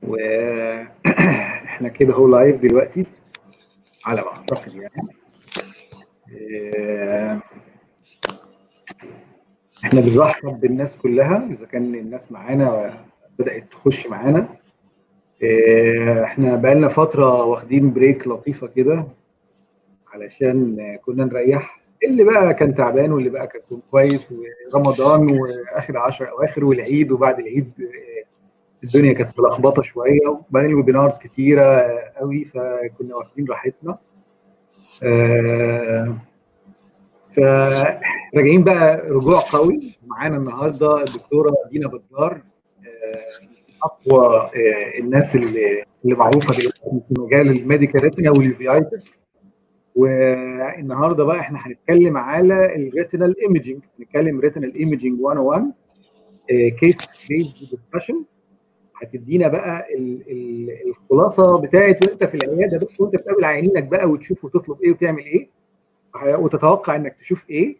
واحنا كده هو لايف دلوقتي على ما اعتقد يعني آه، احنا بنرحب بالناس كلها اذا كان الناس معانا بدات تخش معانا آه، احنا بقالنا فتره واخدين بريك لطيفه كده علشان كنا نريح اللي بقى كان تعبان واللي بقى كان كويس ورمضان واخر 10 اواخر والعيد وبعد العيد آه، الدنيا كانت ملخبطه شويه وبعدين الويبينارز كتيره قوي فكنا واخدين راحتنا آه، فراجعين بقى رجوع قوي معانا النهارده الدكتوره دينا بدار آه، اقوى آه، الناس اللي اللي معروفه دلوقتي في مجال الميديكال ريتنا واليوفيايتس والنهارده بقى احنا هنتكلم على الريتينال ايمجنج هنتكلم ريتينال ايمجنج 101 كيس بيز ديسكشن هتدينا بقى ال- ال- الخلاصه بتاعت وانت في العياده بقى وانت بتقابل عيانينك بقى وتشوف وتطلب ايه وتعمل ايه وتتوقع انك تشوف ايه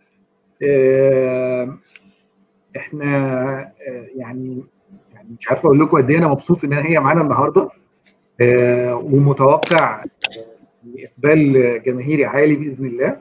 آه، احنا آه، يعني يعني مش عارف اقول لكم قد ايه انا مبسوط ان هي معانا النهارده آه، ومتوقع آه، اقبال جماهيري عالي باذن الله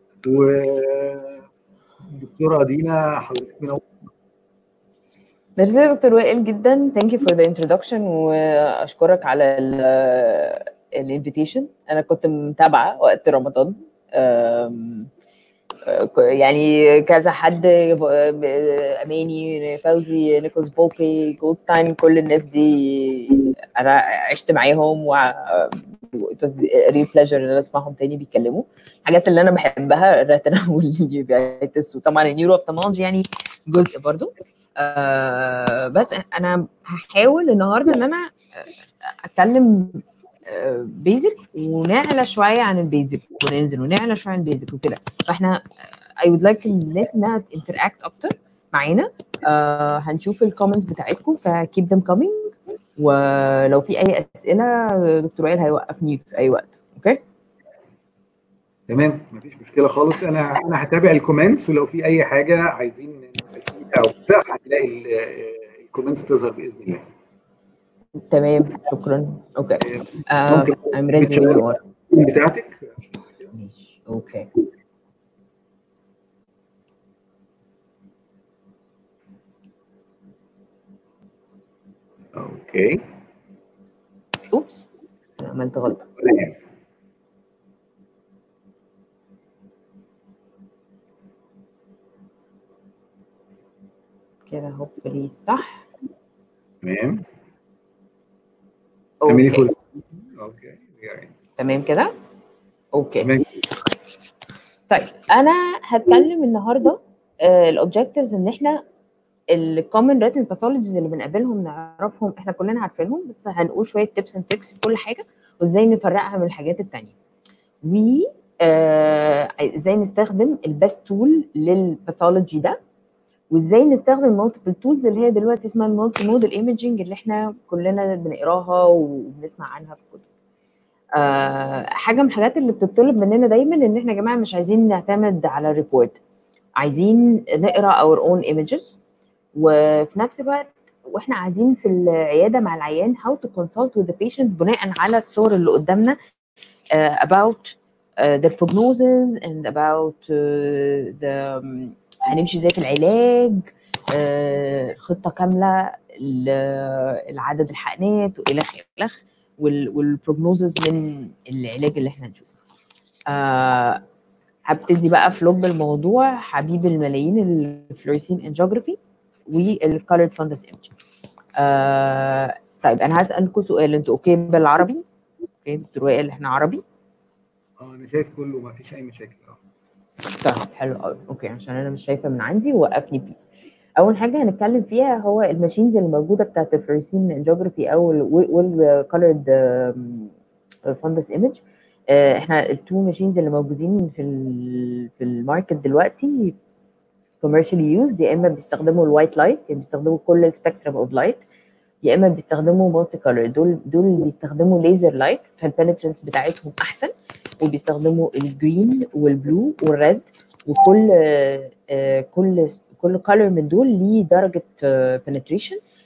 والدكتوره دينا حضرتك منورة ميرسي يا دكتور وائل جدا ثانك يو فور ذا انترودكشن واشكرك على الانفيتيشن انا كنت متابعه وقت رمضان أم، ك- يعني كذا حد اماني فوزي نيكولاس بوبي جولدستاين كل الناس دي انا عشت معاهم و it was a real pleasure ان انا اسمعهم تاني بيتكلموا الحاجات اللي انا بحبها الريتنا واليوفيتس وطبعا النيورو اوفتالمولوجي يعني جزء برضو آه بس انا هحاول النهارده ان انا اتكلم بيزك ونعلى شويه عن البيزك وننزل ونعلى شويه عن البيزك وكده فاحنا I would like الناس انها interact اكتر معانا آه هنشوف الكومنتس بتاعتكم ف keep them coming ولو في اي اسئله دكتور وائل هيوقفني في اي وقت اوكي تمام مفيش مشكله خالص انا انا هتابع الكومنتس ولو في اي حاجه عايزين نسال فيها او بتاع هتلاقي ال- الكومنتس تظهر باذن الله تمام شكرا اوكي آه ممكن I'm ready when you are بتاعتك ماشي اوكي اوكي اوبس أنا عملت غلطه كده هوبفلي صح تمام اعملي اوكي فول اوكي يعني تمام كده اوكي تمام طيب انا هتكلم النهارده الاوبجكتيفز ان احنا الكومن ريتن باثولوجيز اللي بنقابلهم نعرفهم احنا كلنا عارفينهم بس هنقول شويه تيبس اند تريكس في كل حاجه وازاي نفرقها من الحاجات التانيه و آه، ازاي نستخدم البيست تول للباثولوجي ده وازاي نستخدم مالتيبل تولز اللي هي دلوقتي اسمها المالتي موديل ايمجنج اللي احنا كلنا بنقراها وبنسمع عنها في الكتب آه، حاجه من الحاجات اللي بتطلب مننا دايما ان احنا يا جماعه مش عايزين نعتمد على الريبورت عايزين نقرا اور اون ايمجز وفي نفس الوقت واحنا قاعدين في العياده مع العيان how to consult with the patient بناء على الصور اللي قدامنا uh, about uh, the prognosis and about uh, the um, هنمشي ازاي في العلاج uh, خطه كامله ل- لعدد الحقنات والخ الخ والبروجنوزز من العلاج اللي احنا هنشوفه. آه هبتدي بقى في لب الموضوع حبيب الملايين الفلوريسين انجيوجرافي والكالرد فاندس ايمج. آه طيب انا هسالكم سؤال انتوا اوكي بالعربي؟ اوكي دكتور وائل احنا عربي؟ اه انا شايف كله ما فيش اي مشاكل اه طيب حلو قوي اوكي عشان انا مش شايفه من عندي وقفني بليز اول حاجه هنتكلم فيها هو الماشينز اللي موجوده بتاعت الفلوريسين انجيوجرافي او والكالرد فاندس ايمج احنا التو ماشينز اللي موجودين في ال في الماركت دلوقتي commercially used يا اما بيستخدموا الوايت لايت يعني بيستخدموا كل السبيكترم اوف لايت يا اما بيستخدموا مالتي كولر دول دول بيستخدموا ليزر لايت فالبنترنس بتاعتهم احسن وبيستخدموا الجرين والبلو والريد وكل آه، كل كل كولر من دول ليه درجه بنتريشن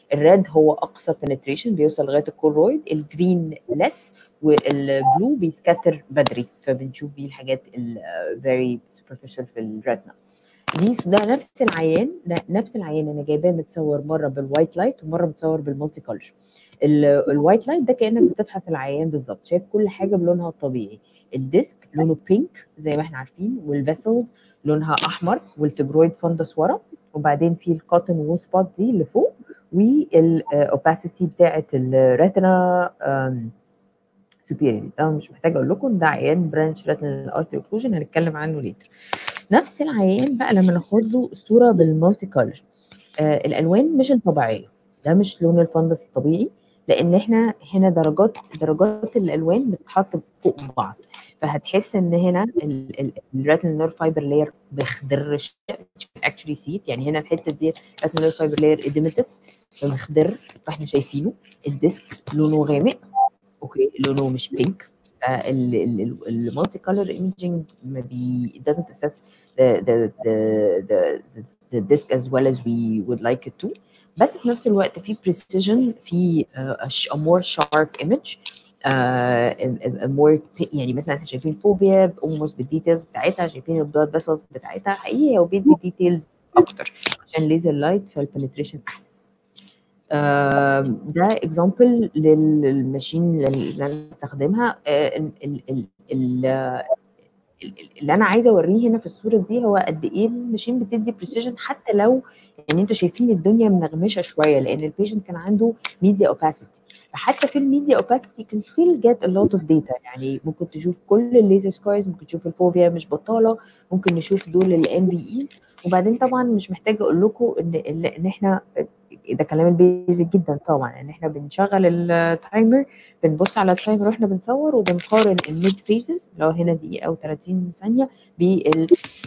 الريد هو اقصى penetration بيوصل لغايه الكورويد الجرين لس والبلو بيسكتر بدري فبنشوف بيه الحاجات ال very superficial في الريتنا دي ده نفس العيان ده نفس العيان انا جايباه متصور مره بالوايت لايت ومره متصور بالمالتي كولر الوايت لايت ده كانك بتبحث العيان بالظبط شايف كل حاجه بلونها الطبيعي الديسك لونه بينك زي ما احنا عارفين والفيسل لونها احمر والتجرويد فندس ورا وبعدين في الكوتن وول سبوت دي اللي فوق والاوباسيتي بتاعه الريتنا سوبيريور ده مش محتاجه اقول لكم ده عيان برانش ريتنال ارتري اوكلوجن هنتكلم عنه ليتر نفس العيان بقى لما ناخد له صوره بالمالتي كولر آه الالوان مش الطبيعيه ده مش لون الفندس الطبيعي لان احنا هنا درجات درجات الالوان بتتحط فوق بعض فهتحس ان هنا الريتنال نيرف فايبر لاير بيخضر اكشلي سيت يعني هنا الحته دي الريتنال نيرف فايبر لاير اديمتس فمخضر فاحنا شايفينه الديسك لونه غامق اوكي لونه مش بينك المالتي كولر ايمجينج ما بي it doesn't assess the the the the, the disc as well as we would like it to بس في نفس الوقت في precision في uh, a more sharp image uh, more يعني مثلا احنا شايفين فوبيا almost بالديتيلز بتاعتها شايفين البلاد فيسلز بتاعتها حقيقي هو بيدي ديتيلز اكتر عشان ليزر لايت فالبنتريشن احسن ده اكزامبل للماشين اللي انا بستخدمها اللي انا عايزه اوريه هنا في الصوره دي هو قد ايه الماشين بتدي بريسيجن حتى لو يعني انتوا شايفين الدنيا منغمشه شويه لان البيشنت كان عنده ميديا اوباسيتي فحتى في الميديا اوباسيتي كان ستيل جيت ا لوت اوف داتا يعني ممكن تشوف كل الليزر سكارز ممكن تشوف الفوبيا مش بطاله ممكن نشوف دول الان بي ايز وبعدين طبعا مش محتاجه اقول لكم ان ان احنا ده كلام البيزك جدا طبعا ان احنا بنشغل التايمر بنبص على التايمر واحنا بنصور وبنقارن الميد فيزز لو هنا دقيقه او 30 ثانيه بال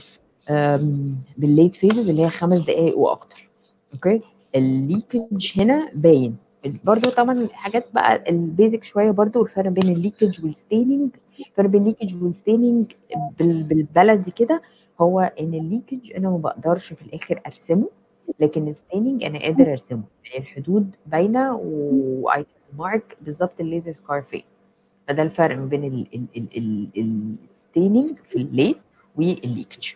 بالليت فيزز اللي هي خمس دقائق واكتر اوكي الليكج هنا باين برضو طبعا حاجات بقى البيزك شويه برضو الفرق بين الليكج والستيننج الفرق بين الليكج والستيننج بالبلدي كده هو ان الليكج انا ما بقدرش في الاخر ارسمه لكن الستيننج انا قادر ارسمه يعني الحدود باينه واي مارك بالظبط الليزر سكار فين فده الفرق ما بين الستيننج في الليت والليكج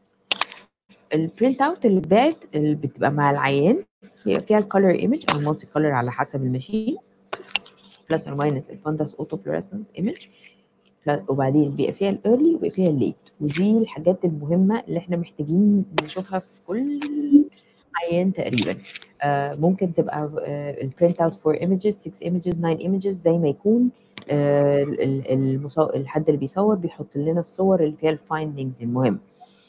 البرنت اوت اللي اتباعت اللي بتبقى مع العيان هي فيها الكالر ايمج او المالتي كالر على حسب الماشين بلس اور ماينس الفندس اوتو فلوريسنس ايمج وبعدين بيبقى فيها الايرلي وبيبقى فيها الليت ودي الحاجات المهمه اللي احنا محتاجين نشوفها في كل عيان تقريبا آه ممكن تبقى آه البرنت اوت فور ايمجز 6 ايمجز 9 ايمجز زي ما يكون آه المصو... الحد اللي بيصور بيحط لنا الصور اللي فيها الفايندنجز المهم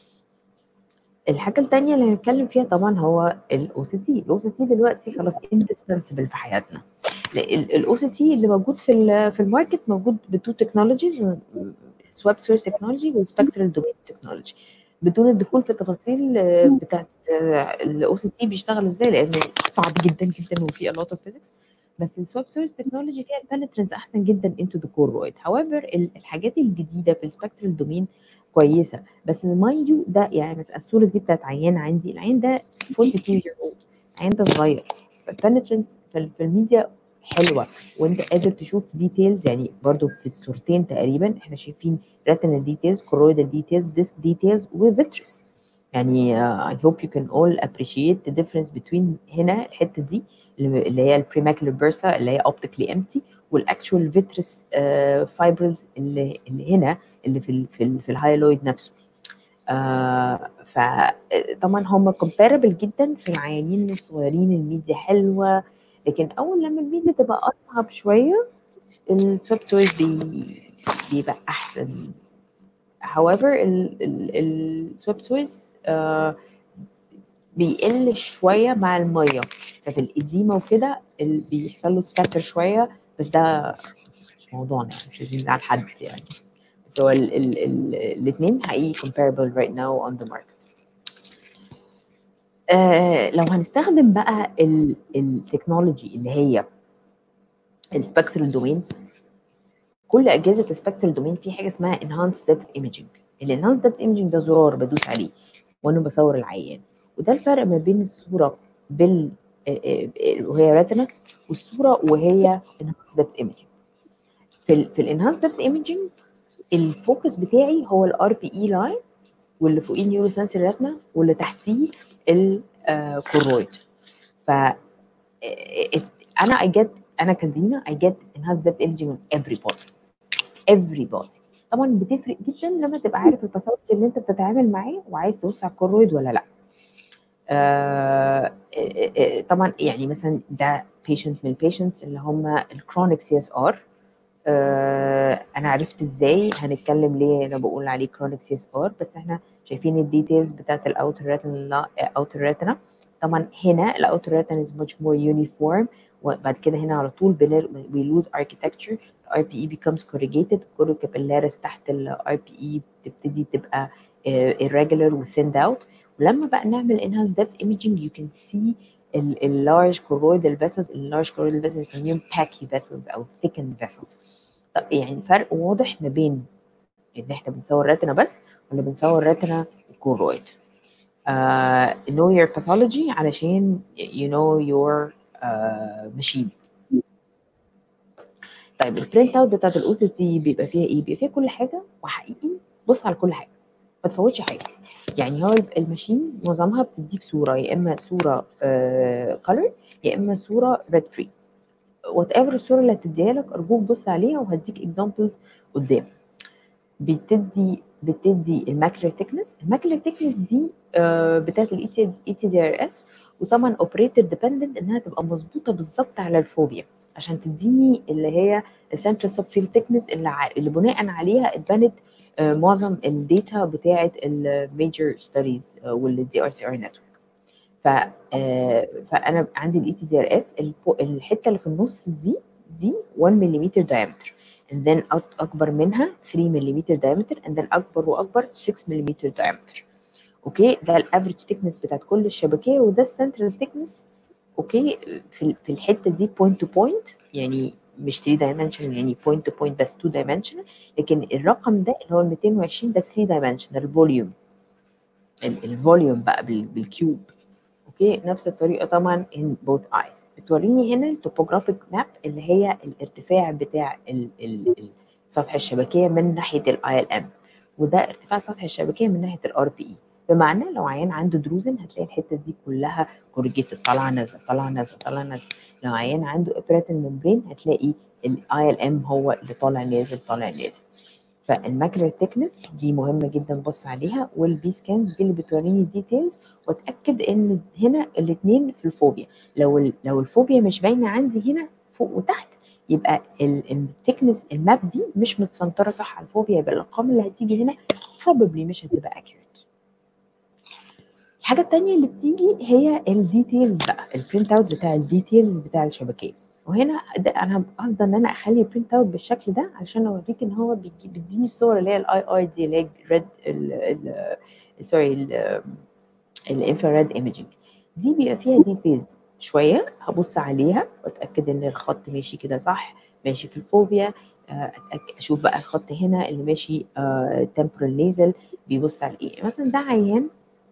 الحاجه الثانيه اللي هنتكلم فيها طبعا هو الاو سي تي الاو سي تي دلوقتي خلاص اندسبنسبل في حياتنا الاو سي تي اللي موجود في في الماركت موجود بتو تكنولوجيز سواب سورس تكنولوجي والسبكترال دومين تكنولوجي بدون الدخول في التفاصيل بتاعت الاو سي تي بيشتغل ازاي لانه صعب جدا جدا وفي a lot of physics بس السواب سورس تكنولوجي فيها البنترنس احسن جدا انتو ذا كورويد however الحاجات الجديده في السبكترال دومين كويسه بس مايند يو ده يعني الصوره دي بتاعت عيان عندي العيان ده 42 year old العيان ده صغير فالبنترنس في الميديا حلوه وانت قادر تشوف ديتيلز يعني برضو في الصورتين تقريبا احنا شايفين ريتنال ديتيلز كورويدال ديتيلز ديسك ديتيلز وفيترس يعني uh, I hope you can all appreciate the difference between هنا الحته دي اللي هي البريماكولار بيرسا اللي هي optically empty والاكشوال فيترس فايبرز اللي, اللي هنا اللي في ال في, ال في الهايلويد نفسه آه فطبعا هم كومباربل جدا في العيانين الصغيرين الميديا حلوه لكن اول لما الميديا تبقى اصعب شويه السويب تويز بي بيبقى احسن however السويب تويز آه بيقل شويه مع الميه ففي الاديمه وكده بيحصل له سكاتر شويه بس ده مش موضوعنا يعني مش عايزين نزعل حد يعني بس هو الاثنين حقيقي comparable right now on the market آه لو هنستخدم بقى التكنولوجي اللي هي السبكترال دومين كل اجهزه السبكترال دومين في حاجه اسمها enhanced depth imaging الانهانس depth imaging ده زرار بدوس عليه وانا بصور العيان وده الفرق ما بين الصوره بال وهي ريتنا والصوره وهي enhanced depth imaging في ال في الانهانس ديبث ايمجنج الفوكس بتاعي هو الار بي اي لاين واللي فوقيه النيورو سنسوري ريتنا واللي تحتيه الكورويد ف انا اي جيت انا كدينا اي جيت انهانس ديبث ايمجنج on everybody everybody طبعا بتفرق جدا لما تبقى عارف الباثولوجي اللي انت بتتعامل معاه وعايز تبص على الكورويد ولا لا آه طبعا يعني مثلا ده بيشنت من البيشنتس اللي هم الكرونيك سي اس ار انا عرفت ازاي هنتكلم ليه انا بقول عليه كرونيك سي اس ار بس احنا شايفين الديتيلز بتاعت الاوتر ريتنا اوتر ريتنا طبعا هنا الاوتر ريتنا از ماتش مور يونيفورم وبعد كده هنا على طول we lose architecture ار بي اي becomes corrugated كورو كابيلاريس تحت الار بي اي بتبتدي تبقى uh, irregular و thinned out ولما بقى نعمل enhanced depth imaging you can see اللارج كورويدال vessels اللارج كورويدال vessels بنسميهم باكي vessels او thickened vessels طب يعني فرق واضح ما بين ان احنا بنصور ريتنا بس ولا بنصور ريتنا وكورويد uh, know your pathology علشان you know your uh, machine طيب البرنت اوت بتاعت الاو سي تي بيبقى فيها ايه؟ بيبقى فيها كل حاجه وحقيقي بص على كل حاجه ما تفوتش حاجه يعني هو الماشينز معظمها بتديك صوره يا اما صوره كلر uh, يا اما صوره ريد فري وات ايفر الصوره اللي هتديها لك ارجوك بص عليها وهديك اكزامبلز قدام بتدي بتدي الماكلر ثيكنس الماكلر ثيكنس دي آه بتاعت الاي تي دي ار اس وطبعا اوبريتور ديبندنت انها تبقى مظبوطه بالظبط على الفوبيا عشان تديني اللي هي السنترال سب فيل ثيكنس اللي, ع... اللي بناء عليها اتبنت آه معظم الداتا بتاعت الميجر ستاديز والدي ار سي ار نتورك ف آه فانا عندي الاي تي دي ار اس الحته اللي في النص دي دي 1 ملم diameter and then اكبر منها 3 ملم diameter and then اكبر واكبر 6 ملم diameter اوكي ده الافريج ثيكنس بتاعت كل الشبكيه وده السنترال ثيكنس اوكي في في الحته دي بوينت تو بوينت يعني مش 3 دايمنشنال يعني بوينت تو بوينت بس 2 دايمنشنال لكن الرقم ده اللي هو ال 220 ده 3 دايمنشنال الفوليوم الفوليوم بقى بالكيوب اوكي نفس الطريقه طبعا in both eyes بتوريني هنا التوبوجرافيك ماب اللي هي الارتفاع بتاع ال ال سطح الشبكيه من ناحيه الاي ال ام وده ارتفاع سطح الشبكيه من ناحيه الار بي اي بمعنى لو عيان عنده دروزن هتلاقي الحته دي كلها كورجيتد طالعه نازله طالعه نازله طالعه نازله لو عيان عنده ابريتال ممبرين هتلاقي الاي ال ام هو اللي طالع نازل طالع نازل فالماكلر ثيكنس دي مهمه جدا بص عليها والبي سكانز دي اللي بتوريني الديتيلز واتاكد ان هنا الاثنين في الفوبيا لو لو الفوبيا مش باينه عندي هنا فوق وتحت يبقى الثيكنس الماب دي مش متسنطره صح على الفوبيا يبقى الارقام اللي هتيجي هنا probably مش هتبقى accurate الحاجه الثانيه اللي بتيجي هي الديتيلز بقى البرنت اوت بتاع الديتيلز بتاع الشبكيه وهنا ده انا قصدي ان انا اخلي البرنت اوت بالشكل ده علشان اوريك ان هو بيديني الصور اللي هي الاي اي دي اللي هي ريد سوري الانفراريد ايمجنج دي بيبقى فيها ديتيلز شويه هبص عليها واتاكد ان الخط ماشي كده صح ماشي في الفوبيا أتأكد اشوف بقى الخط هنا اللي ماشي تمبرال نيزل بيبص على ايه مثلا ده عيان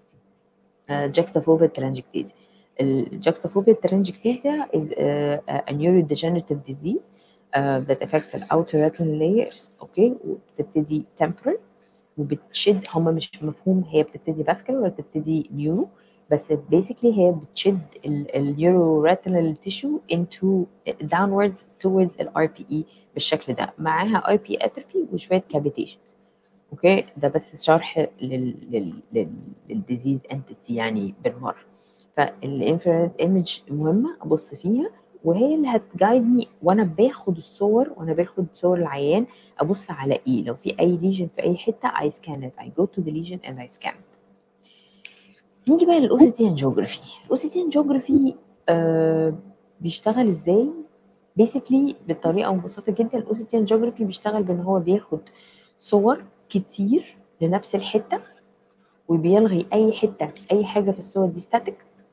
juxtafoveal telangiectasia الجكتافوبيا telangiectasia is a, a neurodegenerative disease uh, that affects the outer retinal layers اوكي وبتبتدي temporal وبتشد هما مش مفهوم هي بتبتدي vascular ولا بتبتدي نيورو بس basically هي بتشد النيورو retinal tissue into downwards towards ال RPE بالشكل ده معاها RPE atrophy وشويه cavitations اوكي ده بس شرح لل لل لل للديزيز انتيتي يعني بالمره فالانفراريد ايمج مهمه ابص فيها وهي اللي هتجايدني وانا باخد الصور وانا باخد صور العيان ابص على ايه لو في اي ليجن في اي حته I scan it I go to the lesion and I scan it نيجي بقى للاو سي تي انجيوجرافي الاو سي تي انجيوجرافي بيشتغل ازاي بيسكلي بطريقه مبسطه جدا الاو سي تي انجيوجرافي بيشتغل بان هو بياخد صور كتير لنفس الحته وبيلغي اي حته اي حاجه في الصور دي ستاتيك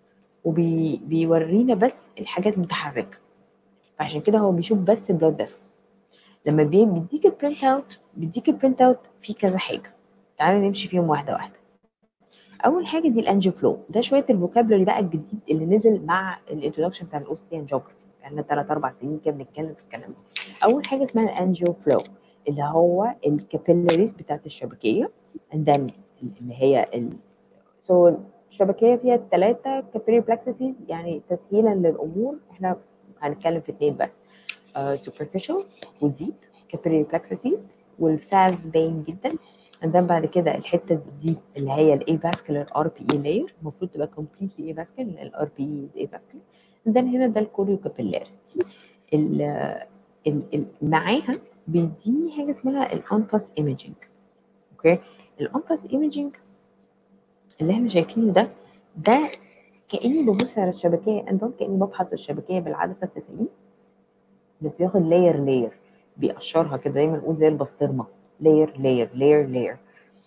وبيورينا بس الحاجات متحركه فعشان كده هو بيشوف بس البلاد فيسل لما بيديك البرنت اوت بيديك البرنت اوت في كذا حاجه تعالوا نمشي فيهم واحده واحده اول حاجه دي الانجيو فلو ده شويه الفوكابلري بقى الجديد اللي نزل مع الانترودكشن بتاع الاوستيان جيوغرافي بقالنا ثلاث اربع سنين كده بنتكلم في الكلام ده اول حاجه اسمها الانجيو فلو اللي هو الكابيلاريز بتاعت الشبكيه and then اللي هي ال... so الشبكيه فيها ثلاثه كابيلاري بلاكسيسز يعني تسهيلا للامور احنا هنتكلم في اثنين بس uh, superficial وديب capillary plexuses والفاز باين جدا and then بعد كده الحته دي اللي هي الاي فاسكولار ار بي اي لاير المفروض تبقى completely اي فاسكولار الار بي اي از اي فاسكولار and then هنا ده الكوريو كابيلاريز ال ال معاها بيديني حاجه اسمها الانفاس ايميجينج اوكي الانفاس ايميجينج اللي احنا شايفينه ده ده كاني ببص على الشبكيه اندون كاني ببحث الشبكيه بالعدسه 90 بس بياخد لاير لاير بيقشرها كده دايما نقول زي البسطرمه لاير لاير لاير لاير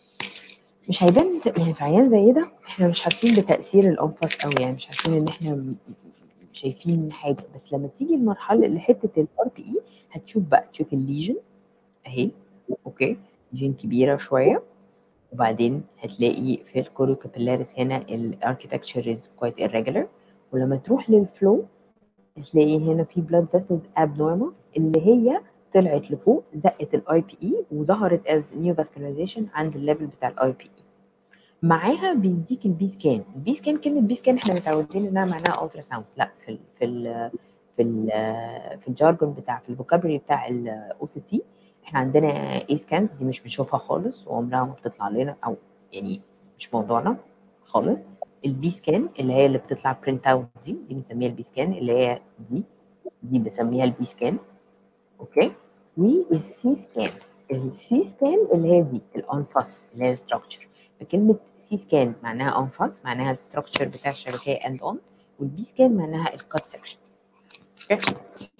مش هيبان يعني في عيان زي ده احنا مش حاسين بتاثير الانفاس قوي يعني مش حاسين ان احنا شايفين حاجه بس لما تيجي المرحله لحته الار بي اي هتشوف بقى تشوف الليجن اهي اوكي ليجن كبيره شويه وبعدين هتلاقي في الكوريو كابيلاريس هنا الاركيتكتشر از كويت irregular ولما تروح للفلو هتلاقي هنا في بلاد فيسلز ابنورمال اللي هي طلعت لفوق زقت الاي بي اي وظهرت از نيو فاسكولاريزيشن عند الليفل بتاع الاي بي اي معاها بيديك البي سكان البي سكان كلمه بي سكان احنا متعودين انها معناها الترا ساوند لا في ال في ال في ال في الجارجون بتاع في الفوكابري بتاع الاو سي تي احنا عندنا اي سكانز دي مش بنشوفها خالص وعمرها ما بتطلع لنا او يعني مش موضوعنا خالص البي سكان اللي هي اللي بتطلع برنت اوت دي دي بنسميها البي سكان اللي هي دي دي بنسميها البي سكان اوكي والسي سكان السي سكان اللي هي دي الانفاس اللي هي الستراكشر فكلمه سي سكان معناها انفاس معناها الستراكشر بتاع الشبكيه اند اون والبي سكان معناها الكات سكشن اوكي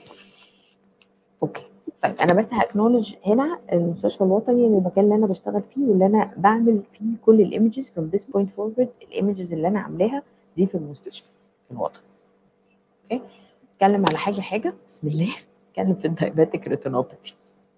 اوكي طيب انا بس هاكنولج هنا المستشفى الوطني المكان اللي انا بشتغل فيه واللي انا بعمل فيه كل الايمجز from this point forward الايمجز اللي انا عاملاها دي في المستشفى في الوطن اوكي اتكلم على حاجه حاجه بسم الله اتكلم في الدايباتيك ريتينوباثي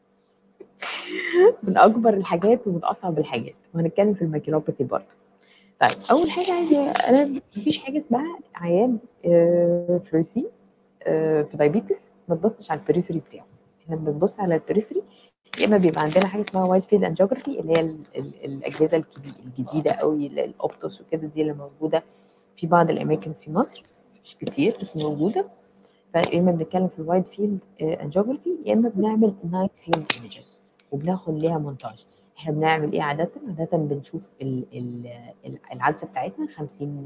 من اكبر الحاجات ومن اصعب الحاجات وهنتكلم في الماكينوباثي برضه طيب اول حاجه عايزه انا مفيش حاجه اسمها عيان آه فلوسي آه في دايبيتس ما تبصش على البريفري بتاعه احنا بنبص على البريفري يا اما بيبقى عندنا حاجه اسمها وايد فيلد انجيوجرافي اللي هي ال ال الاجهزه الكبيره الجديده قوي الاوبتوس وكده دي اللي موجوده في بعض الاماكن في مصر مش كتير بس موجوده فيا اما بنتكلم في الوايد فيلد انجيوجرافي يا اما بنعمل نايت فيلد ايمجز وبناخد ليها مونتاج احنا بنعمل ايه عاده عاده بنشوف ال ال العدسه بتاعتنا 50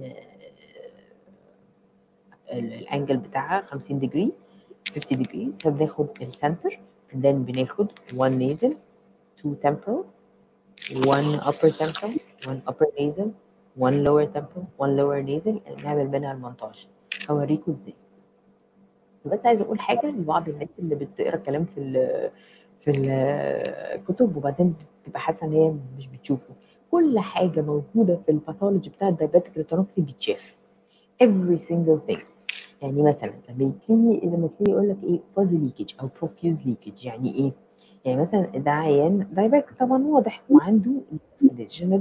الانجل بتاعها 50 ديجريز 50 degrees فبناخد السنتر and then بناخد one nasal two temporal one upper temporal one upper nasal one lower temporal one lower nasal نعمل منها المونتاج هوريكم ازاي بس عايزه اقول حاجه لبعض الناس اللي بتقرا كلام في ال في الكتب وبعدين بتبقى حاسه ان هي مش بتشوفه كل حاجه موجوده في الباثولوجي بتاع الدايباتيك ريتينوباثي بيتشاف every single thing يعني مثلا لما تيجي لما تيجي يقول لك ايه فازي ليكج او بروفيوز ليكج يعني ايه؟ يعني مثلا ده عيان دايباك طبعا واضح وعنده ديسك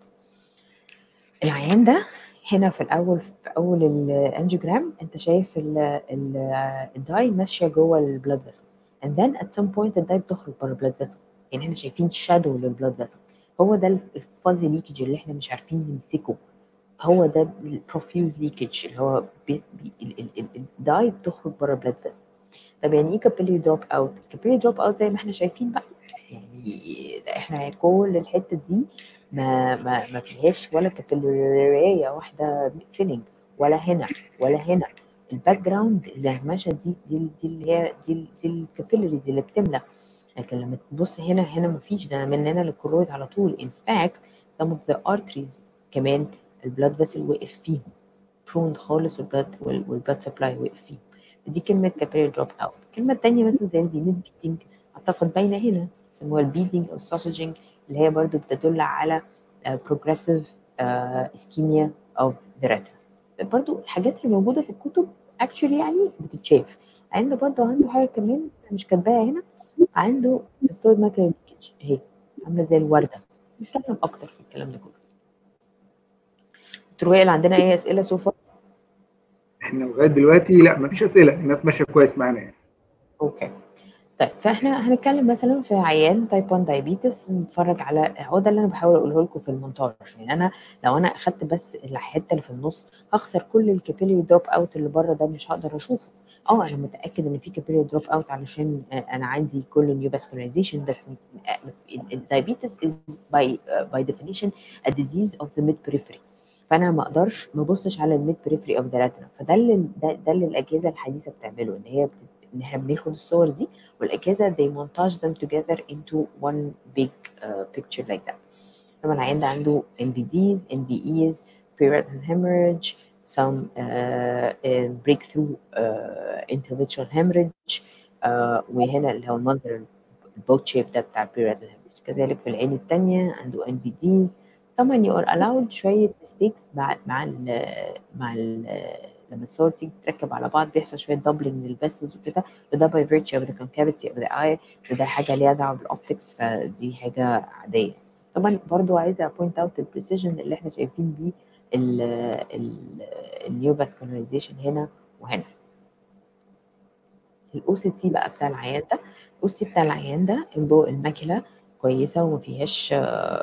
العيان ده هنا في الاول في اول الانجيوجرام انت شايف ال ال الداي ماشيه جوه البلاد فيسلز and then at some point الداي بتخرج بره البلاد فيسل يعني احنا شايفين شادو للبلاد فيسل هو ده الفازي ليكج اللي احنا مش عارفين نمسكه هو ده البروفيوز ليكج اللي هو الداي بتخرج بره البلاد فيسل طب يعني ايه كابيلي دروب اوت؟ الكابيلي دروب اوت زي ما احنا شايفين بقى يعني احنا كل الحته دي ما ما ما فيهاش ولا كابيلاريه واحده فيلينج ولا هنا ولا هنا الباك جراوند الهمشه دي دي دي اللي هي دي دي الكابيلاريز اللي بتملى لكن لما تبص هنا هنا ما فيش ده من هنا للكرويد على طول ان فاكت some of the arteries كمان البلاد فيسل وقف فيهم برون خالص والبلاد والبلاد سبلاي وقف فيهم دي كلمة كابيلاري دروب اوت الكلمة التانية مثلا زي الفينيس بيدنج اعتقد باينة هنا يسموها البيدنج او السوسجنج اللي هي برضو بتدل على progressive ischemia of the retina برضو الحاجات اللي موجودة في الكتب actually يعني بتتشاف عنده برضو عنده حاجة كمان مش كاتباها هنا عنده سيستويد ماكرا اهي عاملة زي الوردة نتكلم أكتر في الكلام ده كله دكتور وائل عندنا اي اسئله سوفا احنا لغايه دلوقتي لا مفيش اسئله الناس ماشيه كويس معانا يعني اوكي طيب فاحنا هنتكلم مثلا في عيان تايب 1 دايابيتس نتفرج على هو ده اللي انا بحاول اقوله لكم في المونتاج يعني انا لو انا اخدت بس الحته اللي في النص هخسر كل الكابيلري دروب اوت اللي بره ده مش هقدر اشوفه اه انا متاكد ان في كابيلري دروب اوت علشان انا عندي كل نيو فاسكولايزيشن بس الدايابيتس از باي باي ديفينيشن ا ديزيز اوف ذا ميد بريفري فانا ما اقدرش ما ابصش على الميد بريفري اوف ذا ريتنا فده اللي ده, ده اللي الاجهزه الحديثه بتعمله ان هي بت... ان احنا بناخد الصور دي والاجهزه they montage them together into one big uh, picture like that طبعا العيان ده عنده NVDs, NVEs, periretinal hemorrhage, some uh, uh, breakthrough uh, intravitreal hemorrhage uh, وهنا اللي هو المنظر البوت شيب ده بتاع periretinal hemorrhage كذلك في العين الثانيه عنده NVDs طبعا you are allowed شويه mistakes مع مع ال مع ال لما الصور تيجي تتركب على بعض بيحصل شويه دبلنج للفيسلز وكده وده by virtue of the concavity of the eye وده حاجه ليها دعوه بالاوبتكس فدي حاجه عاديه طبعا برضو عايزه point out البريسيجن اللي احنا شايفين بيه النيو فاسكولاريزيشن هنا وهنا الاو سي تي بقى بتاع العيان ده الاو سي بتاع العيان ده الضوء الماكله كويسه وما فيهاش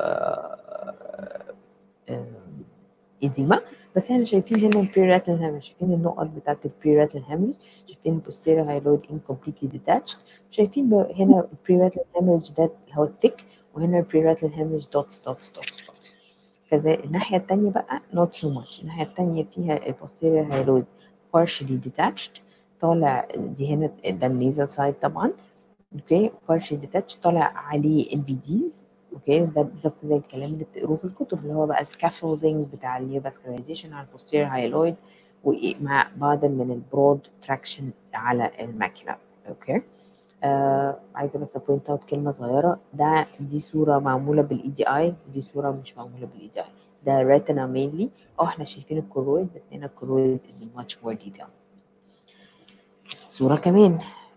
ايديما بس احنا شايفين هنا البريراتال هامج شايفين النقط بتاعت البريراتال هامج شايفين البوستيريور هايلويد incompletely detached شايفين هنا البريراتال هامج ده هو الثيك وهنا البريراتال هامج دوتس دوتس دوتس دوتس كذا الناحية التانية بقى not so much الناحية التانية فيها البوستيريور هايلويد partially detached طالع دي هنا ده النيزل سايد طبعا اوكي partially detached طالع عليه الفيديز اوكي ده بالظبط زي الكلام اللي بتقروه في الكتب اللي هو بقى السكافولدنج بتاع النيوفاسكولايزيشن على البوستير هايلويد ومع بعض من البرود تراكشن على الماكينه اوكي آه عايزه بس بوينت اوت كلمه صغيره ده دي صوره معموله بالاي دي اي ودي صوره مش معموله بالاي دي اي ده ريتنا مينلي اه احنا شايفين الكرويد بس هنا الكرويد از ماتش مور ديتيل صوره كمان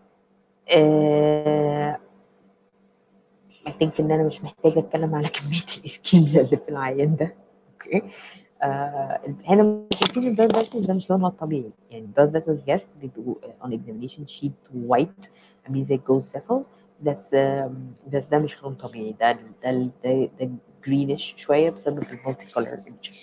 آه I think ان انا مش محتاجه اتكلم على كميه الاسكيميا اللي في العيان ده اوكي آه هنا شايفين البلاد فيسلز ده مش لونها الطبيعي يعني البلاد فيسلز يس بيبقوا on examination sheet white عاملين زي جوز فيسلز بس بس ده مش لون طبيعي ده ده ده, ده جرينش شويه بسبب المالتي كولر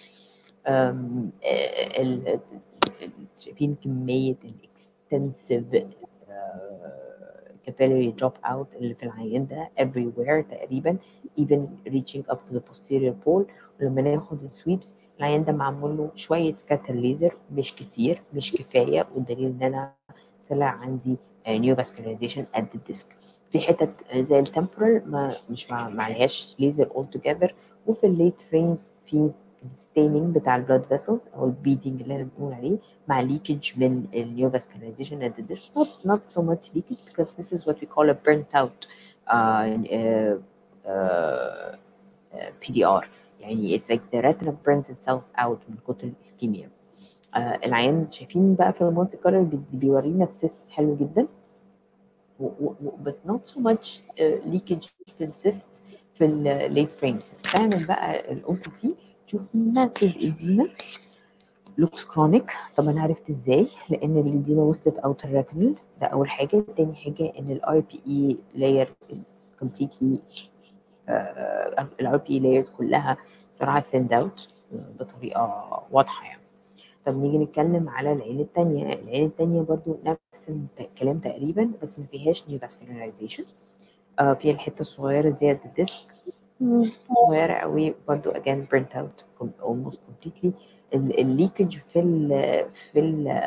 شايفين كميه الاكستنسيف capillary drop out اللي في العيان ده everywhere تقريبا even reaching up to the posterior pole ولما ناخد السويبس العيان ده معمول له شويه سكاتر ليزر مش كتير مش كفايه والدليل ان انا طلع عندي نيو فاسكولاريزيشن at the disc في حتت زي التمبرال ما مش مع معلهاش ليزر اول توجذر وفي الليت فريمز في الستيننج بتاع البلاد فيسلز او البيدنج اللي احنا بنقول عليه مع leakage من النيو vascularization at the disc not not so much leakage because this is what we call a burnt out uh, uh, uh, PDR يعني it's like the retina burns itself out من كتر الاسكيميا uh, العيان شايفين بقى في المالتي كولر بيورينا السيس حلو جدا بس not so much uh, leakage في السيس في الليت فريمز تعمل بقى الاو سي تي تشوف ماسيف ادينا لوكس كرونيك طب انا عرفت ازاي لان الادينا وصلت اوتر ريتينال ده اول حاجه تاني حاجه ان الار بي اي لاير از كومبليتلي الار بي اي لايرز كلها صراحه ثيند اوت بطريقه واضحه يعني طب نيجي نتكلم على العين التانية العين التانية برضو نفس الكلام تقريبا بس ما فيهاش نيو فاسكولاريزيشن آه فيها الحته الصغيره ديت الديسك صغيره قوي برضو again burnt out almost completely الليكج في ال في ال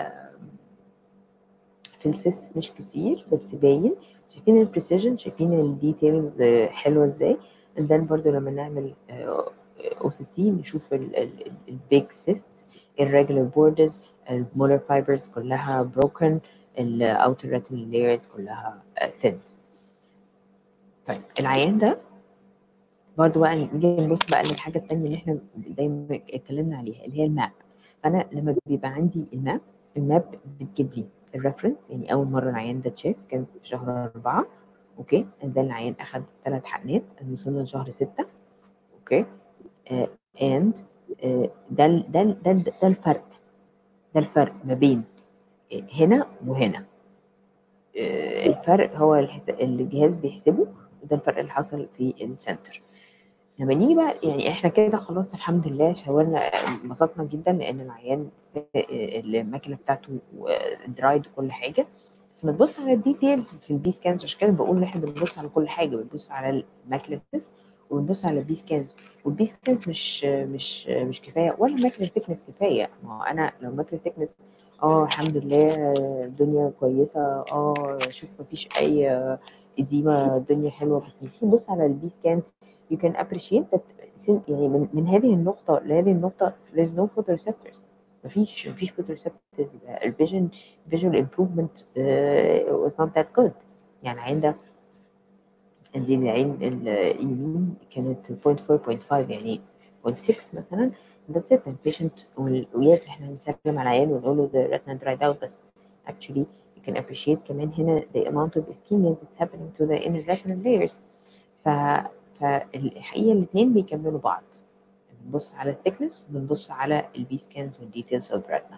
في السيس مش كتير بس باين شايفين البريسيجن شايفين الديتيلز حلوه ازاي and then برضو لما نعمل او سي تي نشوف البيج سيست irregular borders المولر فايبرز كلها broken الاوتر retinal layers كلها thin طيب العيان ده برضو بقى نيجي نبص بقى للحاجه الثانيه اللي احنا دايما اتكلمنا عليها اللي هي الماب فانا لما بيبقى عندي الماب الماب بتجيب لي الريفرنس يعني اول مره العيان ده اتشاف كان في شهر أربعة اوكي ده العيان اخد ثلاث حقنات وصلنا لشهر ستة اوكي اند آه، ده ال- ده ال- ده ال- ده الفرق ده الفرق ما بين آه، هنا وهنا آه، الفرق هو الحس- اللي الجهاز بيحسبه وده الفرق اللي حصل في السنتر لما نيجي بقى يعني احنا كده خلاص الحمد لله شاورنا انبسطنا جدا لان العيان آه، الماكينه بتاعته درايد وكل حاجه بس ما تبص على الديتيلز في البي سكانز عشان كده بقول ان احنا بنبص على كل حاجه بنبص على الماكينه وبنبص على البي سكانز والبي سكانز مش مش مش كفايه ولا ماكينه تكنس كفايه ما هو انا لو ماكينه تكنس اه الحمد لله الدنيا كويسه اه شوف مفيش اي اديمه الدنيا حلوه بس لما تيجي تبص على البي سكان you can appreciate that since- يعني من, من هذه النقطة لهذه النقطة there's no photoreceptors مفيش مفيش photoreceptors يبقى ال vision visual improvement uh, was not that good يعني عند دي العين اليمين كانت 0.4 0.5 يعني 0.6 مثلا that's it the patient ويس احنا بنسلم على العيان ونقول له the retina dried out بس actually you can appreciate كمان هنا the amount of ischemia that's happening to the inner retinal layers ف فالحقيقه الاثنين بيكملوا بعض بنبص على الثيكنس وبنبص على البي سكانز والديتيلز اوف ريتنا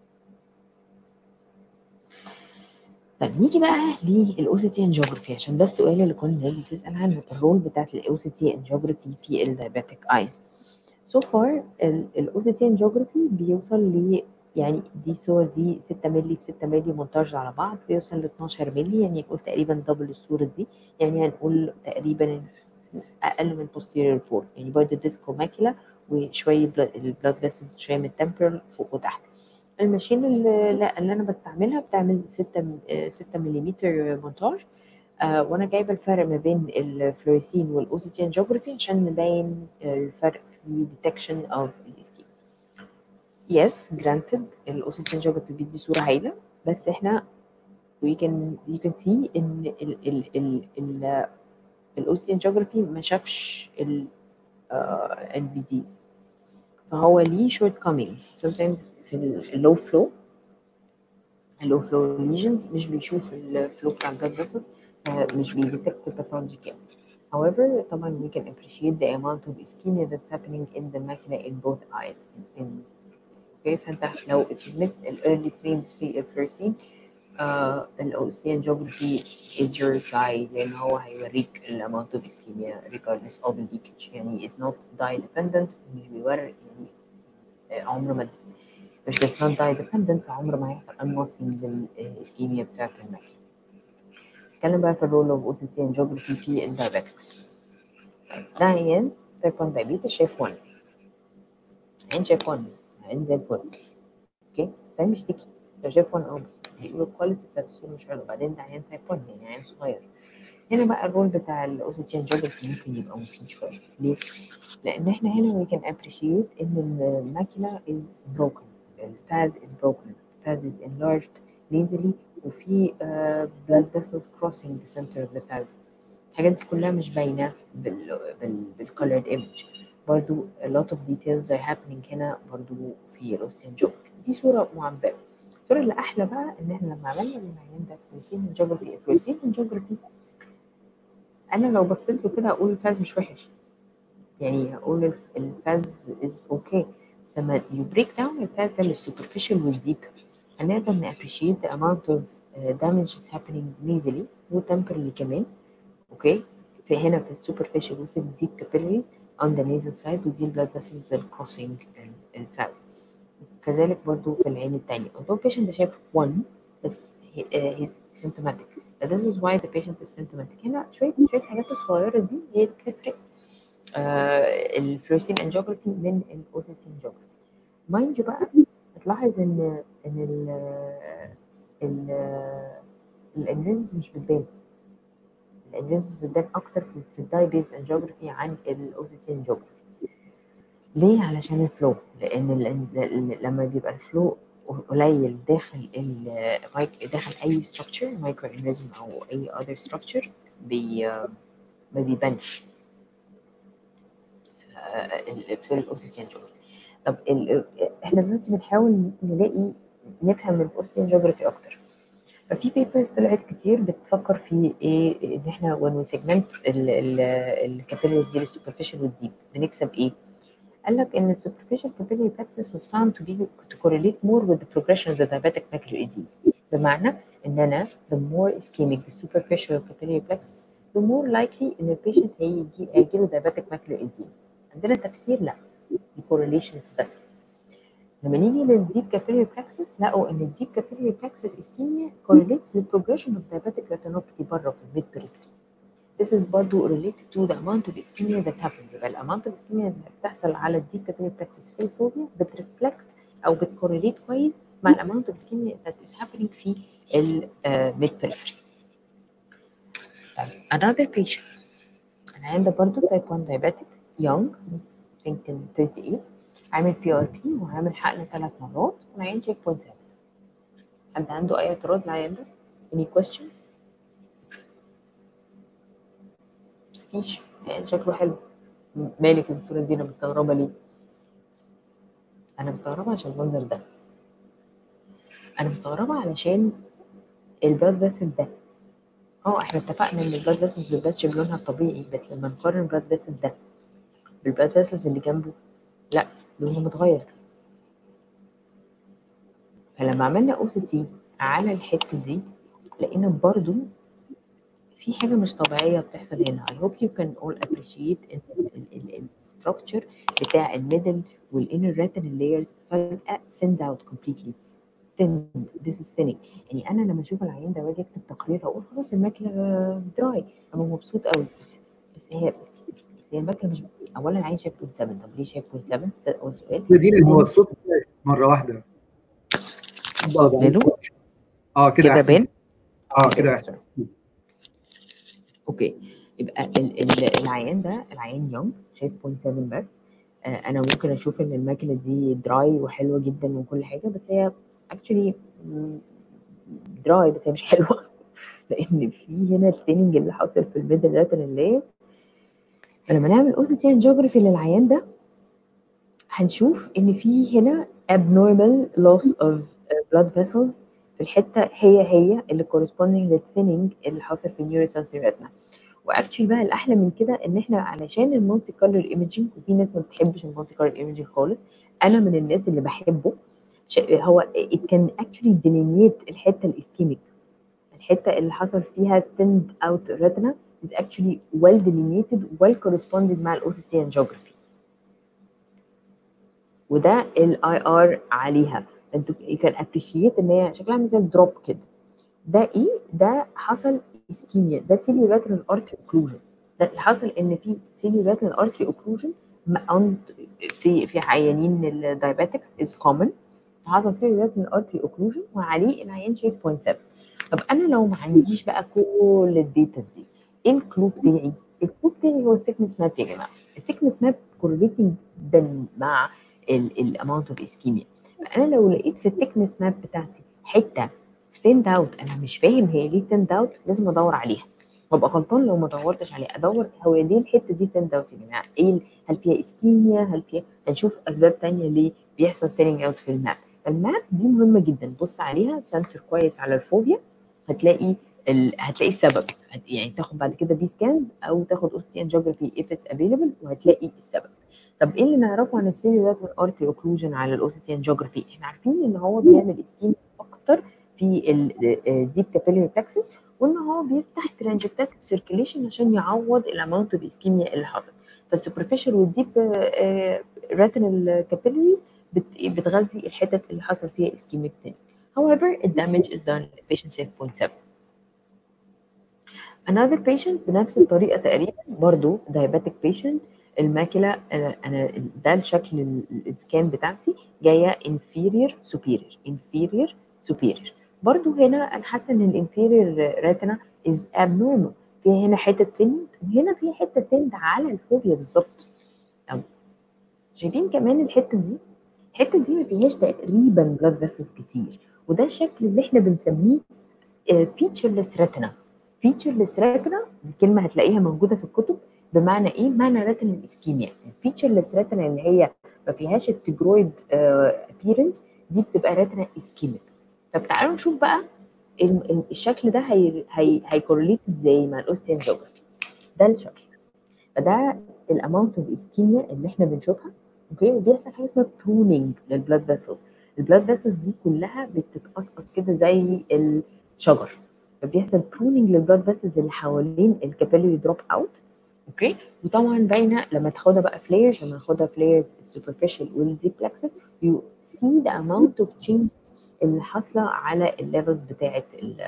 طيب نيجي بقى للاو سي تي انجيوجرافي عشان ده السؤال اللي كل الناس بتسال عنه الرول بتاعت الاو سي تي انجيوجرافي في الدايابيتك ايز سو فار الاو سي تي انجيوجرافي بيوصل ل يعني دي صور دي 6 مللي في 6 مللي مونتاج على بعض بيوصل ل 12 مللي يعني نقول تقريبا دبل الصورة دي يعني هنقول تقريبا اقل من posterior pole يعني برضه ديسكو ماكيلا وشويه البلاد فيسلز شويه من التمبرال فوق وتحت الماشين اللي, لا اللي انا بستعملها بتعمل 6 6 ملم مونتاج آه وانا جايبه الفرق ما بين الفلوريسين والاو سي تي انجيوجرافي عشان نبين الفرق في ديتكشن اوف الاسكيم يس جرانتد الاو سي تي انجيوجرافي بيدي صوره هايله بس احنا we can you can see ان ال ال ال ال الاوستيانجيوجرافي ما شافش البي ديز فهو ليه شورت كومينجز sometimes في اللو فلو اللو فلو ليجنز مش بيشوف الفلو بتاع البلاد فيسلز مش بيديتكت الباثولوجي كامل However, طبعا we can appreciate the amount of ischemia that's happening in the macula in both eyes. In, in, okay, فانت لو if you missed the early frames في الفلورسين الاوسيان جيوغرافي is your guide لان هو هيوريك ال amount of ischemia regardless of the leakage يعني is not dye dependent مش بيوري يعني عمره ما مش بس not dye dependent فعمره ما هيحصل unmasking للاسكيميا بتاعت الماكينة نتكلم بقى في الرول اوف اوسيتيان جيوغرافي في الدايابيتكس ده عيان تايب 1 دايابيتس شايف 1 عين شايف 1 عين زي الفل اوكي بس عين بيشتكي ده شايف 1 اه بس بيقولوا الكواليتي بتاعت الصوره مش حلوه بعدين ده عيان تايب 1 يعني عيان صغير هنا بقى الرول بتاع الاوسيتيان جيوغرافي ممكن يبقى مفيد شويه ليه؟ لان احنا هنا we can appreciate ان الماكينه is broken الفاز is broken الفاز is enlarged nasally وفي uh, blood vessels crossing the center of the faz الحاجات دي كلها مش باينه بال بال بالcolored image برضو a lot of details are happening هنا برضو في الاوستيان جيوغرافي دي صوره معبره الصوره اللي احلى بقى ان احنا لما عملنا للعيان ده فلوسين جيوغرافي فلوسين جيوغرافي انا لو بصيت له كده هقول الفاز مش وحش يعني هقول الفاز از اوكي okay. بس لما يو بريك داون الفاز ده للسوبرفيشال والديب هنقدر نابريشيت the amount of uh, damage that's happening nasally وتمبرلي كمان اوكي okay. في هنا في السوبرفيشال وفي الديب capillaries on the nasal side ودي البلاد vessels that crossing الفاز كذلك برضو في العين التانية although patient ده شايف one بس he, uh, he's symptomatic but this is why the patient is symptomatic هنا شوية شوية الحاجات الصغيرة دي هي اللي بتفرق آه الفلوسين انجيوجرافي من الاوسيتين انجيوجرافي مايند يو بقى هتلاحظ ان ان ال ال الانريزز مش بتبان الانريزز بتبان اكتر في, في الداي بيز انجيوجرافي عن الاوسيتين انجيوجرافي ليه علشان الفلو لان ال لما بيبقى الفلو قليل داخل المايك داخل اي ستراكشر مايكرو انريزم او اي اذر ستراكشر بي ما بيبانش في الاوسيتيان جيوغرافي طب احنا دلوقتي بنحاول نلاقي نفهم الاوسيتيان جيوغرافي اكتر ففي بيبرز طلعت كتير بتفكر في ايه ان احنا when we segment الكابيلاريز دي للسوبرفيشال والديب بنكسب ايه قال لك ان superficial capillary plexus was found to be to correlate more with the progression of the diabetic macular edema بمعنى ان انا the more ischemic the superficial capillary plexus the more likely ان البيشنت هيجي هيجيله diabetic macular edema عندنا تفسير لا دي correlations بس لما نيجي للديب capillary plexus لقوا ان الديب capillary plexus ischemia correlates للprogression of diabetic retinopathy بره في الميد periphery This is برضه related to the amount of ischemia that happens يبقى الاماونت of ischemia اللي بتحصل على الديب capillary plexus في الفوبيا بترفلكت او بتكورليت كويس مع الاماونت of ischemia that is happening في الميد periphery. طيب another patient العيان ده برضه type 1 diabetic young I think in 38 عامل بي ار بي وعامل حقن ثلاث مرات والعيان شايف 0.7 حد عنده اي اعتراض للعيان ده؟ any questions؟ مفيش يعني شكله حلو مالك الدكتوره دي انا مستغربه ليه انا مستغربه عشان المنظر ده انا مستغربه علشان البلاد فيسل ده اه احنا اتفقنا ان البلاد فيسلز بتباتش بلونها الطبيعي بس لما نقارن البلاد فيسل ده بالبلاد فيسلز اللي جنبه لا لونه متغير فلما عملنا او سي تي على الحته دي لقينا برضو في حاجة مش طبيعية بتحصل هنا I hope you can all appreciate إن الستراكشر بتاع الميدل والinner retinal layers فجأة thinned out completely thinned this is thinning يعني أنا لما أشوف العيان ده واجي أكتب تقرير أقول خلاص الماكلة دراي أبقى مبسوط قوي بس بس هي بس, بس, بس هي الماكلة مش أولا العين شايف 0.7 طب ليه شايف 0.7 ده أول سؤال دي هو الصوت مرة واحدة الصوت ماله اه كده كده أحسن. بان اه كده أحسن. اوكي يبقى ال- ال- العيان ده العيان يونج شايف 0.7 بس آه، انا ممكن اشوف ان الماكله دي دراي وحلوه جدا وكل حاجه بس هي اكشلي دراي بس هي مش حلوه لان في هنا الثيننج اللي حاصل في الميدل ريتنال لايرز فلما نعمل اوسيتيان جيوغرافي للعيان ده هنشوف ان في هنا abnormal loss of blood vessels في الحته هي هي اللي corresponding للثيننج اللي حاصل في النيوروسنسوري ريتنا واكشلي بقى الاحلى من كده ان احنا علشان المالتي كولر ايمجنج وفي ناس ما بتحبش المالتي كولر ايمجنج خالص انا من الناس اللي بحبه ش- هو it can actually delineate الحته الاسكيميك الحته اللي حصل فيها thinned out retina is actually well delineated well corresponded مع الاوسيتيان جيوغرافي وده الاي ار عليها انتوا you can appreciate ان هي شكلها عامل زي الدروب كده ده ايه ده حصل اسكيميا ده سيليولاترال ارتري اوكلوجن ده اللي حصل ان في سيليولاترال ارتري اوكلوجن في في عيانين الدايابيتكس از كومن حصل سيليولاترال ارتري اوكلوجن وعليه العيان شايف 0.7 طب انا لو ما عنديش بقى كل الداتا دي ايه الكلو بتاعي؟ الكلو بتاعي هو الثيكنس ماب يا جماعه الثيكنس ماب كورليتنج جدا مع الاماونت اوف اسكيميا فانا لو لقيت في الثيكنس ماب بتاعتي حته ثيند اوت انا مش فاهم هي ليه ثيند اوت لازم ادور عليها وابقى غلطان لو ما دورتش عليها ادور هو ليه الحته دي ثيند اوت يا جماعه ايه ال- هل فيها اسكيميا هل فيها هنشوف اسباب تانية ليه بيحصل ثيننج اوت في الماب الماب دي مهمه جدا بص عليها سنتر كويس على الفوبيا هتلاقي ال... هتلاقي السبب هت- يعني تاخد بعد كده بي سكانز او تاخد اوستيان جيوغرافي اف اتس افيلبل وهتلاقي السبب طب ايه اللي نعرفه عن السيلولار ارتري اوكلوجن على الاوستيان جيوغرافي احنا عارفين ان هو بيعمل اسكيم اكتر في الديب كابيلاري بلاكسس وان هو بيفتح ترانجكتات سيركيليشن عشان يعوض الاماونت اوف اسكيميا اللي حصل فالسوبرفيشال والديب ريتينال كابيلاريز بتغذي الحتت اللي حصل فيها اسكيميك تاني however the damage is done at patient safe 0.7 another patient بنفس الطريقه تقريبا برضو diabetic patient الماكله انا أنا ده الشكل ال- السكان بتاعتي جايه inferior superior inferior superior برضو هنا انا حاسه ان الانفيرير ريتنا از abnormal في هنا حته تند وهنا في حته تند على الفوبيا بالظبط أو شايفين كمان الحته دي الحته دي ما فيهاش تقريبا بلاد فيسلز كتير وده الشكل اللي احنا بنسميه فيتشرلس ريتنا فيتشرلس ريتنا دي كلمه هتلاقيها موجوده في الكتب بمعنى ايه؟ معنى ريتنال اسكيميا الفيتشرلس ريتنا اللي هي ما فيهاش التجرويد ابييرنس دي بتبقى ريتنا اسكيميك طب تعالوا نشوف بقى ال- ال- الشكل ده هي هي هيكورليت ازاي مع الاوستيان جيوغرافي ده الشكل فده الاماونت اوف اسكيميا اللي احنا بنشوفها اوكي وبيحصل حاجه اسمها برونينج للبلاد فيسلز البلاد فيسلز دي كلها بتتقصقص كده زي الشجر فبيحصل برونينج للبلاد فيسلز اللي حوالين الكابيلري دروب اوت اوكي وطبعا باينه لما تاخدها بقى فلايرز لما تاخدها فلايرز السوبرفيشال والديب بلكسس يو سي ذا اماونت اوف تشينجز اللي حاصله على الليفلز بتاعه ال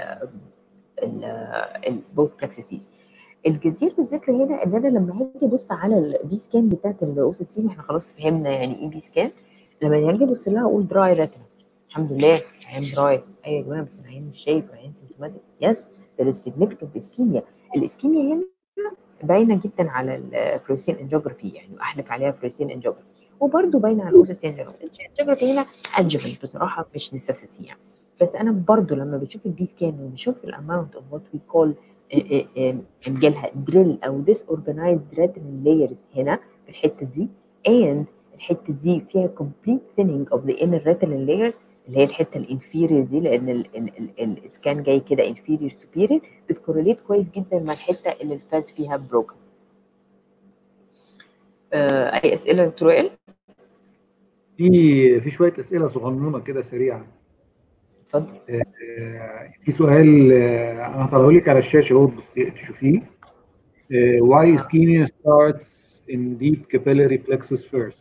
ال بوث بلكسسيز الجدير بالذكر هنا ان انا لما هاجي ابص على البي سكان بتاعت الاو سي تي احنا خلاص فهمنا يعني ايه بي سكان لما هاجي ابص لها اقول دراي ريتنا الحمد لله العين دراي ايوه يا جماعه بس العين مش شايف العين سيمتوماتيك يس there is significant ischemia الاسكيميا هنا باينه جدا على الفلوسين انجيوجرافي يعني واحلف عليها فلوسين انجيوجرافي وبرده باينه على الاوسيتين انجيوجرافي هنا ادجفنت بصراحه مش نيسيسيتي يعني بس انا برضو لما بشوف البي سكان وبشوف الاماونت اوف وات وي كول نجيلها دريل او ديس اورجنايزد ريتنال لايرز هنا في الحته دي and الحته دي فيها كومبليت ثيننج اوف ذا inner retinal layers اللي هي الحته الانفيريور دي لان السكان جاي كده انفيريور سوبيريور بتكورليت كويس جدا مع الحته اللي الفاز فيها بروكن آه اي اسئله دكتور وائل؟ في في شويه اسئله صغنونه كده سريعه اتفضل آه في سؤال آه انا هطلعه لك على الشاشه اهو تشوفيه آه why ischemia starts in deep capillary plexus first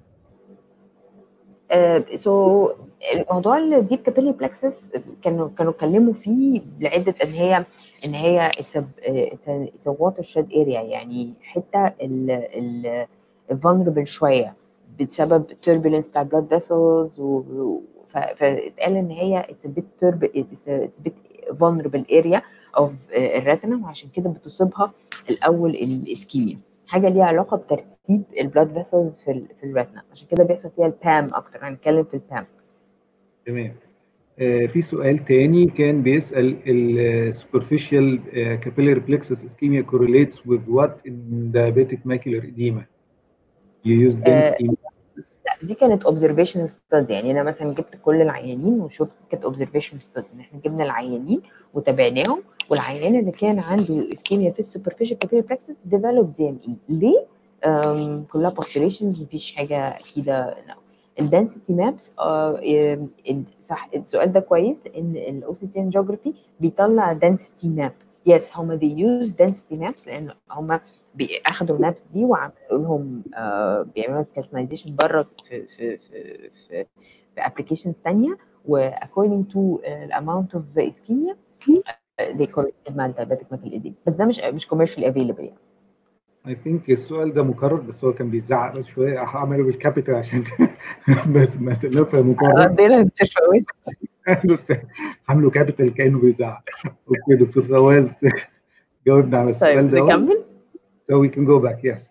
سو uh, so, موضوع الديب كابيلي بلكسس كانوا كانوا اتكلموا فيه لعده ان هي ان هي اتس اتس ووتر شيد اريا يعني حته ال الفولنربل شويه بسبب turbulence بتاع blood vessels و فاتقال ان هي اتس بيت اتس بيت vulnerable area of الريتنا وعشان كده بتصيبها الاول الاسكيميا حاجه ليها علاقه بترتيب البلاد فيسلز في ال في الريتنا عشان كده بيحصل فيها البام اكتر هنتكلم في البام تمام آه في سؤال تاني كان بيسال السوبرفيشال capillary plexus ischemia correlates with what in diabetic macular edema you use density آه لا دي كانت اوبزرفيشن ستادي يعني انا مثلا جبت كل العيانين وشفت كانت اوبزرفيشن ستادي ان احنا جبنا العيانين وتابعناهم والعيان اللي كان عنده اسكيميا في السوبرفيشال كابيلي براكسس ديفلوب دي ام اي ليه؟ كلها بوستيليشنز مفيش حاجه اكيده لا الدنسيتي مابس آه صح السؤال ده كويس لان الاو سي تي جيوغرافي بيطلع دنسيتي ماب يس هم they use density maps لان هم اخدوا المابس دي وعملوا لهم آه بيعملوا سكاتنايزيشن بره في في في في, في applications ثانيه و according to uh, the amount of ischemia they correlated مع diabetic macular edema بس ده مش مش commercially available يعني I think السؤال ده مكرر بس هو كان بيزعق بس شويه هعمله بالكابيتال عشان بس بس نفهم مكرر عندنا التفاوت بص عامله كابيتال كانه بيزعق اوكي دكتور فواز جاوبنا على السؤال طيب ده نكمل so we can go back yes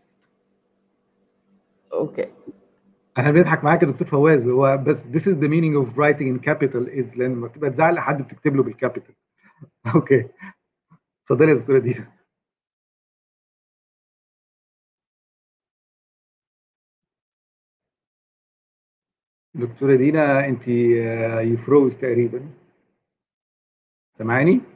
اوكي احنا بنضحك معاك يا دكتور فواز هو بس this is the meaning of writing in capital is لان لما تبقى تزعل حد بتكتب له بالكابيتال اوكي اتفضلي يا دكتوره دينا دكتوره دينا انت يو فروز تقريبا سامعاني؟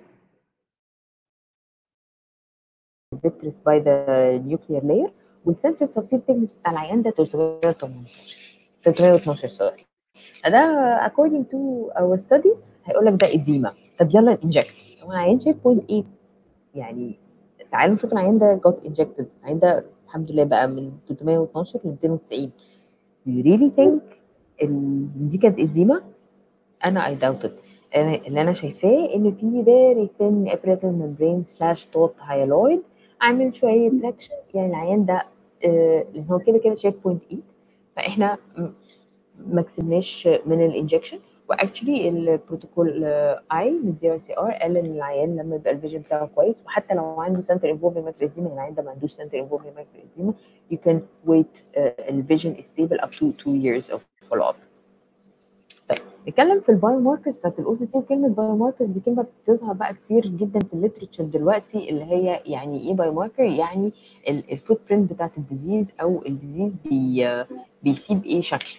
فيترس باي ذا نيوكليير لاير والسنسور سفير تكنس بتاع العيان ده 318 312 سوري ده according to our studies هيقول لك ده اديما طب يلا انجكت هو العيان شايف 0.8 يعني تعالوا نشوف العيان ده جوت انجكتد العيان ده الحمد لله بقى من 312 ل 290 you really think دي كانت اديما انا I doubt it أنا اللي انا شايفاه ان في very thin epithelial membrane slash taut hyaloid عامل شويه تراكشن يعني العيان ده آه لان هو كده كده شايف 0.8 فاحنا ما كسبناش من الانجكشن واكشلي البروتوكول اي من الدي ار سي ار قال ان العيان لما يبقى الفيجن بتاعه كويس وحتى لو عنده سنتر انفولفنج ماكرو اديما العيان ده ما عندوش سنتر انفولفنج ماكرو اديما you can wait uh, الفيجن is stable up to two years of follow up طيب نتكلم في البايو ماركرز بتاعت الاو سي تي وكلمه بايو ماركرز دي كلمه بتظهر بقى كتير جدا في الليترشر دلوقتي اللي هي يعني ايه بايو ماركر يعني الفوت برنت بتاعت الديزيز او الديزيز بي بيسيب ايه شكل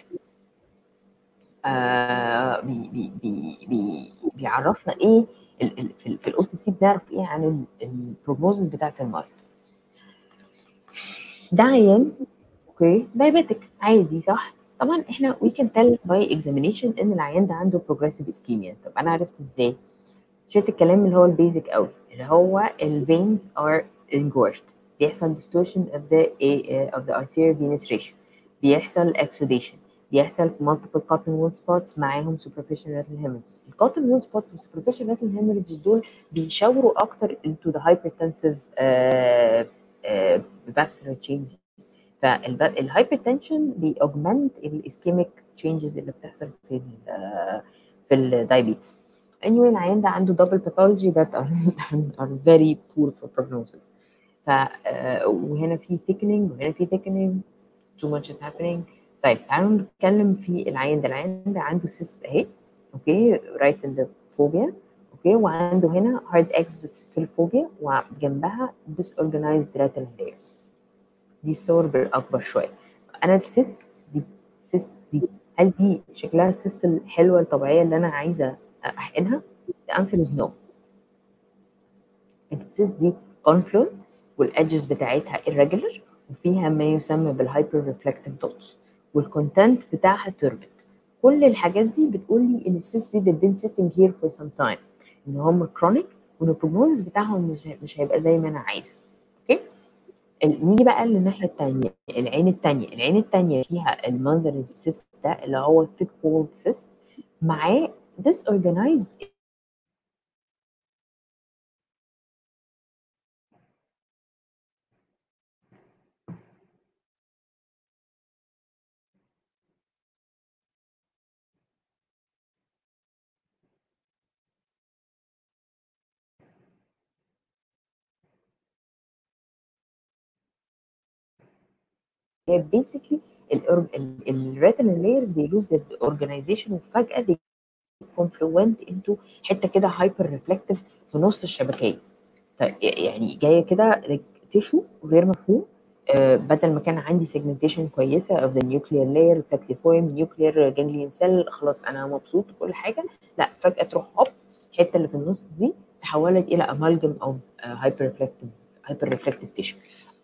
آه بي بي بي بي بيعرفنا ايه ال ال في, في الاو سي تي بنعرف ايه عن البروجنوزس بتاعت المرض ده عيان اوكي دايبيتك عادي صح طبعا احنا we can tell by examination ان العيان ده عنده progressive ischemia طب انا عرفت ازاي شويه الكلام اللي هو البيزك قوي اللي هو ال veins are engorged بيحصل distortion of the uh, of the arterial venous ratio بيحصل exudation بيحصل multiple cotton wool spots معاهم superficial retinal hemorrhages ال cotton wool spots وال superficial retinal hemorrhages دول بيشاوروا اكتر into the hypertensive uh, uh, vascular changes فالهايبرتنشن بيأوجمنت الاسكيميك تشينجز اللي بتحصل في ال في الدايابيتس anyway العيان ده عنده double pathology that are, are very poor for prognosis ف uh, وهنا في thickening وهنا في thickening too much is happening طيب تعالوا نتكلم في العيان ده العيان ده عنده cyst اهي اوكي right in the fovea اوكي وعنده هنا hard exudates في الفوفيا وجنبها disorganized retinal layers دي الصور بالاكبر شويه انا السيست دي السيست دي هل دي شكلها السيست الحلوه الطبيعيه اللي انا عايزه احقنها؟ the answer is no السيست دي confluent والادجز بتاعتها irregular وفيها ما يسمى بالهايبر ريفلكتيف دوتس والكونتنت بتاعها تربت كل الحاجات دي بتقول لي ان السيست دي they've been sitting here for some time ان هم كرونيك وان البروجنوز بتاعهم مش مش هيبقى زي ما انا عايزه اوكي نيجي بقى للناحيه الثانيه العين الثانيه العين الثانيه فيها المنظر السيست ده اللي هو thick walled cyst معاه disorganized هي بيسكلي الريتنال لايرز they lose their organization وفجاه they confluent into حته كده هايبر ريفلكتيف في نص الشبكيه طيب يعني جايه كده تيشو غير مفهوم آه بدل ما كان عندي سيجمنتيشن كويسه of the nuclear layer plexiform nuclear ganglion cell خلاص انا مبسوط وكل حاجه لا فجاه تروح هوب الحته اللي في النص دي تحولت الى amalgam of uh, hyper reflective hyper reflective tissue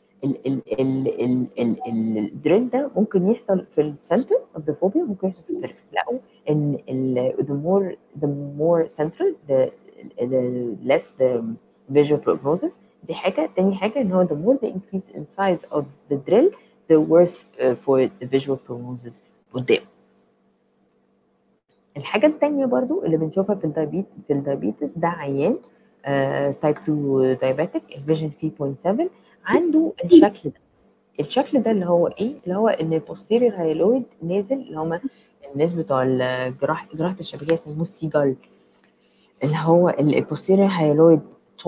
الدريل ده ممكن يحصل في السنتر اوف ذا فوبيا ممكن يحصل في البريفري لقوا ان the more the more central the, the less the visual prognosis دي حاجه تاني حاجه ان هو the more the increase in size of the drill the worse uh, for the visual prognosis قدام الحاجه الثانيه برضو اللي بنشوفها في الدايبيت في الدايبيتس ده عيان تايب 2 دايابيتك الفيجن فيه 0.7 عنده الشكل ده الشكل ده اللي هو ايه اللي هو ان البوستيريور هايلويد نازل اللي هم الناس بتوع الجراحه جراحه الشبكيه يسموه السيجال اللي هو البوستيريور هايلويد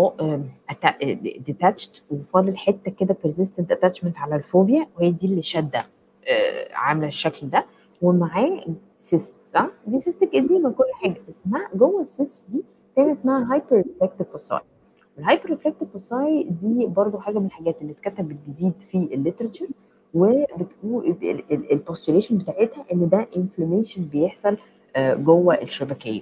ديتاتشد وفاضل حته كده بيرزيستنت اتاتشمنت على الفوبيا وهي دي اللي شاده عامله الشكل ده ومعاه سيست صح؟ دي سيستك اديما كل حاجه بس مع جوه السيست دي في حاجه اسمها هايبر ريفلكتيف فوساي الهايبر ريفلكتيف فوساي دي برضو حاجه من الحاجات اللي اتكتبت جديد في الليترشر وبتقول البوستوليشن بتاعتها ان ده انفلاميشن بيحصل جوه الشبكيه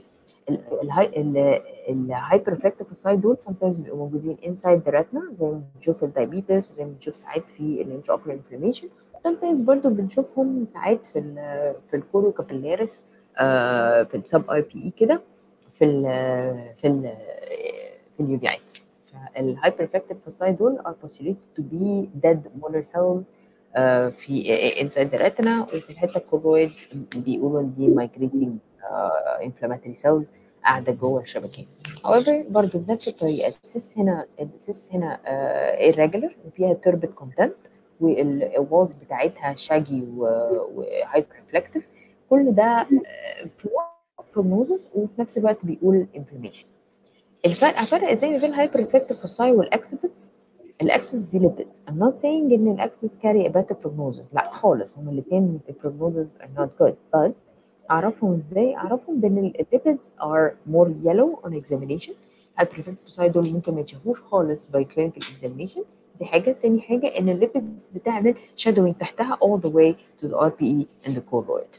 الهايبر ريفلكتيف فوساي دول sometimes بيبقوا موجودين inside the retina زي ما بنشوف في الدايبيتس وزي ما بنشوف ساعات في الانتراكولار انفلاميشن sometimes برضو بنشوفهم ساعات في ال في الكوريو كابيلاريس في السب اي بي اي كده في ال في ال في اليوفيات فالهايبر ريفلكتيف فوساي دول are postulated to be dead molar cells uh, في inside the retina وفي الحته الكورويد بيقولوا ان دي migrating uh, inflammatory cells قاعده جوه الشبكيه. however برضه بنفس الطريقه السيس هنا السيس هنا uh, irregular وفيها تربت كونتنت والوالز بتاعتها شاجي وهايبر ريفلكتيف كل ده بروجنوزس وفي نفس الوقت بيقول انفلاميشن. الفرق افرق ازاي ما بين الهايبر ريفلكتيف فوساي والاكسوبيتس الاكسوس دي ليبيدز I'm not saying ان الاكسوس carry a better prognosis لا خالص هما الاثنين prognosis are not good but اعرفهم ازاي اعرفهم بان الليبيدز are more yellow on examination hyper reflective foci دول ممكن ما يتشافوش خالص by clinical examination دي حاجه تاني حاجه ان الليبيدز بتعمل shadowing تحتها all the way to the RPE and the choroid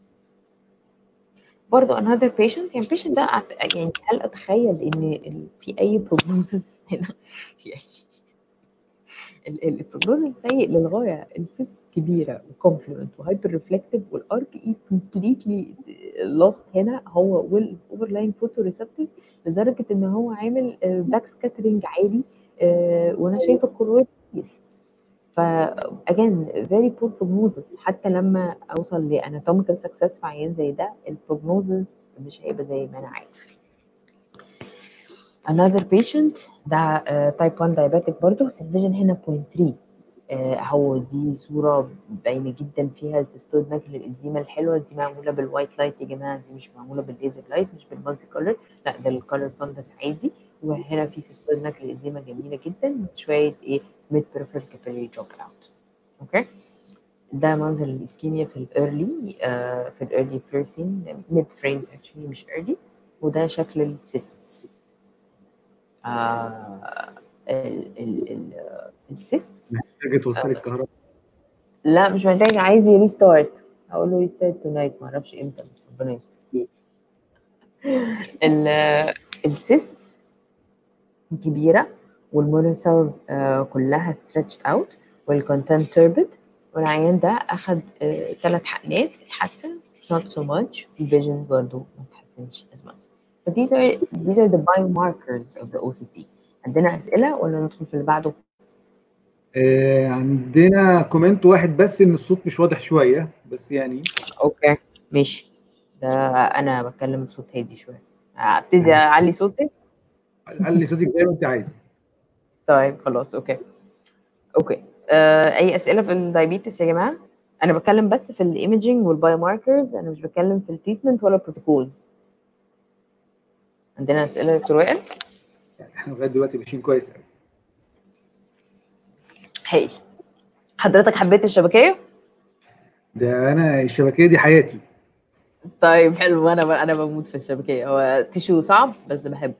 برضه another patient يعني patient ده يعني هل اتخيل ان في اي prognosis هنا يعني البروجنوز السيء للغايه السيس كبيره وكومفلوينت وهايبر ريفلكتيف والار بي اي كومبليتلي لوست هنا هو والاوفرلاين فوتو ريسبتورز لدرجه ان هو عامل باك سكاترينج عالي آه، وانا شايفه الكرويد كويس فاجين فيري بور بروجنوزز حتى لما اوصل لاناتوميكال سكسس في عيان زي ده البروجنوزز مش هيبقى زي ما انا عايز another patient ده تايب 1 diabetic برضه بس الفيجن هنا 0.3 آه، هو دي صورة باينة جدا فيها السيستود ماكل الإنزيمة الحلوة دي معمولة بالوايت لايت يا جماعة دي مش معمولة بالليزر لايت مش بالمالتي كولر لا ده الكولر فندس عادي وهنا في سيستود ماكل الإنزيمة جميلة جدا شوية إيه ميد بريفرال كابيلاري دروب اوت أوكي ده منظر الإسكيميا في الإيرلي آه في الإيرلي فلورسين ميد فريمز اكشلي مش إيرلي وده شكل السيستس آه السيستس محتاجه توصلي الكهرباء لا مش محتاج عايز ريستارت هقول له ريستارت تونايت ما اعرفش امتى بس ربنا يستر السيستس كبيره والمونوسيلز كلها ستريتشد اوت والكونتنت تربت والعيان ده اخد ثلاث حقنات اتحسن not so much الفيجن برضه ما اتحسنش as much but these are these are the biomarkers of the OCT عندنا اسئله ولا ندخل في اللي بعده؟ آه عندنا كومنت واحد بس ان الصوت مش واضح شويه بس يعني اوكي ماشي ده انا بتكلم بصوت هادي شويه ابتدي اعلي صوتي علي صوتك زي ما انت عايزه طيب خلاص اوكي اوكي آه اي اسئله في الدايابيتس يا جماعه انا بتكلم بس في الايمجنج والبايو ماركرز انا مش بتكلم في التريتمنت ولا بروتوكولز عندنا اسئله يا دكتور وائل يعني احنا لغايه دلوقتي ماشيين كويس قوي هايل حضرتك حبيت الشبكيه ده انا الشبكيه دي حياتي طيب حلو انا انا بموت في الشبكيه هو تيشو صعب بس بحبه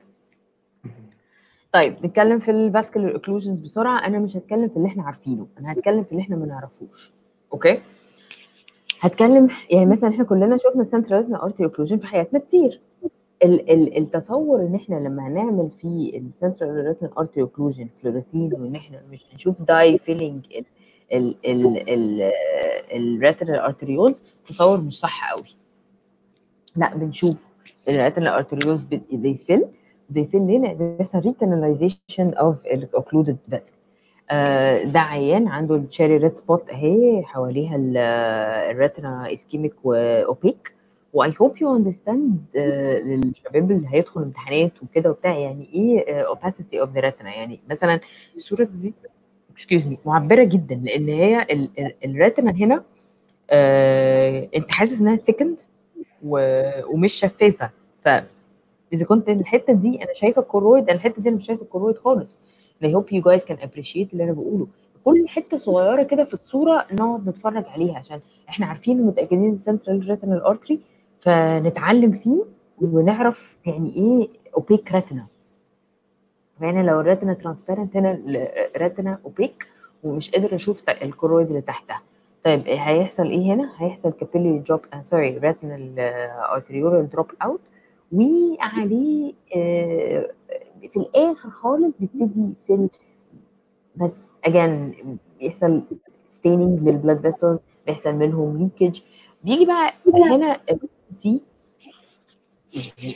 طيب نتكلم في الفاسكولار اوكلوجنز بسرعه انا مش هتكلم في اللي احنا عارفينه انا هتكلم في اللي احنا ما نعرفوش اوكي هتكلم يعني مثلا احنا كلنا شفنا السنترال ارتري اوكلوجن في حياتنا كتير ال ال التصور ان احنا لما هنعمل في السنترال ريتنال ارتري اوكلوجن فلوريسين وان احنا مش هنشوف داي فيلينج ال ال ال الريتنال ارتريولز تصور مش صح قوي لا بنشوف الريتنال ارتريولز they fill they fill ليه؟ بيحصل ريتناليزيشن اوف الاوكلودد فيسل ده عيان عنده التشيري ريد سبوت اهي حواليها الريتنا اسكيميك واوبيك واي هوب يو اندرستاند للشباب اللي هيدخل امتحانات وكده وبتاع يعني ايه اوباسيتي اوف ذا ريتنا يعني مثلا الصوره دي اكسكيوز مي معبره جدا لان هي الريتنا هنا آه انت حاسس انها ثيكند ومش شفافه ف اذا كنت الحته دي انا شايفه الكرويد انا الحته دي انا مش شايفه الكرويد خالص I hope you guys can appreciate اللي انا بقوله كل حته صغيره كده في الصوره نقعد نتفرج عليها عشان احنا عارفين ومتاكدين السنترال ريتنال ارتري فنتعلم فيه ونعرف يعني ايه اوبيك ريتنا يعني لو الريتنا ترانسبيرنت هنا الريتنا اوبيك ومش قادر اشوف الكرويد اللي تحتها طيب هيحصل ايه هنا هيحصل كابيلي دروب سوري ريتنال ارتريولار دروب اوت وعليه آه في الاخر خالص بيبتدي في ال... بس اجان بيحصل ستيننج للبلاد فيسلز بيحصل منهم ليكج بيجي بقى هنا دي يعني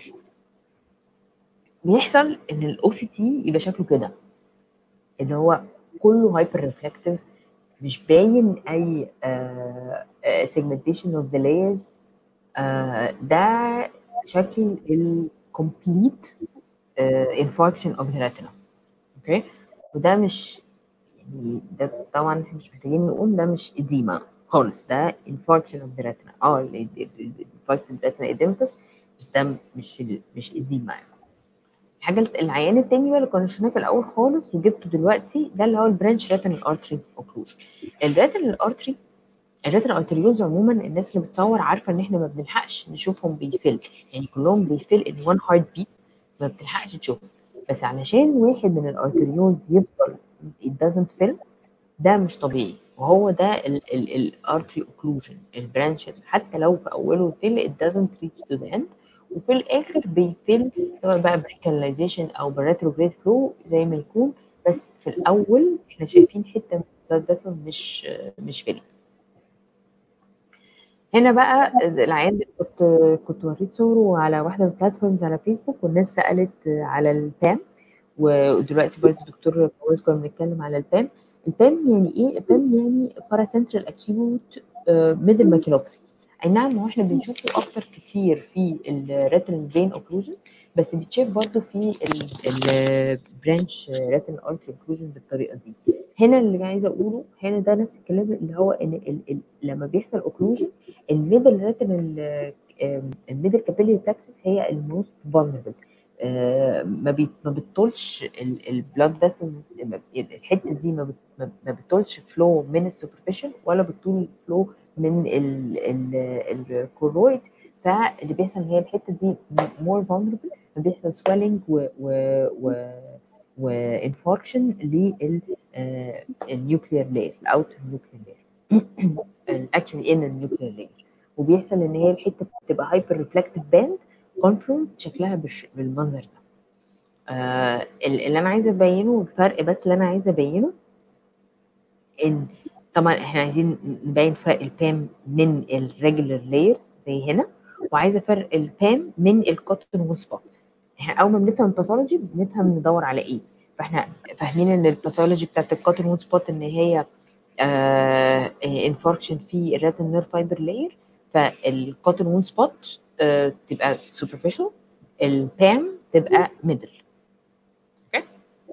بيحصل ان الاو سي تي يبقى شكله كده اللي هو كله هايبر ريفلكتيف مش باين اي سيجمنتيشن اوف ذا لايرز ده شكل الكومبليت انفاركشن اوف ذا ريتنا اوكي وده مش يعني ده طبعا احنا مش محتاجين نقول ده مش اديما خالص ده انفاركشن اوف ذا ريتنا اه انفاركشن ريتنا اديمتس بس ده مش ال مش اديما يعني الحاجه العيان التاني بقى اللي كنا شفناه في الاول خالص وجبته دلوقتي ده اللي هو البرانش ريتنال ارتري اوكلوجن الريتنال ارتري الريتنال ارتريولز عموما الناس اللي بتصور عارفه ان احنا ما بنلحقش نشوفهم بيفل يعني كلهم بيفل ان وان هارت بيت ما بتلحقش تشوفه بس علشان واحد من الارتريولز يفضل it doesn't fill ده مش طبيعي وهو ده الارتري اوكلوجن البرانشز حتى لو في اوله فيل it doesn't reach to the end وفي الاخر بيفل سواء بقى بريكاليزيشن او بالريتروجريد فلو زي ما يكون بس في الاول احنا شايفين حته من البلاد فيسل مش مش فيلم هنا بقى العيان ده كنت كنت وريت صوره على واحده من البلاتفورمز على فيسبوك والناس سالت على البام ودلوقتي برضه الدكتور فواز كنا بنتكلم على البام البام يعني ايه البام يعني باراسنترال اكيوت ميدل ماكيلوباثي اي نعم هو احنا بنشوفه اكتر كتير في الريتنال فين اوكلوجن بس بيتشاف برضه في البرانش ريتنال ارتري اوكلوجن بالطريقه دي هنا اللي عايزه اقوله هنا ده نفس الكلام اللي هو ان ال ال لما بيحصل اوكلوجن الميدل ريتنال الميدل كابيلري بلاكسس هي الموست فولنربل ما بي ما بتطولش البلاد فيسلز الحته دي ما, بت ما بتطولش فلو من السوبرفيشال ولا بتطول فلو من الكورويد فاللي بيحصل هي الحته دي مور فولنربل بيحصل سويلنج و و و وانفاركشن للنيوكليير لاير الاوتر نيوكليير لاير اكشلي ان النيوكليير لاير وبيحصل ان هي الحته بتبقى هايبر ريفلكتيف باند كونفرونت شكلها بالمنظر ده آه اللي انا عايزه ابينه الفرق بس اللي انا عايزه ابينه ان طبعا احنا عايزين نبين فرق البام من الريجولر لايرز زي هنا وعايزه فرق البام من الكوتن وول سبوت احنا اول ما بنفهم الباثولوجي بنفهم ندور على ايه فاحنا فاهمين ان الباثولوجي بتاعت الكوتن وول سبوت ان هي انفاركشن في الريتن نير فايبر لاير فالكوتن وول سبوت آه تبقى سوبرفيشال البام تبقى ميدل اوكي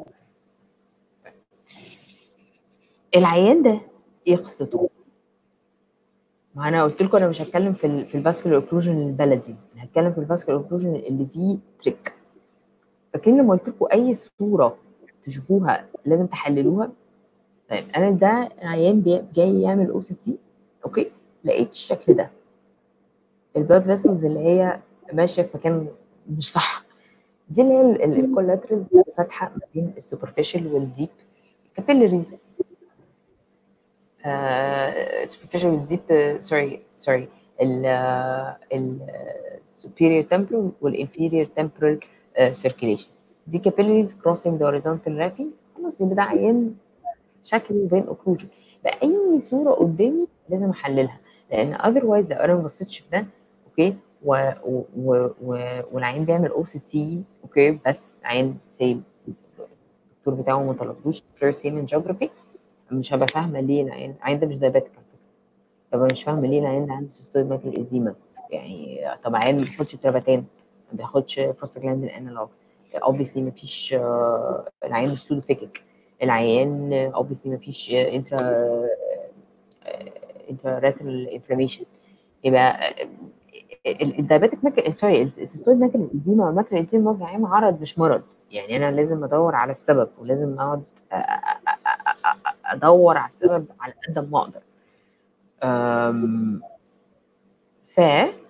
العيان ده ايه قصته؟ ما انا قلت لكم انا مش هتكلم في ال في الفاسكولار اوكلوجن البلدي انا هتكلم في الفاسكولار اوكلوجن اللي فيه تريك فاكرين لما قلت لكم اي صوره تشوفوها لازم تحللوها طيب انا ده عيان جاي يعمل او سي تي اوكي لقيت الشكل ده البلاد فيسلز اللي هي ماشيه في مكان مش صح دي اللي هي الكولاترالز فاتحه ما بين السوبرفيشال والديب كابيلاريز superficial deep uh, sorry sorry ال ال superior temporal والinferior temporal uh, circulations دي capillaries crossing the horizontal raphe خلاص يبقى ده عيان شكله فين اوكلوجن بأي صورة قدامي لازم أحللها لأن otherwise لو أنا ما بصيتش في ده أوكي و و و والعيان بيعمل او سي تي اوكي بس عيان سي الدكتور بتاعه ما طلبلوش فيرست ان جيوغرافي مش هبقى فاهمه ليه العيان العيان ده مش دايباتيك على فكره هبقى مش فاهمه ليه العيان ده عنده سيستويد ماكل اديما يعني طب عيان ما بياخدش تراباتان ما بياخدش بروستاجلاندين انالوجز اوبسلي ما فيش العيان مش سودوفيكك العيان اوبسلي ما فيش انترا انترا ريتنال انفلاميشن يبقى الدايباتيك ماكل سوري السيستويد ماكل الاديما والماكل الاديما وجه عام عرض مش مرض يعني انا لازم ادور على السبب ولازم اقعد ادور على السبب على قد ما اقدر ف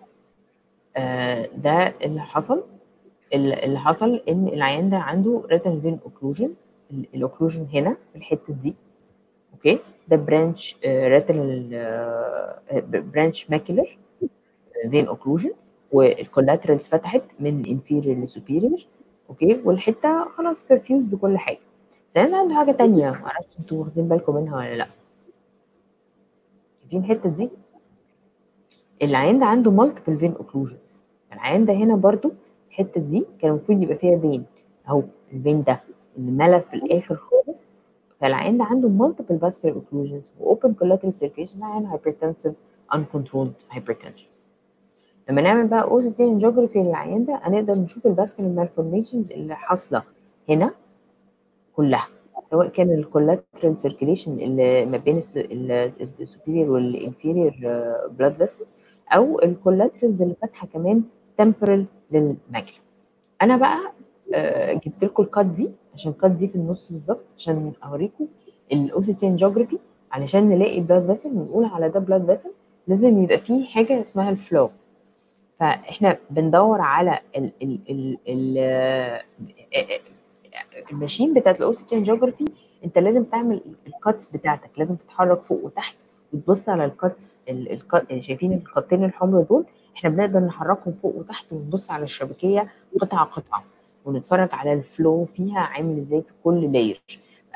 ده اللي حصل اللي حصل ان العيان ده عنده ريتن فين اوكلوجن الاوكلوجن هنا في الحته دي اوكي ده برانش ريتنال برانش ماكيلر فين اوكلوجن والكولاترالز فتحت من انفيريور لسوبيريور اوكي والحته خلاص برفيوز بكل حاجه بس انا عنده حاجه تانية معرفش انتوا واخدين بالكم منها ولا لا شايفين الحته دي العيان ده عنده مالتيبل فين اوكلوجن العيان ده هنا برضو الحته دي كان المفروض يبقى فيها فين اهو الفين ده اللي ملى في الاخر خالص فالعيان ده عنده مالتيبل فاسكولار اوكلوجنز واوبن كولاترال سيركيشن عيان هايبرتنسيف uncontrolled hypertension لما نعمل بقى او سي تي انجيوجرافي للعيان ده هنقدر نشوف الفاسكولار مالفورميشنز اللي حاصله هنا كلها سواء كان الكولاترال سيركيليشن اللي ما بين السوبيريور والانفيريور بلاد فيسلز او الكولاترالز اللي فاتحه كمان تمبرال للماكله انا بقى جبت لكم الكات دي عشان الكات دي في النص بالظبط عشان اوريكم الاو سي تي انجيوجرافي علشان نلاقي بلاد فيسل ونقول على ده بلاد فيسل لازم يبقى فيه حاجه اسمها الفلو فاحنا بندور على ال ال ال ال الماشين بتاعت الاو سي جيوغرافي انت لازم تعمل الكاتس بتاعتك لازم تتحرك فوق وتحت وتبص على الكاتس شايفين الخطين الحمر دول احنا بنقدر نحركهم فوق وتحت ونبص على الشبكيه قطعه قطعه ونتفرج على الفلو فيها عامل ازاي في كل لاير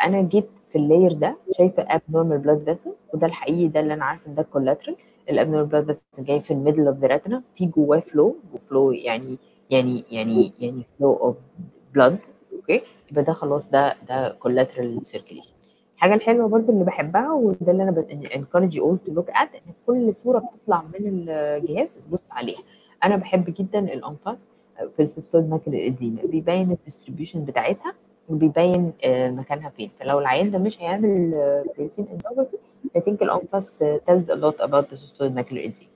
انا جيت في اللاير ده شايفه ابنورمال بلاد فيسل وده الحقيقي ده اللي انا عارفه ان ده كولاترال الابنورمال بلاد فيسل جاي في الميدل اوف ذا ريتنا في جواه فلو وفلو يعني يعني يعني يعني فلو اوف بلاد اوكي يبقى ده خلاص ده ده كولاترال سيركيليشن الحاجه الحلوه برضو اللي بحبها وده اللي انا انكورج يو تو لوك ات ان كل صوره بتطلع من الجهاز تبص عليها انا بحب جدا الانفاس في السيستول ماكل الاديمه بيبين الديستريبيوشن بتاعتها وبيبين مكانها فين فلو العيان ده مش هيعمل فلوسين اندوجرافي I think الانفاس tells a lot about the systolic macular edema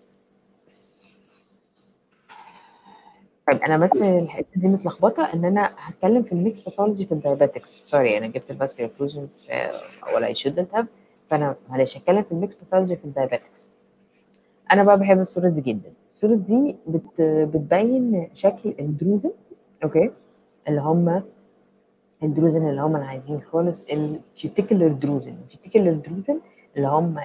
طيب انا بس الحته دي متلخبطه ان انا هتكلم في الميكس باثولوجي في الدايابيتكس سوري انا جبت الفاسكولار اوكلوجنز ولا اي شودنت هاف فانا معلش هتكلم في الميكس باثولوجي في الدايابيتكس انا بقى بحب الصوره دي جدا الصوره دي بت بتبين شكل الدروزن اوكي اللي هم الدروزن اللي هم اللي عايزين خالص الكيوتيكولر دروزن الكيوتيكولر دروزن اللي هم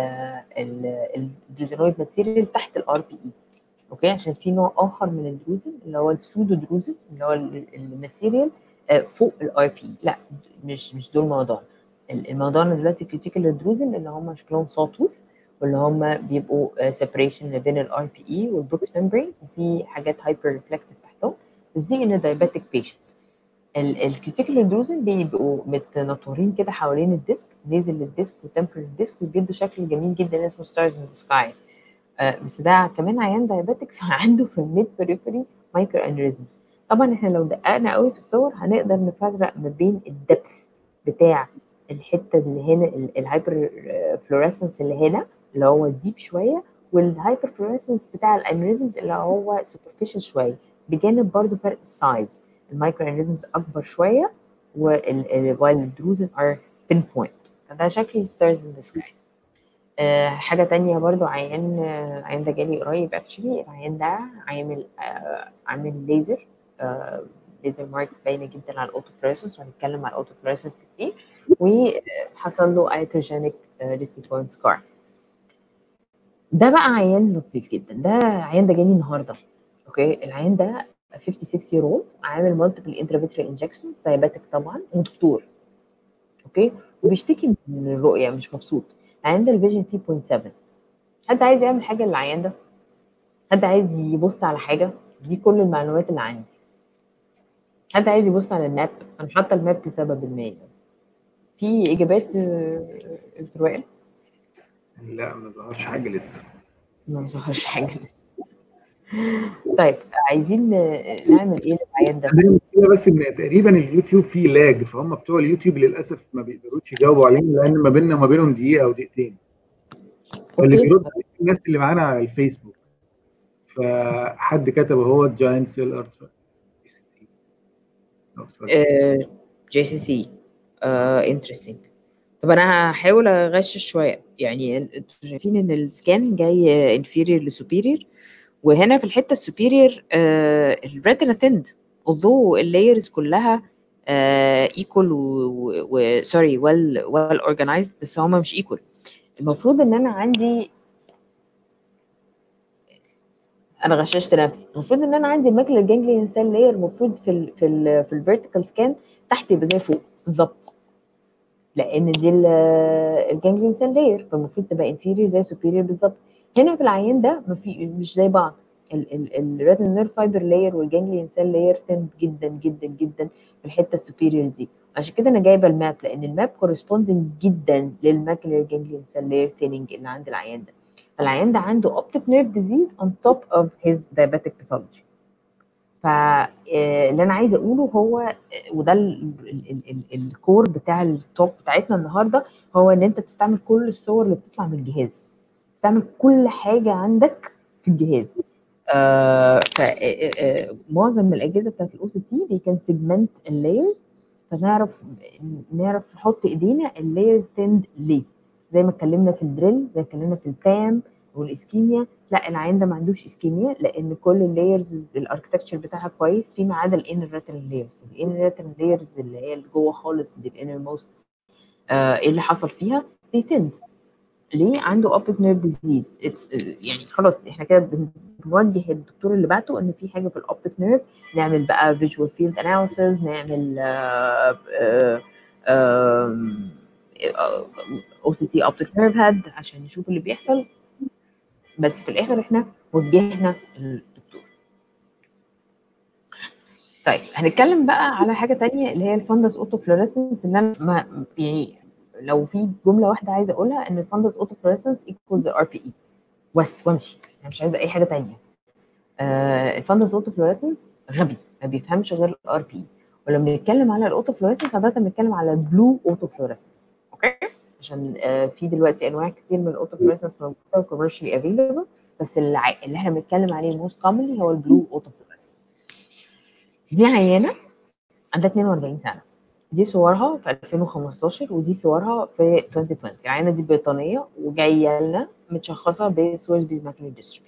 الدروزينويد ماتيريال تحت الار بي اي اوكي عشان في نوع اخر من الدروزن اللي هو السودو دروزن اللي هو الماتيريال فوق الاي بي لا مش مش دول موضوع الموضوع دلوقتي كيوتيكولر دروزن اللي هم شكلهم ساوتوث واللي هم بيبقوا سيبريشن ما بين الار بي اي والبروكس ممبرين وفي حاجات هايبر ريفلكتيف تحتهم بس دي ان دايابيتك بيشنت الكيوتيكولر دروزن بيبقوا متنطورين كده حوالين الديسك نازل للديسك وتمبر الديسك وبيدوا شكل جميل جدا اسمه ستارز ان ذا سكاي بس ده كمان عيان دايابيتك فعنده في الميد بريفري مايكرو انريزمز طبعا احنا لو دققنا قوي في الصور هنقدر نفرق ما بين الدبث بتاع الحته اللي هنا الهايبر فلوريسنس اللي هنا اللي هو ديب شويه والهايبر فلوريسنس بتاع الانريزمز اللي هو سوبرفيشال شويه بجانب برضو فرق السايز المايكرو انريزمز اكبر شويه while الدروزن ار بين بوينت فده شكل ستارز ان ذا سكاي آه حاجة تانية برضو عيان آه عيان ده جالي قريب اكشلي العيان ده عامل آه عامل ليزر ليزر ماركس باينة جدا على الاوتوفلوريسنس وهنتكلم على الاوتوفلوريسنس كتير وحصل له ايتروجينيك ديستيتوين سكار ده بقى عيان لطيف جدا ده عيان ده جالي النهارده اوكي العيان ده 56 year old عامل مالتيبل انترافيتري انجكشن دايابيتك طبعا ودكتور اوكي وبيشتكي من الرؤيه مش مبسوط العيان ده الفيجن فيه 0.7 حد عايز يعمل حاجه للعيان ده حد عايز يبص على حاجه دي كل المعلومات اللي عندي حد عايز يبص على الماب انا حاطه الماب لسبب ما في اجابات دكتور وائل لا ما ظهرش حاجه لسه ما ظهرش حاجه لسه طيب عايزين نعمل ايه للعيان ده؟ المشكله بس ان تقريبا اليوتيوب فيه لاج فهم بتوع اليوتيوب للاسف ما بيقدروش يجاوبوا علينا لان ما بيننا وما بينهم دقيقه او دقيقتين. واللي بيرد الناس اللي معانا على الفيسبوك. فحد كتب هو جاينت سيل ارترا جي سي سي انترستنج طب انا هحاول اغشش شويه يعني انتوا شايفين ان السكان جاي انفيرير لسوبيرير وهنا في الحته السوبيريور آه الريتنا ثيند although اللايرز كلها ايكوال وسوري ويل ويل اورجنايزد بس هما مش ايكوال المفروض ان انا عندي انا غششت نفسي المفروض ان انا عندي الماكلر جانجليون سيل لاير المفروض في ال في ال في الفيرتيكال سكان تحت يبقى زي فوق بالظبط لان دي الجانجليون سيل لاير فالمفروض تبقى انفيريور زي سوبيريور بالظبط هنا في العيان ده مفي مش زي بعض الريتنا نيرف فايبر لاير والجانجليون سيل لاير تند جدا جدا جدا في الحته السوبيريور دي عشان كده انا جايبه الماب لان الماب كورسبوندنج جدا للماكلر جانجليون سيل لاير تيننج اللي عند العيان ده فالعيان ده عنده اوبتيك نيرف ديزيز اون توب اوف هيز diabetic باثولوجي فاللي انا عايزه اقوله هو وده الكور بتاع التوب بتاعتنا النهارده هو ان انت تستعمل كل الصور اللي بتطلع من الجهاز تستعمل كل حاجه عندك في الجهاز آه فمعظم الاجهزه بتاعت الاو سي تي دي كان سيجمنت اللايرز فنعرف نعرف نحط ايدينا اللايرز تند ليه زي ما اتكلمنا في الدريل زي ما اتكلمنا في البام والاسكيميا لا العين ده ما عندوش اسكيميا لان كل اللايرز الاركتكتشر بتاعها كويس فيما عدا الانر ريتنال لايرز الانر ريتنال لايرز اللي هي اللي جوه خالص دي الانر موست آه ايه اللي حصل فيها؟ دي تند ليه عنده اوبتيك نيرف ديزيز يعني خلاص احنا كده بنوجه الدكتور اللي بعته ان في حاجه في الاوبتيك نيرف نعمل بقى فيجوال فيلد اناليسيز نعمل او سي تي اوبتيك نيرف هاد عشان نشوف اللي بيحصل بس في الاخر احنا وجهنا الدكتور طيب هنتكلم بقى على حاجه تانية اللي هي الفندس اوتو فلوريسنس اللي انا ما يعني لو في جمله واحده عايزه اقولها ان الفندس اوتو فلوريسنس ايكوالز ار بي اي بس وامشي انا مش عايزه اي حاجه تانية آه الفندس اوتو فلوريسنس غبي ما بيفهمش غير الار بي اي ولما بنتكلم على الاوتو فلوريسنس عاده بنتكلم على البلو اوتو فلوريسنس اوكي عشان آه في دلوقتي انواع كتير من الاوتو فلوريسنس موجوده وكوميرشلي افيلبل بس اللي, ع... اللي احنا بنتكلم عليه موست كومنلي هو البلو اوتو فلوريسنس دي عيانه عندها 42 سنه دي صورها في 2015 ودي صورها في 2020 العينه دي بريطانيه وجايه لنا متشخصه بسويس بيز ماكلر ديستروفي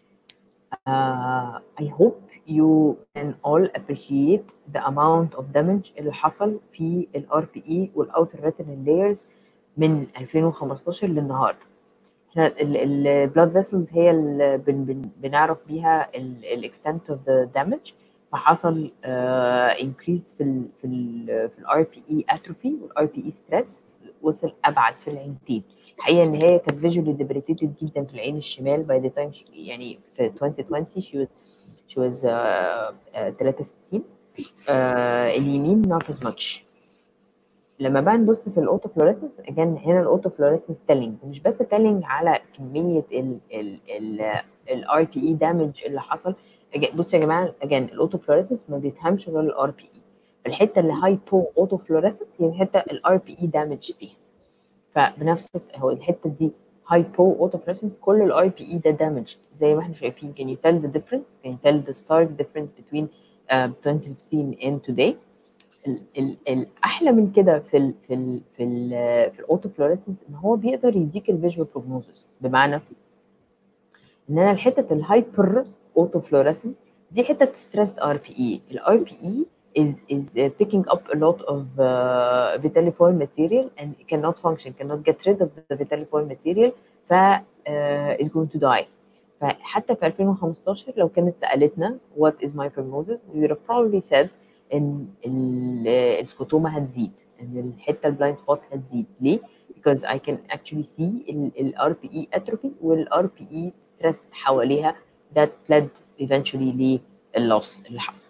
uh, I hope you can all appreciate the amount of damage اللي حصل في ال RPE والouter retinal layers من 2015 للنهارده. احنا ال blood vessels هي اللي بن بن بنعرف بيها ال extent of the damage فحصل uh, increased في ال في ال في ال RPE atrophy وال RPE stress وصل ابعد في العينتين. الحقيقه ان هي كانت فيجوالي ديبريتيتد جدا في العين الشمال باي ذا تايم يعني في 2020 شي واز شي واز 63 uh, اليمين نوت از ماتش لما بقى نبص في الاوتو فلوريسنس اجان هنا الاوتو فلوريسنس تيلينج مش بس تيلينج على كميه ال ال ال الار بي اي دامج اللي حصل بصوا يا جماعه اجان الاوتو فلوريسنس ما بيفهمش غير الار بي اي الحته اللي هايبو اوتو فلوريسنت هي الحته الار بي اي دامج فيها فبنفس هو الحته دي هايبو اوتو فلوريسنت كل الاي بي اي ده دامج زي ما احنا شايفين can you tell the difference can you tell the stark difference between uh, 2015 and today ال ال الاحلى من كده في ال في ال في ال في الاوتو فلوريسنس ان هو بيقدر يديك الفيجوال بروجنوزس بمعنى ان انا الحته الهايبر اوتو فلوريسنت دي حته ستريسد ار بي اي الار بي اي is is uh, picking up a lot of uh, vitelliform material and cannot function cannot get rid of the vitelliform material ف uh, is going to die فحتى في 2015 لو كانت سالتنا what is my prognosis we would have probably said ان السكوتوما هتزيد ان الحته البلايند سبوت هتزيد ليه؟ because I can actually see ال RPE atrophy وال RPE stress حواليها that led eventually للloss اللي حصل.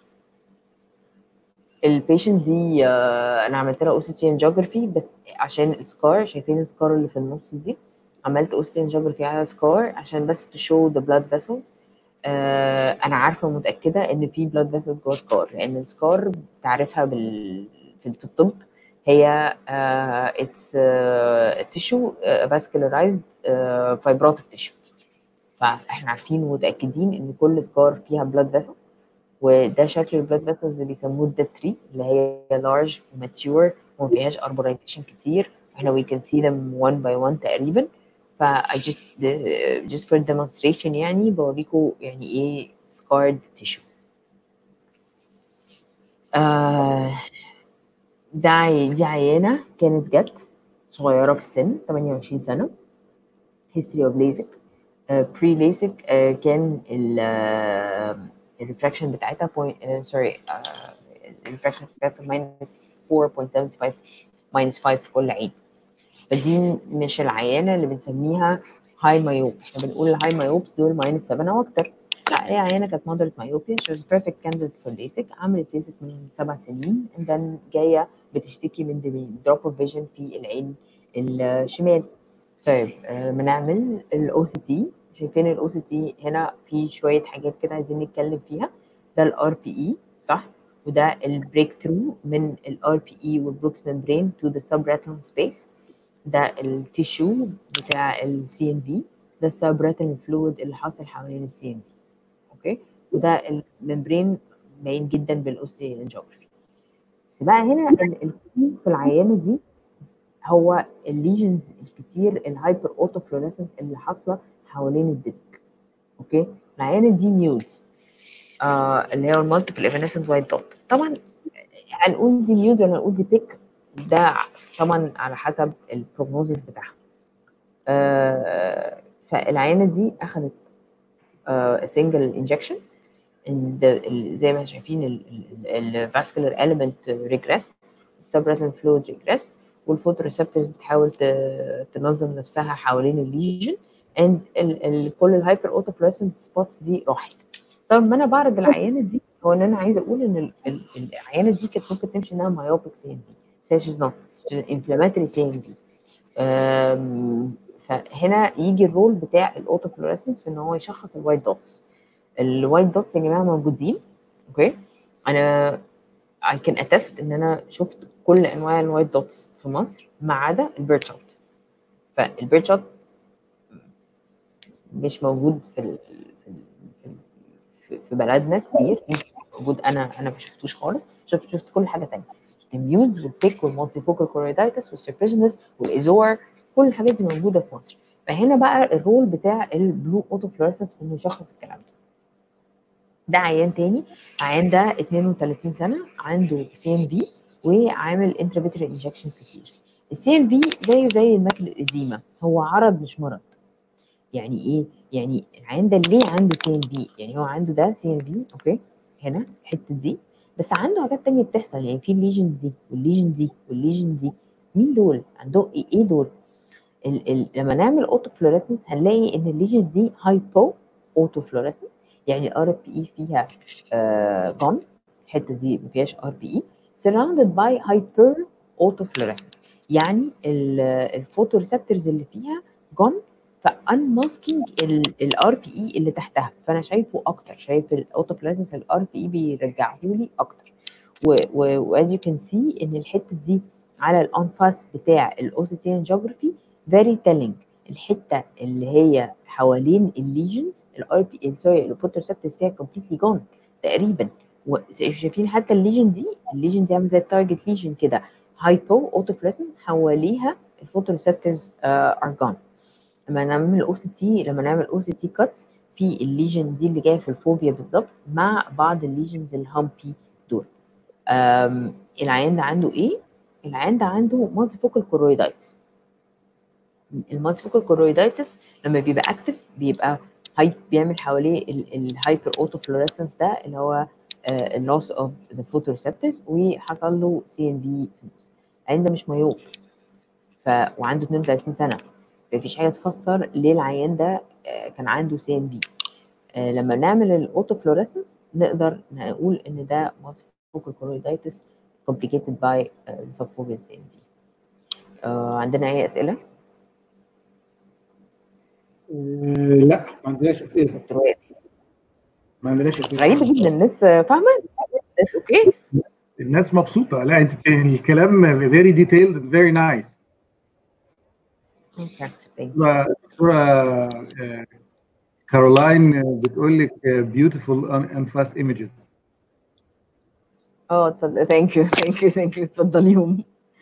البيشنت دي uh, انا عملت لها اوستي انجيوجرافي بس عشان السكار شايفين السكار اللي في النص دي عملت اوستي انجيوجرافي على السكار عشان بس تشو ذا بلاد فيسلز انا عارفه ومتاكده ان في بلاد فيسلز جوه سكار لان السكار تعرفها بال في الطب هي اتس تيشو فاسكولارايزد فايبرات التيشو فاحنا عارفين ومتاكدين ان كل سكار فيها بلاد فيسل وده شكل البلاد فيسلز اللي بيسموه الديد تري اللي هي لارج وماتيور وما فيهاش اربورايزيشن كتير احنا we can see them one by one تقريبا ف I just uh, just for demonstration يعني بوريكم يعني ايه scarred tissue آه ده دي عيانة كانت جت صغيرة في السن 28 سنة history of LASIK uh, pre LASIK uh, كان ال الريفراكشن بتاعتها point سوري الريفراكشن بتاعتها ماينس 4.75 ماينس 5 في كل عين فدي مش العيانه اللي بنسميها هاي مايوب احنا بنقول الهاي مايوبس دول ماينس 7 او اكتر لا هي عيانه كانت مودريت مايوبيا شي واز بيرفكت كانديديت فور ليسك عملت ليسك من سبع سنين and then جايه بتشتكي من دروب اوف فيجن في العين الشمال طيب آه بنعمل الاو سي تي شايفين الاو سي تي هنا في شويه حاجات كده عايزين نتكلم فيها ده الار بي اي صح وده البريك ثرو من الار بي اي والبروكس ممبرين تو ذا سب ريتنال سبيس ده التيشو بتاع السي ان في ده السب ريتنال فلويد اللي حاصل حوالين السي ان في اوكي وده الممبرين باين جدا بالاوستي انجيوجرافي بس بقى هنا الكيو في العيانه دي هو الليجنز الكتير الهايبر اوتو فلوريسنت اللي حاصله حوالين الديسك اوكي العيانه دي ميوتس آه اللي هي المالتيبل ايفنسنت وايت دوت طبعا هنقول دي ميوت ولا هنقول دي بيك ده طبعا على حسب البروجنوزيس بتاعها آه فالعيانه دي اخذت سنجل انجكشن زي ما شايفين الفاسكولار element ريجريس السبراتين فلويد ريجريست والفوتوريسبتورز بتحاول تنظم نفسها حوالين الليجن اند كل الهايبر اوتوفلورسنت سبوتس دي راحت طب ما انا بعرض العيانه دي هو ان انا عايزه اقول ان العيانه دي كانت ممكن تمشي انها مايوبيك سي ان بي سيش نوت انفلاماتري سي ان بي فهنا يجي الرول بتاع الاوتوفلورسنس في ان هو يشخص الوايت دوتس الوايت دوتس يا جماعه موجودين اوكي انا I can attest ان انا شفت كل انواع الوايت دوتس في مصر ما عدا البيرد شوت فالبيرد شوت مش موجود في ال في, في بلدنا كتير مش موجود انا انا ما شفتوش خالص شفت شفت كل حاجه ثانيه شفت الميوز والبيك والمالتي فوكال كوريدايتس والسيربريجنس والايزور كل الحاجات دي موجوده في مصر فهنا بقى الرول بتاع البلو اوتو فلورسنس انه يشخص الكلام ده ده عيان تاني عيان ده 32 سنه عنده سي ام في وعامل انترافيتري انجكشنز كتير السي ام في زيه زي الماكل الاديمه هو عرض مش مرض يعني ايه يعني العيان ده ليه عنده سي ام في يعني هو عنده ده سي ام في اوكي هنا الحته دي بس عنده حاجات تانية بتحصل يعني في الليجنز دي والليجن دي والليجن دي مين دول عندهم ايه, إيه دول ال ال لما نعمل اوتو فلوريسنس هنلاقي ان الليجنز دي هايبو اوتو فلوريسنس يعني الار بي اي فيها جون الحته دي ما فيهاش ار بي اي surrounded by hyper autofluorescence يعني الفوتو ريسبتورز اللي فيها جون فانماسكينج الار بي اي اللي تحتها فانا شايفه اكتر شايف الاوتوفلوريسنس الار بي اي بيرجعه لي اكتر واز يو كان سي ان الحته دي على الانفاس بتاع الاوسيتيان جيوغرافي فيري تيلينج الحته اللي هي حوالين الليجنز الار بي سوري الفوتو ريسبتورز فيها كومبليتلي جون تقريبا وشايفين حتى الليجن دي الليجن دي عامله زي التارجت ليجن كده هايبو اوتوفلوريسنس حواليها الفوتو ريسبتورز ار جون لما نعمل او سي تي لما نعمل او سي تي كاتس في الليجن دي اللي جايه في الفوبيا بالظبط مع بعض الليجنز الهامبي دول العيان ده عنده ايه؟ العيان ده عنده مالتي فوكال كورويدايتس المالتي فوكال كورويدايتس لما بيبقى اكتف بيبقى هاي بيعمل حواليه الهايبر اوتو فلوريسنس ده اللي هو اللوس اوف ذا فوتو ريسبتورز وحصل له سي ان في في النص العيان ده مش مايوب ف وعنده 32 سنه مفيش حاجه تفسر ليه العيان ده كان عنده سي ام بي لما نعمل الاوتو فلوريسنس نقدر نقول ان ده مالتي فوكال كورويدايتس complicated by uh, subfoveal CMV. Uh, عندنا اي اسئله؟ لا ما عندناش اسئله ما عندناش اسئله غريبه جدا الناس فاهمه اوكي الناس مبسوطه لا انت الكلام very detailed very nice اوكي دكتوره كارولاين بتقول لك beautiful انفاس images اه اتفضل ثانك يو ثانك يو ثانك يو اتفضليهم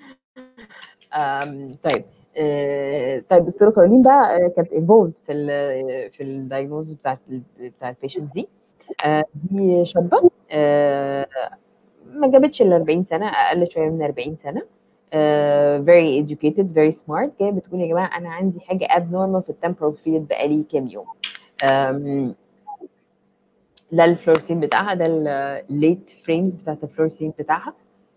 طيب آه طيب دكتوره كارولين بقى كانت انفولد في ال في الدايجنوز بتاعت بتاع البيشنت دي آه دي شابه آه ما جابتش ال 40 سنه اقل شويه من 40 سنه uh, very educated very smart جايه بتقول يا جماعه انا عندي حاجه abnormal في التمبرال فيلد بقالي كام يوم um, ده الفلورسين بتاعها ده الليت فريمز بتاعت الفلورسين بتاعها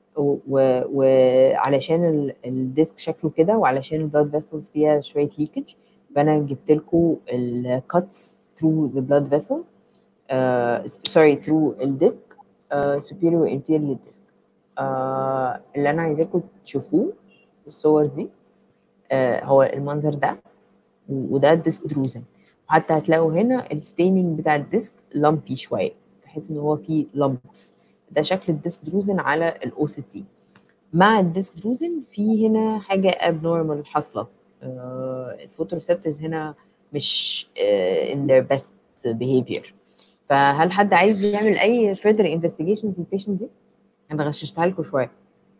وعلشان الديسك شكله كده وعلشان البلاد فيسلز فيها شويه ليكج فانا جبت لكم الكاتس ثرو ذا بلاد فيسلز سوري ثرو الديسك superior وانفيريور للديسك آه اللي انا عايزاكم تشوفوه الصور دي آه هو المنظر ده وده الديسك دروزن وحتى هتلاقوا هنا الستيننج بتاع الديسك لامبي شويه تحس ان هو فيه لامبس ده شكل الديسك دروزن على الاو سي تي مع الديسك دروزن في هنا حاجه ابنورمال حاصله آه الفوتوريسبتورز هنا مش آه in their best behavior فهل حد عايز يعمل اي further investigation في البيشنت دي؟ انا غششتها لكم شويه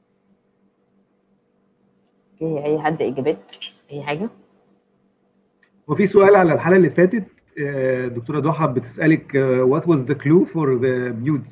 اوكي اي حد اجابات اي حاجه وفي سؤال على الحاله اللي فاتت دكتوره ضحى بتسالك what was the clue for the budes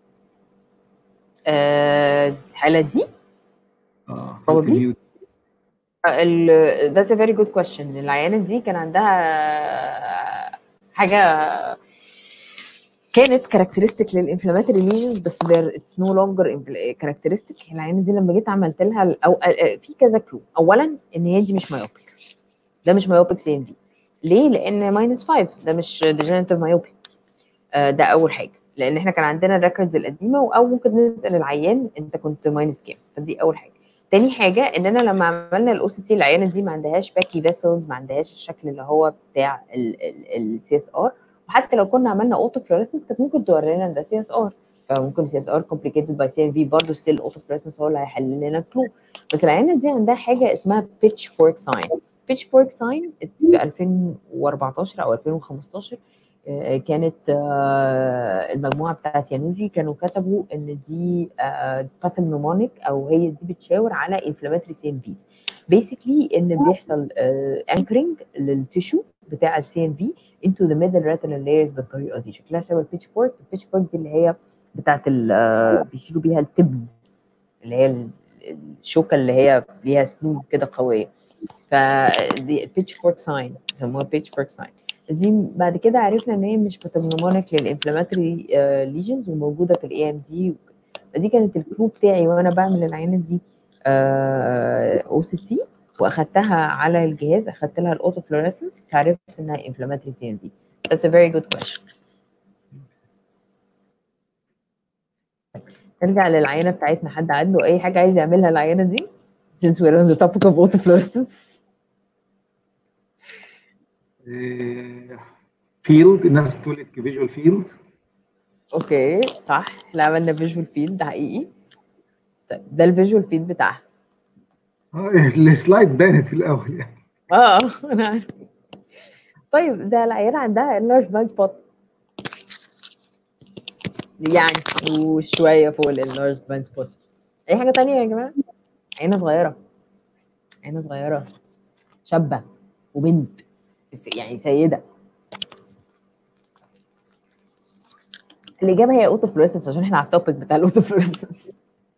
الحاله دي اه probably that's a very good question العيانه دي كان عندها حاجه كانت كاركترستيك للانفلاماتوري ليجنز بس اتس نو لونجر كاركترستيك العينه دي لما جيت عملت لها ال- او في كذا كلو اولا ان هي دي مش مايوبيك ده مش مايوبيك سي ام في ليه؟ لان ماينس 5 ده مش ديجنريتيف مايوبي ده اول حاجه لان احنا كان عندنا الريكوردز القديمه او ممكن نسال العيان انت كنت ماينس كام فدي اول حاجه تاني حاجه اننا لما عملنا الاو سي تي العيانه دي ما عندهاش باكي فيسلز ما عندهاش الشكل اللي هو بتاع السي اس ار وحتى لو كنا عملنا اوتو فلوريسنس كانت ممكن تورينا ان ده سي اس ار فممكن سي اس ار كومبليكيتد باي سي ام في برضه ستيل اوتو فلوريسنس هو اللي هيحل لنا الكلو بس العيانه دي عندها حاجه اسمها بيتش فورك ساين بيتش فورك ساين في 2014 او 2015 آه، كانت آه، المجموعه بتاعت يانوزي كانوا كتبوا ان دي باثومونيك او هي دي بتشاور على انفلاماتري سي ام فيز بيسكلي ان بيحصل انكرنج للتيشو بتاع السي ام في into the middle retinal layers بالطريقه دي شكلها شبه البيتش فورك البيتش فورك دي اللي هي بتاعت ال- آه، بيشيلوا بيها التبن اللي هي ال- الشوكه اللي هي ليها سنون كده قويه ف دي البيتش فورك ساين بيسموها بيتش فورك ساين بس دي بعد كده عرفنا ان هي مش باثومونيك للانفلاماتوري ليجنز وموجوده في الاي ام دي فدي كانت الكلو بتاعي وانا بعمل العينه دي او سي تي واخدتها على الجهاز اخدت لها الاوتو فلوريسنس فعرفت انها انفلاماتوري سي ام في That's a very good question. نرجع للعينه بتاعتنا حد عنده اي حاجه عايز يعملها العينه دي since we're on the topic of autofluorescence فيلد الناس بتقول لك فيجوال فيلد اوكي صح احنا عملنا فيجوال فيلد ده حقيقي طيب ده الفيجوال فيلد بتاعها السلايد بانت في الاول يعني اه انا عارف طيب ده العيانه عندها اللارج بلاند سبوت يعني وشويه فوق اللارج بلاند سبوت اي حاجه تانية يا جماعه عينه صغيره عينه صغيره شابه وبنت بس يعني سيده الاجابه هي اوتو فلوريسنس عشان احنا على التوبيك بتاع الاوتو فلوريسنس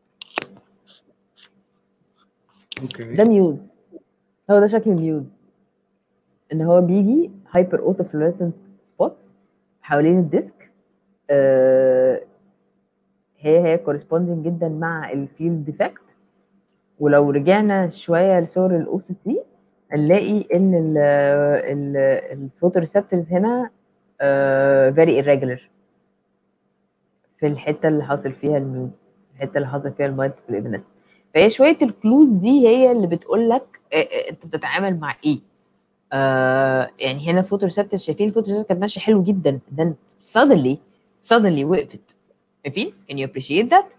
اوكي ده ميوز هو ده شكل الميوز ان هو بيجي هايبر اوتو فلوريسنت سبوتس حوالين الديسك آه هي هي كورسبوندنج جدا مع الفيلد ديفكت ولو رجعنا شويه لصور الاو سي تي هنلاقي ان الفوتوريسبتورز هنا فيري irregular في الحته اللي حاصل فيها الميوز الحته اللي حاصل فيها المالتيبل ايفنس فهي شويه الكلوز دي هي اللي بتقول لك انت بتتعامل مع ايه آه يعني هنا الفوتوريسبتورز شايفين الفوتوريسبتورز كانت ماشيه حلو جدا then suddenly suddenly وقفت شايفين can you appreciate that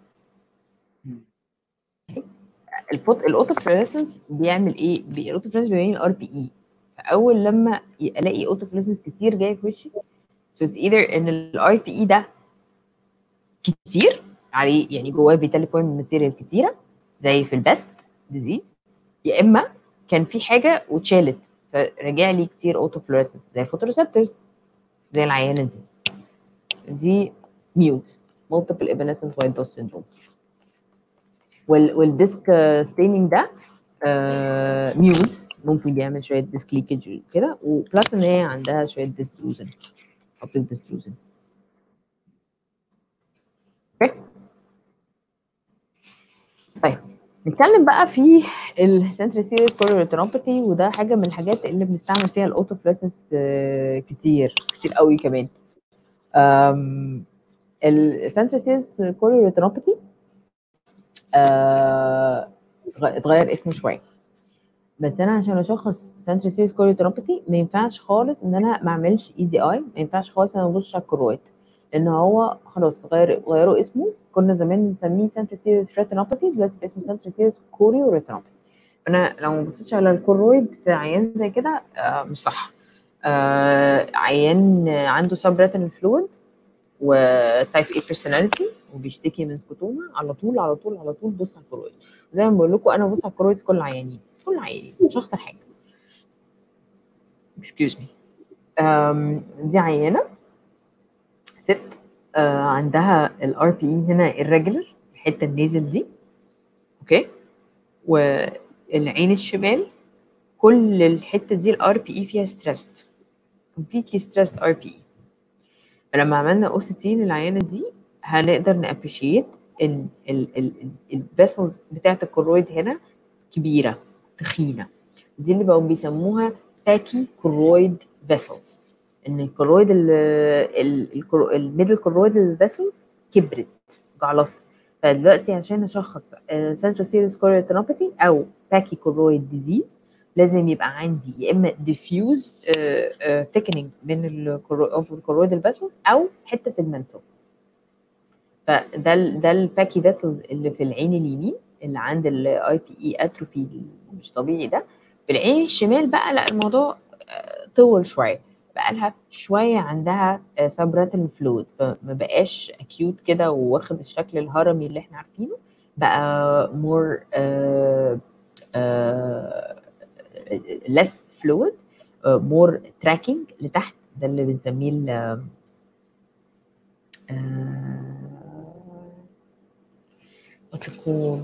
الفوت الاوتو فلوريسنس بيعمل ايه؟ بي... الاوتو فلوريسنس بيبين الار بي اي فاول لما ي- الاقي اوتو فلوريسنس كتير جاي في وشي so it's either ان الار بي اي ده كتير عليه يعني جواه بيتاليفورم ماتيريال كتيره زي في البست ديزيز يا اما كان في حاجه واتشالت فرجع لي كتير اوتو فلوريسنس زي الفوتوريسبتورز زي العيانه دي دي ميوت مالتيبل ايبنسنت وايت دوت سيندروم وال والديسك ستيننج ده آه ميوت ممكن بيعمل شويه ديسك ليكج كده وبلس ان هي عندها شويه ديستروزن اوبتيك ديستروزن اوكي طيب نتكلم بقى في السنترال سيريس كوريوتينوباثي وده حاجه من الحاجات اللي بنستعمل فيها الاوتو فلوريسنس كتير كتير قوي كمان السنترال سيريس كوريوتينوباثي آه، اتغير اسمه شويه بس انا عشان اشخص سنترال سيريس كوريوتينوباثي ما ينفعش خالص ان انا ما اعملش اي دي اي ما ينفعش خالص ان انا ما ابصش على الكرويد لان هو خلاص غير غيروا اسمه كنا زمان بنسميه سنترال سيريس ريتينوباثي دلوقتي بقى اسمه سنترال سيريس كوريوريتينوباثي انا لو ما بصيتش على الكرويد في عيان زي كده آه مش صح آه عيان عنده سب ريتينال فلويد وتايب اي بيرسوناليتي وبيشتكي من سكوتوما على طول على طول على طول بص على الكرويد زي ما بقول لكم انا ببص على الكرويد في كل العيانين في كل العيانين مش هخسر حاجه excuse me um, دي عيانه ست آه عندها الار بي اي هنا irregular الحته النيزل دي اوكي والعين الشمال كل الحته دي الار بي اي فيها stressed completely stressed ار بي اي فلما عملنا او سي تي للعيانه دي هنقدر نابريشيت ان الفيسلز بتاعت الكرويد هنا كبيره تخينه دي اللي بقوا بيسموها باكي كرويد فيسلز ان الكرويد الميدل كرويد فيسلز كبرت جعلصت فدلوقتي عشان اشخص سنترال سيريس كوريوتينوباثي او باكي كرويد ديزيز لازم يبقى عندي يا اما ديفيوز ثيكنينج من الكرويد فيسلز او حته سيجمنتال فده ال ده الباكي فيسلز اللي في العين اليمين اللي عند الاي بي اي اتروفي مش طبيعي ده في العين الشمال بقى لا الموضوع طول شويه بقى لها شويه عندها سبراتل فلويد فما بقاش اكيوت كده واخد الشكل الهرمي اللي احنا عارفينه بقى مور less fluid مور تراكنج لتحت ده اللي بنسميه ال what's it called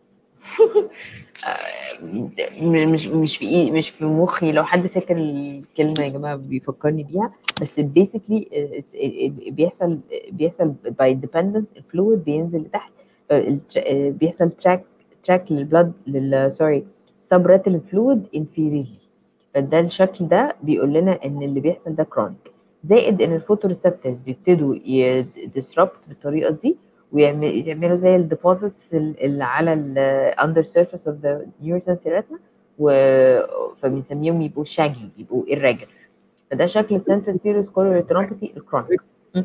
مش مش في مش في مخي لو حد فاكر الكلمه يا جماعه بيفكرني بيها بس بيسكلي بيحصل بيحصل باي ديبندنس الفلويد بينزل لتحت بيحصل تراك تراك للبلد لل سوري سبراتل فلويد انفيريلي فده الشكل ده بيقول لنا ان اللي بيحصل ده كرونيك زائد ان الفوتوريسبتورز بيبتدوا يديسربت بالطريقه دي ويعملوا زي الديبوزيتس اللي على الاندر سيرفيس اوف ذا نيوروسنسي ريتنا و فبنسميهم يبقوا شاجي يبقوا irregular فده شكل السنترال سيريس كوريوتينوباثي الكرونيك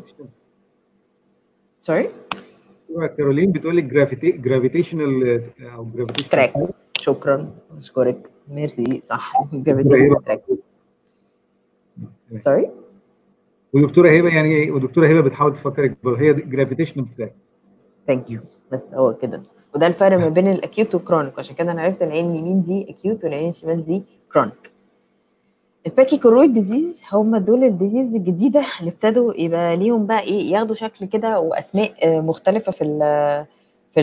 سوري كارولين بتقول لك جرافيتيشنال او جرافيتيشنال تراك شكرا اشكرك ميرسي صح جرافيتيشنال تراك سوري ودكتوره هبه يعني ودكتوره هبه بتحاول تفكرك هي جرافيتيشنال تراك ثانك يو بس هو كده وده الفرق ما بين الاكيوت والكرونيك عشان كده انا عرفت العين اليمين دي اكيوت والعين الشمال دي كرونيك الباكي كورويد ديزيز هم دول الديزيز الجديده اللي ابتدوا يبقى ليهم بقى ايه ياخدوا شكل كده واسماء مختلفه في ال في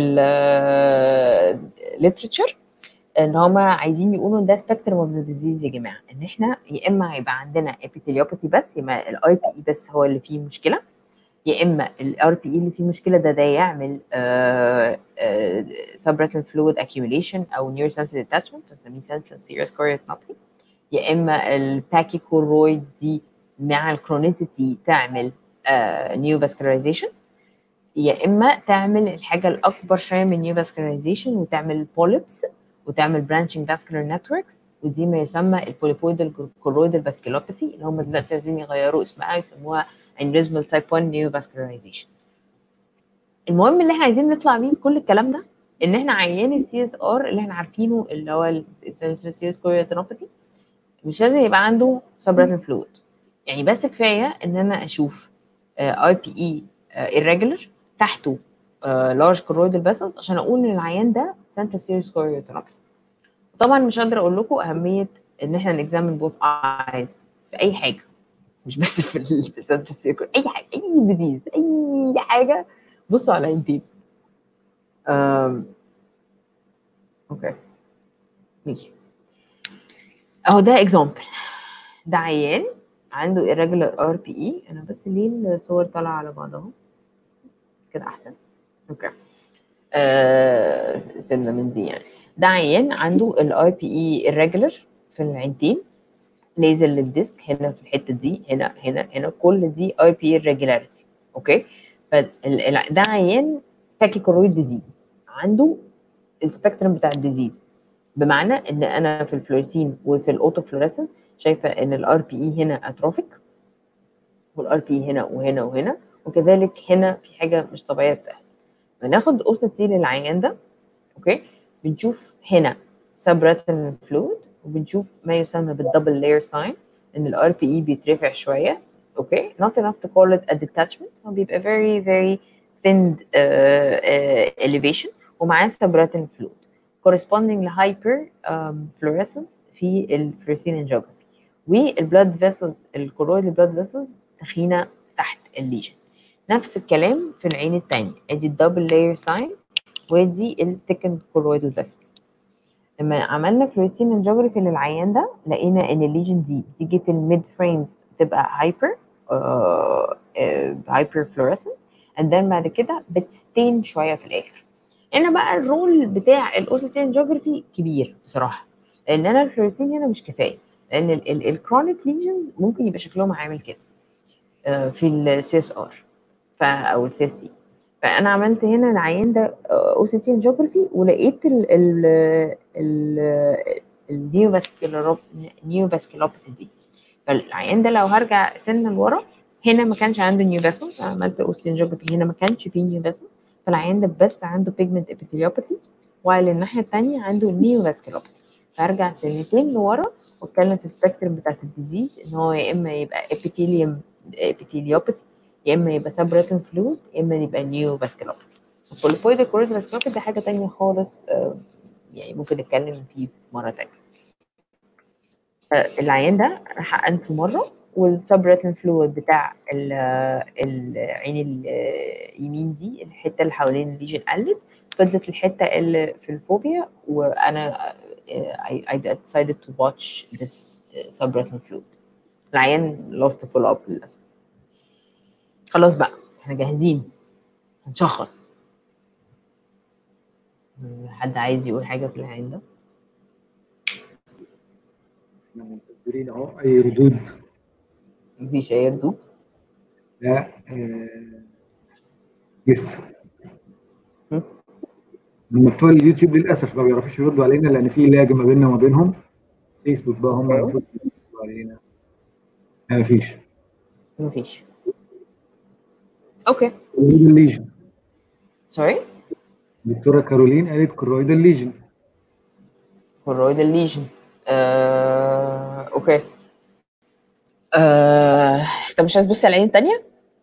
الليترشر ان هم عايزين يقولوا ده سبيكترم اوف ذا ديزيز يا جماعه ان احنا يا اما هيبقى عندنا ابيثيليوباثي بس يا اما الاي بي اي بس هو اللي فيه مشكله يا اما الار بي اي اللي فيه مشكله ده ده يعمل سبراتل فلويد اكيوميليشن او نيور سنسيتيف اتاتشمنت بنسميه سنترال سيريس كوريوتنوباثي يا اما الباكي كورويد دي مع الكرونيسيتي تعمل نيو فاسكولايزيشن يا اما تعمل الحاجه الاكبر شويه من نيو فاسكولايزيشن وتعمل بوليبس وتعمل برانشنج فاسكولار نتوركس ودي ما يسمى البوليبويدال كورويدال فاسكولوباثي اللي هم دلوقتي عايزين يغيروا اسمها يسموها انريزمال تايب 1 نيو فاسكولاريزيشن المهم اللي احنا عايزين نطلع بيه كل الكلام ده ان احنا عيان السي اس ار اللي احنا عارفينه اللي هو السي اس كوريوتينوباثي مش لازم يبقى عنده سبراتين فلويد يعني بس كفايه ان انا اشوف اي بي اي irregular تحته لارج كورويدال فيسلز عشان اقول ان العيان ده سنترال سيريس كوريوتينوباثي طبعا مش قادره اقول لكم اهميه ان احنا نكزامن بوث ايز في اي حاجه مش بس في السنترال سيريس اي حاجه اي ديزيز اي حاجه بصوا على عينتين اوكي ماشي اهو ده اكزامبل ده عيان عنده irregular RPE انا بس ليه الصور طالعه على بعضها كده احسن اوكي آه سيبنا من دي يعني ده عيان عنده الار بي اي irregular في العينتين نازل للديسك هنا في الحته دي هنا هنا هنا كل دي ار بي irregularity اوكي فده عيان باكيكورويد ديزيز عنده السبيكترم بتاع الديزيز بمعنى ان انا في الفلوريسين وفي الاوتو فلوريسنس شايفه ان الار بي اي هنا اتروفيك والار بي هنا وهنا وهنا وكذلك هنا في حاجه مش طبيعيه بتحصل بناخد او سي للعيان ده اوكي بنشوف هنا سبراتين فلويد وبنشوف ما يسمى بالدبل لاير ساين ان الار بي اي بيترفع شويه اوكي not enough to call it a detachment هو بيبقى very very thinned uh, uh, elevation ومعاه سبراتين فلويد corresponding لهايبر um, fluorescence في الفلوريسين انجيوجرافي والبلاد فيسلز الكورويد بلاد فيسلز تخينه تحت الليجن نفس الكلام في العين الثانيه ادي الدبل لاير ساين ودي التكن كورويدال فيسلز لما عملنا فلوريسين انجيوجرافي للعيان ده لقينا ان الليجن دي بتيجي في الميد فريمز تبقى هايبر هايبر فلوريسنت اند then بعد كده بتستين شويه في الاخر هنا بقى الرول بتاع الاوسيتين جيوغرافي كبير بصراحه لان انا الفلوريسين هنا مش كفايه لان الكرونيك ليجنز ممكن يبقى شكلهم عامل كده آه، في السي اس ار او السي اس سي فانا عملت هنا العيان ده اوسيتين جيوغرافي ولقيت ال ال ال النيو فاسكولار نيو فاسكولوباتي دي فالعيان ده لو هرجع سنه لورا هنا ما كانش عنده نيو فيسلز انا عملت اوستين جيوغرافي هنا ما كانش فيه نيو فيسلز فالعيان ده بس عنده بيجمنت ابيثيليوباثي while الناحيه الثانيه عنده نيو فاسكولوباثي فارجع سنتين لورا واتكلم في السبيكترم بتاعت الديزيز ان هو يا اما يبقى ابيثيليوم ابيثيليوباثي يا اما يبقى سبريتن فلويد يا اما يبقى نيو فاسكولوباثي البوليبويد كوريد فاسكولوباثي ده حاجه ثانيه خالص آه، يعني ممكن نتكلم فيه مره ثانيه العيان ده راح حقنته مره والسبريتن فلويد بتاع ال- العين اليمين دي الحته اللي حوالين الليجن قلت فضلت الحته اللي في الفوبيا وانا I, I decided to watch this subretinal fluid العيان lost follow up للاسف خلاص بقى احنا جاهزين هنشخص حد عايز يقول حاجه في العيان ده احنا منتظرين اهو اي ردود مفيش اي ردود لا آه، لسه هم؟ هم بتوع اليوتيوب للاسف ما بيعرفوش يردوا علينا لان في لاج ما بيننا وما بينهم فيسبوك بقى هم أيوه. المفروض يردوا علينا ما فيش مفيش اوكي كرويدال ليجن سوري الدكتوره كارولين قالت كرويدال ليجن كورويدال ليجن آه، اوكي آه، طب مش عايز تبصي على العين التانية؟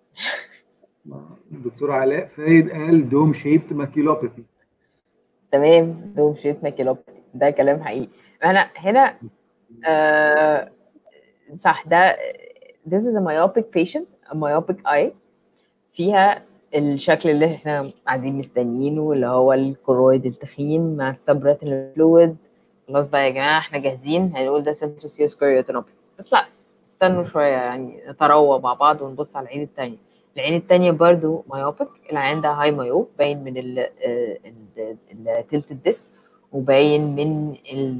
الدكتور علاء فايد قال دوم شيبت ماكيلوباثي تمام دوم شيت ماكيلوباتي ده كلام حقيقي انا هنا آه صح ده this is a myopic patient a myopic eye فيها الشكل اللي احنا قاعدين مستنيينه اللي هو الكرويد التخين مع السبريتنال فلويد خلاص بقى يا جماعه احنا جاهزين هنقول ده سنترال سيوس كوريوتونوباثي بس لا استنوا شويه يعني نتروى مع بعض ونبص على العين التانية العين التانية برضو مايوبك العين ده هاي مايوب باين من التلت الديسك وباين من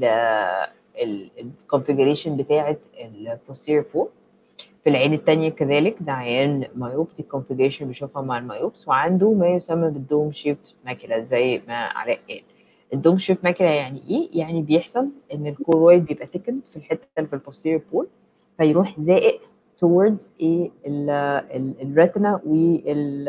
الكونفيجريشن بتاعة البوستير فوق في العين التانية كذلك ده عيان مايوب دي كونفيجريشن بيشوفها مع المايوبس وعنده ما يسمى بالدوم شيفت ماكيلا زي ما علاء قال الدوم شيفت ماكيلا يعني ايه؟ يعني بيحصل ان الكورويد بيبقى تكند في الحتة اللي في البوستير بول فيروح زائق towards ايه الريتنا وال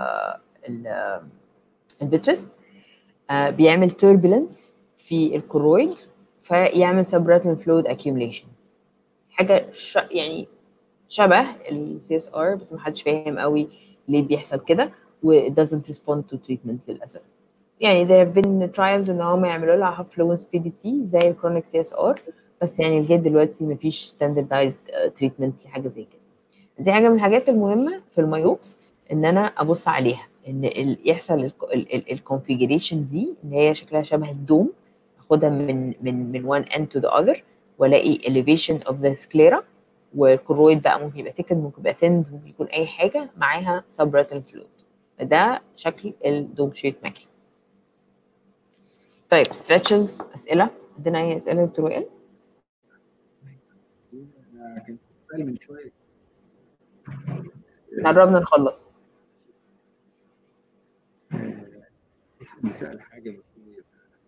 الفيترس بيعمل turbulence في الكرويد فيعمل subretinal fluid accumulation حاجه ش... يعني شبه السي اس ار بس محدش فاهم قوي ليه بيحصل كده و it doesn't respond to treatment للاسف يعني there have been trials ان هم يعملوا لها half fluence PDT زي الكرونيك سي اس ار بس يعني لغايه دلوقتي مفيش standardized treatment لحاجه زي كده دي حاجه من الحاجات المهمه في المايوبس ان انا ابص عليها ان ال- يحصل الكونفيجريشن دي ان هي شكلها شبه الدوم اخدها من من من one end to the other والاقي elevation of the sclera والكرويد بقى ممكن يبقى تكن ممكن يبقى تند ممكن يكون اي حاجه معاها subretinal fluid ده شكل الدوم شيت ماكي طيب stretches اسئله عندنا اي اسئله يا دكتور وائل أنا كنت بسأل من شويه قربنا نخلص في حد سأل حاجة المفروض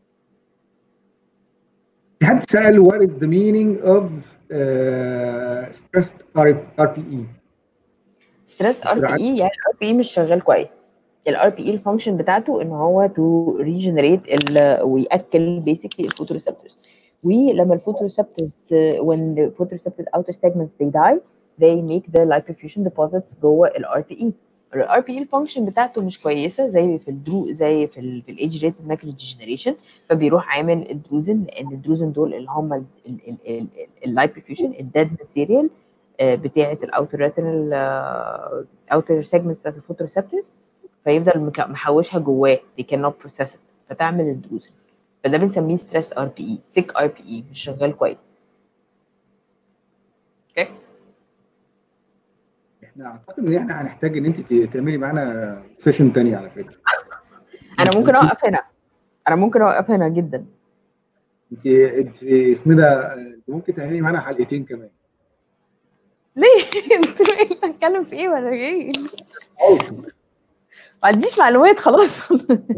في حد سأل what is the meaning of uh, stressed RPE ستريس ار بي اي يعني الار بي اي مش شغال كويس الار بي اي الفانكشن بتاعته ان هو تو ريجنريت وياكل بيسكلي الفوتوريسبتورز ولما الفوتوريسبتورز when the photoreceptor outer segments they die they make the lipofuscin deposits جوه الار بي اي الار بي اي الفانكشن بتاعته مش كويسه زي في الدرو زي في ال في الايدج ريت ماكرو ديجنريشن فبيروح عامل الدروزن لان الدروزن دول اللي هم اللايبوفيوشن الديد ماتيريال بتاعه الاوتر ريتينال اوتر سيجمنتس بتاعت الفوتوريسبتورز فيفضل مك- محوشها جواه they cannot process it فتعمل الدروزن فده بنسميه stressed ار بي اي sick ار بي اي مش شغال كويس اوكي احنا اعتقد ان احنا هنحتاج ان انت تعملي معانا سيشن تاني على فكره انا ممكن اوقف هنا انا ممكن اوقف هنا جدا انت انت اسمه ده انت ممكن تعملي معانا حلقتين كمان ليه انت هتكلم في ايه ولا ايه ما عنديش معلومات خلاص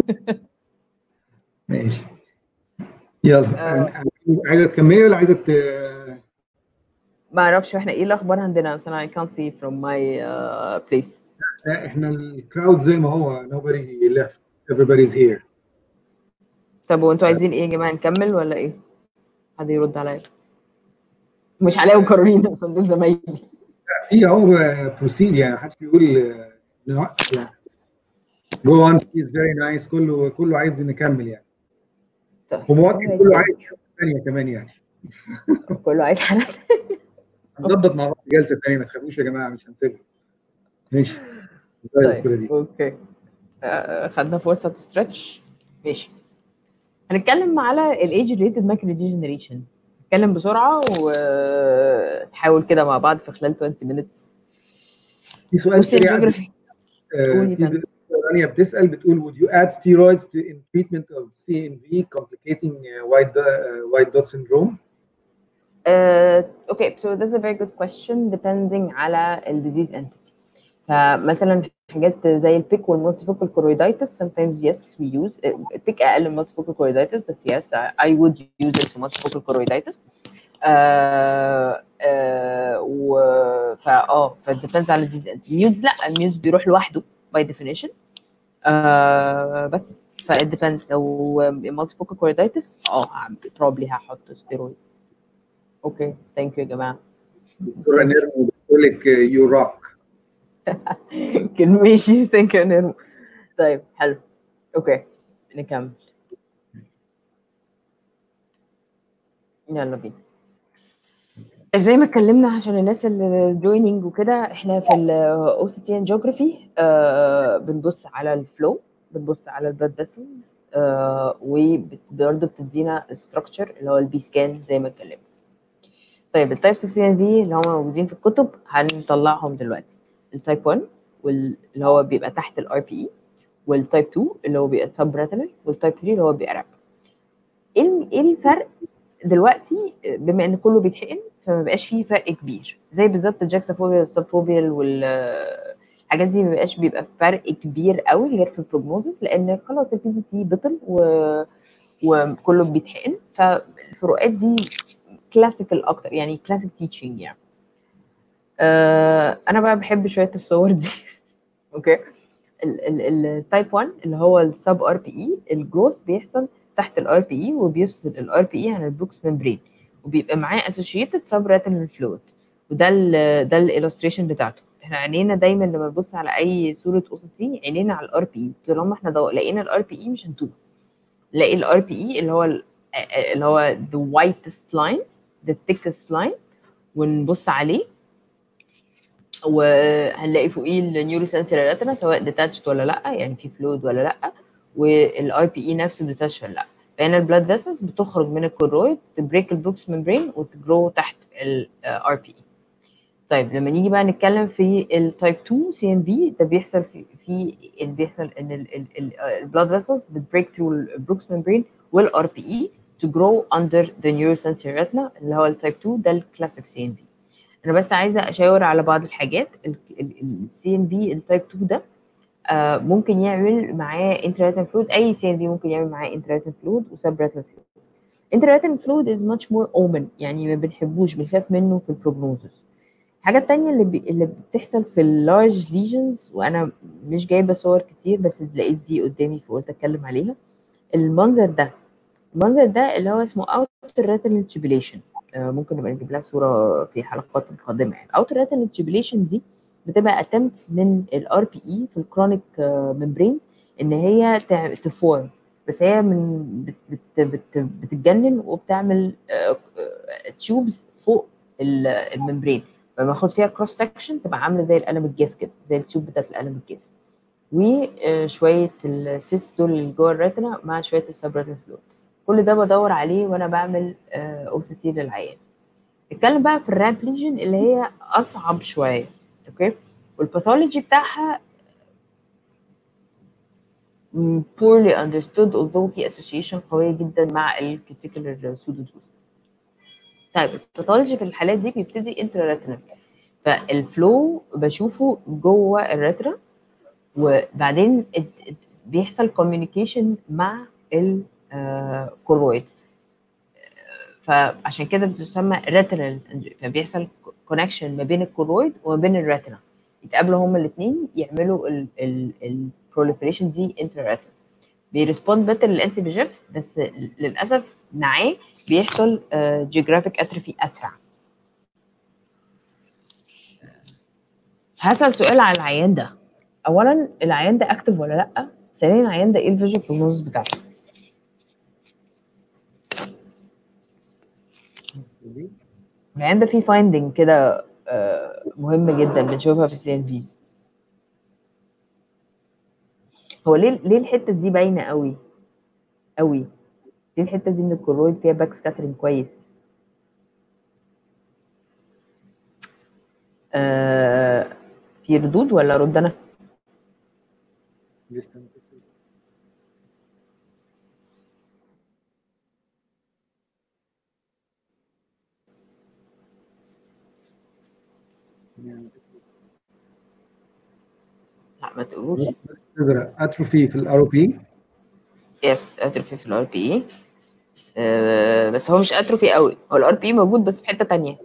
ماشي يلا عايزه تكملي ولا عايزه ت... ما اعرفش احنا ايه الاخبار عندنا بس انا I can't see from my uh, place لا احنا الكراود زي ما هو nobody left everybody's here طب وانتوا عايزين ايه يا جماعه نكمل ولا ايه؟ حد يرد عليا مش علاء وكارولين اصلا دول زمايلي في اهو بروسيد يعني محدش بيقول نوقف يعني جو اون بليز فيري نايس كله كله عايز نكمل يعني طيب ومؤكد كله عايز ثانيه كمان يعني كله عايز حلقه هنظبط مع بعض جلسه ثانيه ما تخافوش يا جماعه مش هنسيبها ماشي طيب اوكي آه، خدنا فرصه تسترتش ماشي هنتكلم على الايج ريليتد ماكرو ديجنريشن نتكلم بسرعه ونحاول كده مع بعض في خلال 20 minutes في سؤال بصي سريع الجيوغرافي آه، قولي في فندم. رانيا بتسال بتقول would you add steroids to, in treatment of CNV complicating uh, white uh, white dot syndrome Uh, okay, so that's a very good question depending على ال disease entity. فمثلا حاجات زي البيك والمالتيفوكال كورويدايتس sometimes yes we use البيك اقل من multifocal choroiditis بس yes I, I would use it for multifocal choroiditis. آه آه و فا اه ف depends على الديزيز ميوز لا الميوز بيروح لوحده by definition آه بس ف it depends لو multifocal choroiditis اه هعمل- probably هحط steroids اوكي ثانك يو يا جماعه دكتوره نيرمو بتقول لك يو روك كان ماشي ثانك يو نيرمو طيب حلو اوكي نكمل يلا بينا طيب زي ما اتكلمنا عشان الناس اللي جويننج وكده احنا في الاو سي تي ان جيوغرافي بنبص على الفلو بنبص على البلاد فيسلز وبرضه بتدينا الستراكشر اللي هو البي سكان زي ما اتكلمنا طيب التايبس اوف سي ان في اللي هم موجودين في الكتب هنطلعهم دلوقتي التايب 1 واللي هو بيبقى تحت الار بي اي والتايب 2 اللي هو بيبقى سب ريتينال والتايب 3 اللي هو بيبقى راب ايه الم- ايه الفرق دلوقتي بما ان كله بيتحقن فما بقاش فيه فرق كبير زي بالظبط الجاكتافوبيا والسبفوبيا والحاجات دي ما بقاش بيبقى فرق كبير قوي غير في البروجنوزس لان خلاص البي دي تي بطل و... وكله بيتحقن فالفروقات دي كلاسيكال اكتر يعني كلاسيك تيتشنج يعني آه انا بقى بحب شويه الصور دي اوكي التايب 1 اللي هو السب ار بي اي الجروث بيحصل تحت الار بي اي وبيفصل الار بي اي عن البروكس ممبرين وبيبقى معاه اسوشيتد سب ريتينال فلويد وده ال ده الالستريشن بتاعته احنا عينينا دايما لما نبص على اي صوره او سي تي عينينا على الار بي اي طالما احنا دو... لقينا الار بي اي مش هنتوه نلاقي الار بي اي اللي هو ال- اللي هو the whitest line the thickest line ونبص عليه وهنلاقي فوقيه النيورو سنسوري ريتنا سواء ديتاتشد ولا لا يعني في فلويد ولا لا والار بي اي نفسه ديتاتش ولا لا فهنا البلاد فيسلز بتخرج من الكورويد تبريك البروكس ممبرين وتجرو تحت الار بي اي طيب لما نيجي بقى نتكلم في التايب 2 سي ام في ده بيحصل في في اللي بيحصل ان البلاد فيسلز بتبريك ثرو البروكس ممبرين والار بي اي to grow under the neurosensory retina اللي هو التايب 2 ده الكلاسيك سي ام في انا بس عايزه اشاور على بعض الحاجات السي ام في التايب 2 ده آه، ممكن يعمل معاه انتراتين فلويد اي سي ام في ممكن يعمل معاه انتراتين فلويد وسبراتين فلويد انتراتين فلويد از ماتش مور اومن يعني ما بنحبوش بنخاف منه في البروجنوزس الحاجه التانية اللي بي... اللي بتحصل في اللارج ليجنز وانا مش جايبه صور كتير بس لقيت دي قدامي فقلت اتكلم عليها المنظر ده المنظر ده اللي هو اسمه outer retinal tubulation آه، ممكن نبقى نجيب لها صوره في حلقات قادمه يعني outer retinal tubulation دي بتبقى attempts من الار بي اي في الكرونيك ممبرينز ان هي تع- تفورم بس هي من بت بت بت بتتجنن وبتعمل تيوبز فوق ال- الممبرين لما اخد فيها كروس سكشن تبقى عامله زي القلم الجاف كده زي التيوب بتاعت القلم الجاف وشويه السيس دول اللي جوه الريتنا مع شويه السبراتين فلويد كل ده بدور عليه وانا بعمل او سي تي للعيان نتكلم بقى في الراب ليجن اللي هي اصعب شويه اوكي والباثولوجي بتاعها م- poorly understood although في association قوية جدا مع الكتيكولر pseudosis طيب الباثولوجي في الحالات دي بيبتدي انترا فالفلو بشوفه جوه الريترا وبعدين ات- ات- بيحصل كوميونيكيشن مع الكورويد فعشان كده بتسمى ريتنال فبيحصل كونكشن ما بين الكورويد وما بين الريتنا يتقابلوا هما الاثنين يعملوا البروليفريشن دي انتر ريتنا بيرسبوند بيتر للانتي بيجيف بس للاسف معاه بيحصل جيوغرافيك اتروفي اسرع هسأل سؤال على العيان ده اولا العيان ده اكتف ولا لا ثانيا العيان ده ايه الفيجن بروجنوز بتاعته العيان ده فيه فايندنج كده آه، مهمه جدا بنشوفها في السي ام بيز هو ليه ليه الحته دي باينه قوي قوي ليه الحته دي من الكورويد فيها باك سكاترينج كويس آه في ردود ولا رد انا لسه لا ما تقولوش تقدر اتروفي في الار او بي يس اتروفي في الار بي اي بس هو مش اتروفي قوي هو الار بي موجود بس في حته تانية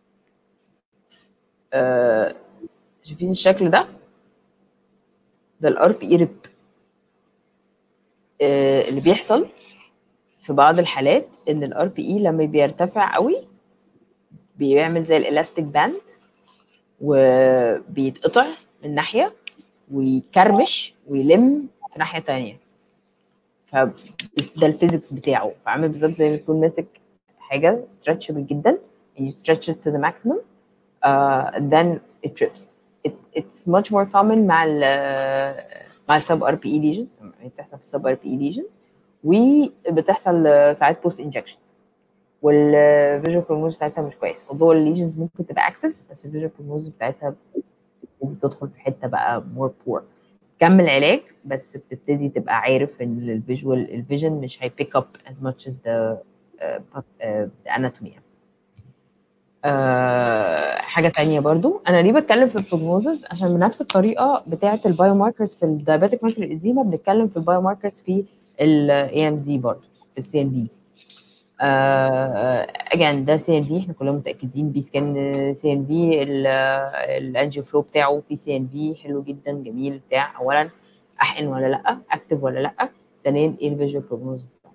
آه، شايفين الشكل ده ده الار بي اي ريب اللي بيحصل في بعض الحالات ان الار بي اي لما بيرتفع قوي بيعمل زي الالاستيك باند وبيتقطع من ناحيه ويكرمش ويلم في ناحيه تانية فده الفيزيكس بتاعه فعامل بالظبط زي ما يكون ماسك حاجه stretchable جدا and you stretch it to the maximum uh, then it trips it, it's much more common مع ال مع السب ار بي اي ليجنز بتحصل في السب ار بي اي ليجنز وبتحصل ساعات بوست انجكشن والفيجوال بروجنوز بتاعتها مش كويس although الليجنز ممكن تبقى اكتف بس الفيجوال بروجنوز بتاعتها بتبتدي تدخل في حته بقى مور بور كمل علاج بس بتبتدي تبقى عارف ان الفيجوال الفيجن مش هي pick up as much as the uh, uh, the anatomy آه حاجه تانية برضو انا ليه بتكلم في البروجنوزز عشان بنفس الطريقه بتاعه البايو ماركرز في الدايابيتيك ماكل الاديما بنتكلم في البايو ماركرز في الاي ام دي برضو في السي ام بي اجان ده سي ان في احنا كلنا متاكدين بي سكان سي ان في الانجيو فلو بتاعه في سي ان في حلو جدا جميل بتاع اولا احقن ولا لا اكتف ولا لا ثانيا ايه الفيجوال بروجنوز بتاعته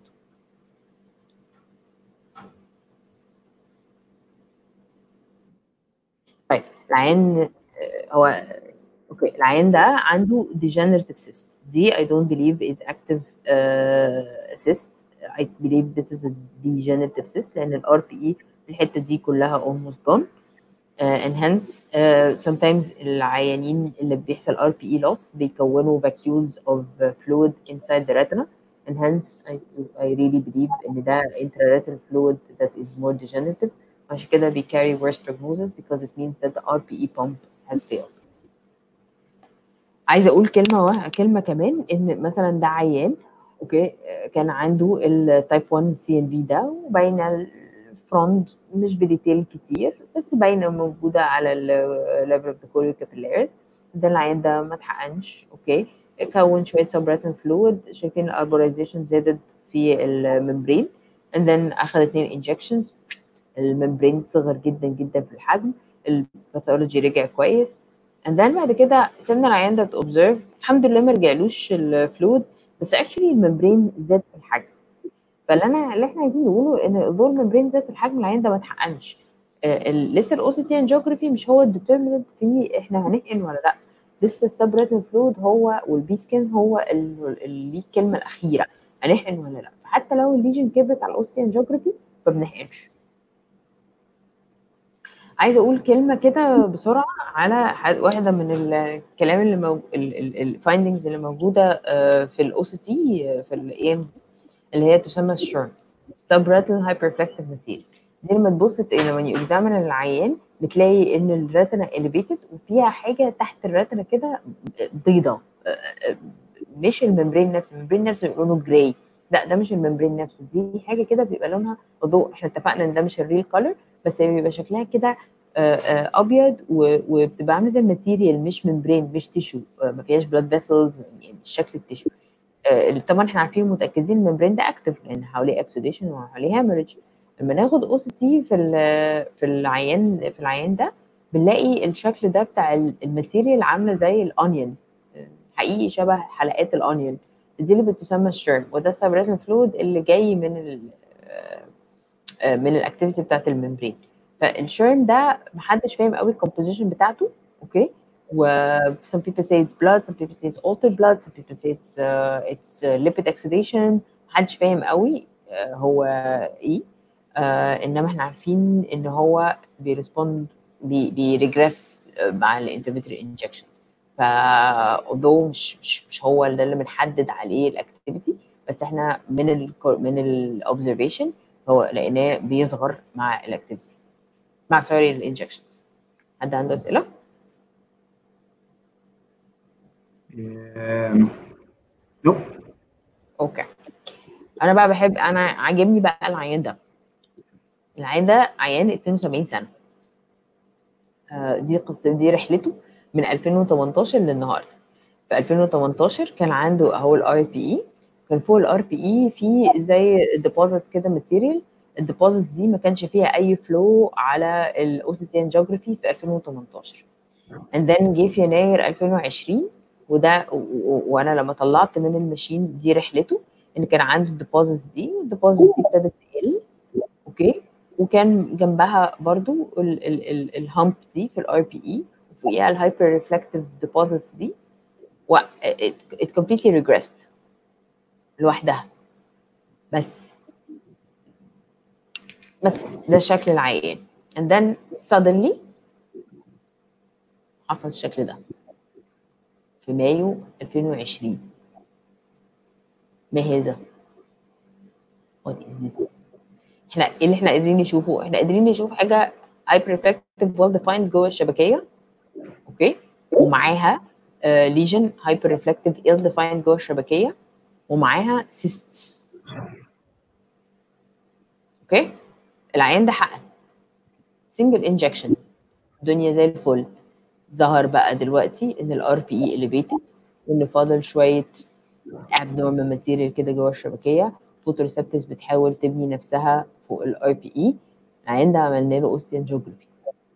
طيب العيان آه، هو اوكي العيان ده عنده degenerative cyst دي I don't believe is active uh, cyst I believe this is a degenerative cyst لأن ال RPE الحتة دي كلها almost gone uh, and hence uh, sometimes العيانين اللي بيحصل RPE loss بيكونوا vacuoles of uh, fluid inside the retina and hence I, I really believe إن ده intraretinal fluid that is more degenerative عشان كده بي carry worse prognosis because it means that the RPE pump has failed عايزه اقول كلمه وه... كلمه كمان ان مثلا ده عيان اوكي كان عنده التايب 1 سي ان في ده وباينه الفرونت مش بديتيل كتير بس باينه موجوده على الليفل اوف ذا كوريو كابيلاريز ده العيان ده ما اتحقنش اوكي كون شويه سبراتن فلويد شايفين الاربورايزيشن زادت في الممبرين and then اخذ اثنين انجكشنز الممبرين صغر جدا جدا في الحجم الباثولوجي رجع كويس and then بعد كده سيبنا العيان ده اوبزرف الحمد لله ما رجعلوش الفلويد بس اكشولي الممبرين زاد في الحجم فاللي انا اللي احنا عايزين نقوله ان ظهور الممبرين زاد في الحجم العيان ده ما اتحقنش آه، ال- لسه الاو سي تي انجيوجرافي مش هو الديترميننت في احنا هنحقن ولا لا لسه السبريتن فلويد هو والبي سكين هو ال- اللي ليه الكلمه الاخيره هنحقن ولا لا فحتى لو الليجن كبرت على الاو سي انجيوجرافي ما بنحقنش عايزه اقول كلمه كده بسرعه على ح- واحده من الكلام اللي مو... الفايندنجز اللي موجوده آه، في الاو سي تي في الاي ام دي اللي هي تسمى الشرم subretinal hyperreflective material دي لما تبص لما يو اكزامن العيان بتلاقي ان الريتنا اليفيتد وفيها حاجه تحت الريتنا كده بيضه مش الممبرين نفسه الممبرين نفسه لونه جراي لا ده مش الممبرين نفسه دي حاجه كده بيبقى لونها ضوء احنا اتفقنا ان ده مش الريل كولر بس بيبقى شكلها كده ابيض وبتبقى عامله زي الماتيريال مش ممبرين مش تيشو ما فيهاش بلاد فيسلز يعني مش شكل التيشو طبعا احنا عارفين متاكدين الممبرين ده اكتف لان حواليه اكسوديشن وحواليه هامرج لما ناخد او سي تي في في العيان في العيان ده بنلاقي الشكل ده بتاع الماتيريال عامله زي الاونيون حقيقي شبه حلقات الاونيون دي اللي بتسمى الشيرم وده السبريتن فلويد اللي جاي من ال من الاكتيفيتي بتاعت الممبرين فالشيرم ده محدش فاهم قوي الكومبوزيشن بتاعته اوكي و some people say it's blood some people say it's altered blood some people say it's uh, it's uh, lipid oxidation محدش فاهم قوي uh, هو ايه uh, انما احنا عارفين ان هو بيرسبوند بي بيريجريس مع الانترفيتري انجكشنز ف although مش مش مش هو ده اللي بنحدد عليه الاكتيفيتي بس احنا من ال من الاوبزرفيشن هو لقيناه بيصغر مع الاكتيفيتي مع سوري الانجكشنز حد عنده اسئله؟ نو اوكي انا بقى بحب انا عاجبني بقى العيان ده العيان ده عيان 72 سنه آه دي قصه دي رحلته من 2018 للنهارده في 2018 كان عنده اهو الار بي اي كان فوق الار بي اي في زي ديبوزيت كده ماتيريال الديبوزيتس دي ما كانش فيها اي فلو على الاو سي تي ان جيوغرافي في 2018 and then جه في يناير 2020 وده وانا لما طلعت من الماشين دي رحلته ان كان عنده الديبوزيتس دي والديبوزيتس دي ابتدت تقل اوكي وكان جنبها برضو الهامب دي في الار بي اي وفوقيها الهايبر ريفلكتيف ديبوزيتس دي و it completely regressed لوحدها بس بس ده شكل العيان and then suddenly حصل الشكل ده في مايو 2020 ما هذا what is this احنا ايه اللي احنا قادرين نشوفه احنا قادرين نشوف حاجه hyper reflective well defined جوه الشبكيه اوكي ومعاها ليجن هايبر ريفلكتيف ill defined جوه الشبكيه ومعاها cysts اوكي العيان ده حقن سنجل انجكشن الدنيا زي الفل ظهر بقى دلوقتي ان الار بي اي اليفيتد وان فاضل شويه abnormal ماتيريال كده جوه الشبكيه فوتوريسبتس بتحاول تبني نفسها فوق الار بي اي العيان ده عملنا له اوستيان جيوغرافي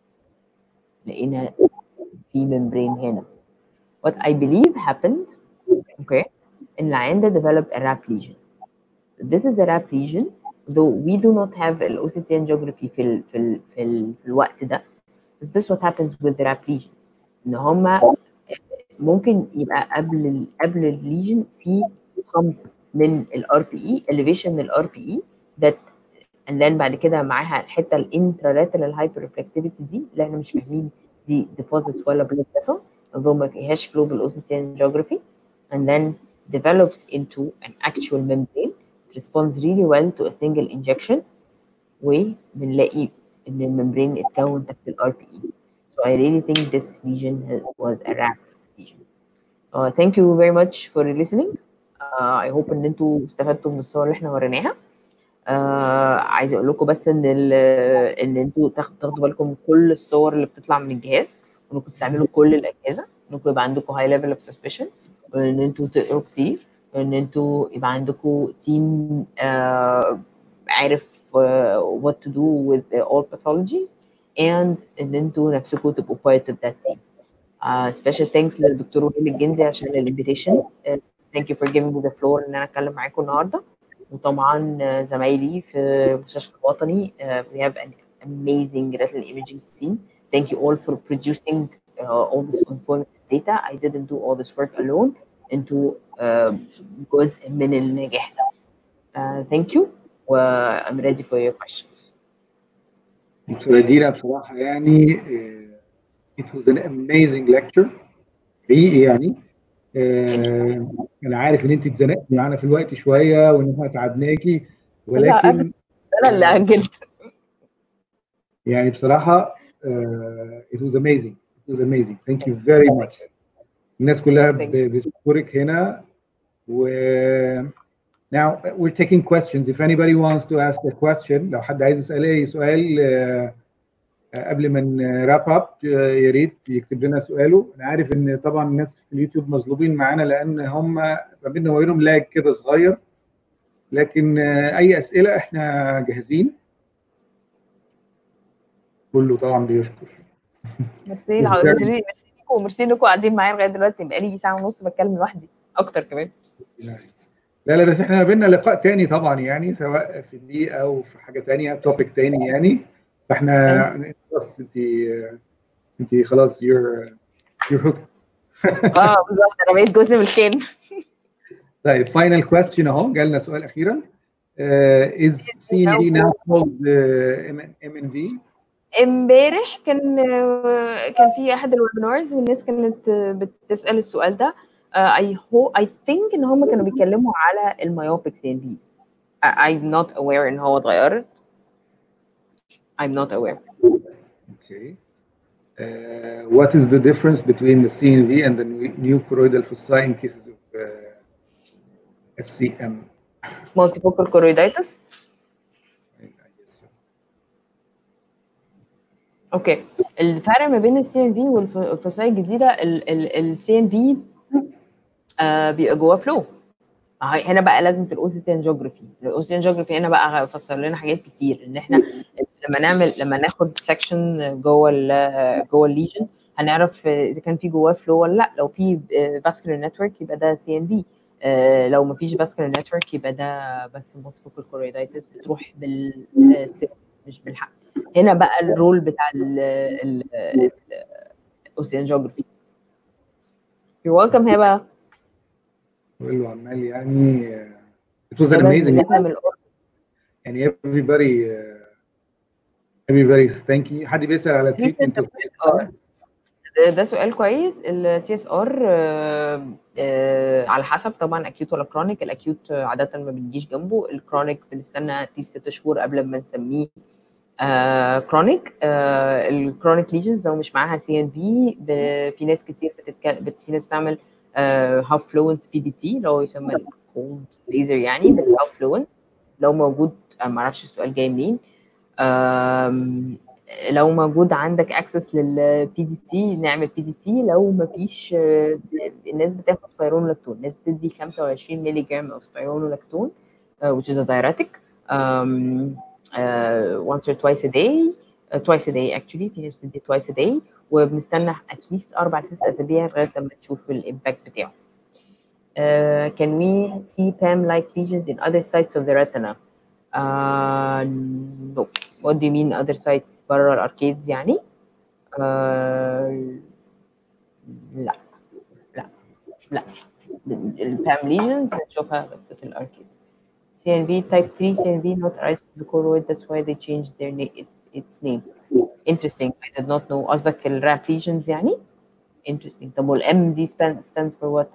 لقينا في ممبرين هنا what I believe happened okay ان العيان ده developed a RAP lesion this is a RAP lesion though we do not have ال OCT angiography في ال في ال في, ال في الوقت ده بس this what happens with the RAP lesions ان هما ممكن يبقى قبل ال قبل الليجن في pump من الار بي اي elevation من الار بي اي that and then بعد كده معاها الحته الانترالاترال هايبر ريفلكتيفيتي دي اللي احنا مش فاهمين دي deposits ولا blood vessel although ما فيهاش flow بالاوسيتي angiography and then develops into an actual membrane it responds really well to a single injection وبنلاقي ان الممبرين اتكون تحت الار بي اي so I really think this lesion was a RAP lesion uh, thank you very much for listening uh, I hope ان انتوا استفدتوا من الصور اللي احنا وريناها آه عايزه اقول لكم بس ان ان انتوا تاخدوا بالكم من كل الصور اللي بتطلع من الجهاز وانكم تستعملوا كل الاجهزه انكم يبقى عندكم هاي ليفل اوف سسبشن وان انتوا تقروا كتير وان انتوا يبقى عندكم تيم آه عارف uh, what to do with uh, all pathologies and ان انتوا نفسكم تبقوا part of that team. Uh, special thanks للدكتور وهيل الجندي عشان الانفيتيشن uh, thank you for giving me the floor ان انا اتكلم معاكم النهارده وطبعا زمايلي في المستشفى الوطني uh, we have an amazing retinal imaging team thank you all for producing uh, all this informative data I didn't do all this work alone انتوا uh, جزء من النجاح ده uh, thank you و I'm ready for your questions دكتورة دينا بصراحة يعني uh, it was an amazing lecture حقيقي يعني uh, انا عارف ان انت اتزنقتي معانا في الوقت شويه وان احنا تعبناكي ولكن انا اللي اجلت يعني بصراحه uh, it was amazing it was amazing thank you very much الناس كلها Thank you. ب- بتشكرك هنا و now we're taking questions if anybody wants to ask a question لو حد عايز يسال اي سؤال آه، آه، قبل ما نراب اب يا ريت يكتب لنا سؤاله انا عارف ان طبعا الناس في اليوتيوب مظلومين معانا لان هم ما بيننا وبينهم لاج كده صغير لكن آه، اي اسئله احنا جاهزين كله طبعا بيشكر ميرسي الع- ميرسي ميرسي ليكم ميرسي انكم قاعدين معايا لغايه دلوقتي بقالي ساعه ونص بتكلم لوحدي اكتر كمان لا لا بس احنا بينا لقاء تاني طبعا يعني سواء في دي او في حاجه تانية توبيك تاني يعني فاحنا خلاص انت انت خلاص you're you're hooked اه بالظبط انا بقيت جزء من الكين طيب final question اهو جالنا سؤال اخيرا uh, is CNV now called uh, MNV امبارح كان كان في احد الويبينارز والناس كانت بتسال السؤال ده اي هو اي ثينك ان هم كانوا بيتكلموا على المايوبيك سي ان بيز I'm not aware ان هو اتغيرت I'm not aware Okay. Uh, what is the difference between the CNV and the new choroidal foci in cases of uh, FCM? multifocal choroiditis I guess so. اوكي الفرق ما بين السي ان في والفصائل الجديده السي ان في بيبقى جواه فلو هنا بقى لازمه الاوسيتيان جيوغرافي الاوسيتيان جيوغرافي هنا بقى فسر لنا حاجات كتير ان احنا لما نعمل لما ناخد سكشن جوه ال جوه الليجن هنعرف اذا كان في جواه فلو ولا لا لو في فاسكولار نتورك يبقى ده سي ان في لو ما فيش فاسكولار نتورك يبقى ده بس multifocal choroiditis بتروح بال مش بالحق هنا بقى الرول بتاع الاوسيان جيوغرافي You're welcome هبه بقول له عمال يعني uh, it was an ده بس amazing إن احنا من الأردن. يعني everybody uh, everybody is thanking you حد بيسأل على في treatment center of CSR. ده- ده سؤال كويس السي اس ار على حسب طبعا اكيوت ولا كرونيك الاكيوت عاده ما بنجيش جنبه الكرونيك بنستنى تي ست شهور قبل ما نسميه كرونيك الكرونيك ليجنز لو مش معاها سي ان في في ناس كتير بتتكلم في ناس بتعمل هاف فلوينس بي دي تي لو يسمى الكولد ليزر يعني بس هاف فلوينس لو موجود أنا ما اعرفش السؤال جاي منين آم، لو موجود عندك اكسس للبي دي تي نعمل بي دي تي لو ما فيش الناس بتاخد سبايرونولاكتون الناس بتدي 25 مللي جرام of سبايرونولاكتون uh, which is a diuretic um, uh, once or twice a day uh, twice a day actually في ناس بتدي twice a day وبنستنى at least اربع لست اسابيع لغايه لما تشوف الامباكت بتاعه. Uh, can we see PAM-like lesions in other sites of the retina? Uh, no. What do you mean other sites بره الاركيدز يعني؟ Uh, لا لا لا البام lesions بنشوفها بس في الاركيد. CNV type 3 CNV not arise from the choroid that's why they changed their name it, its name. Interesting I did not know قصدك الراب lesions يعني؟ Interesting طب والام دي span- stands for what؟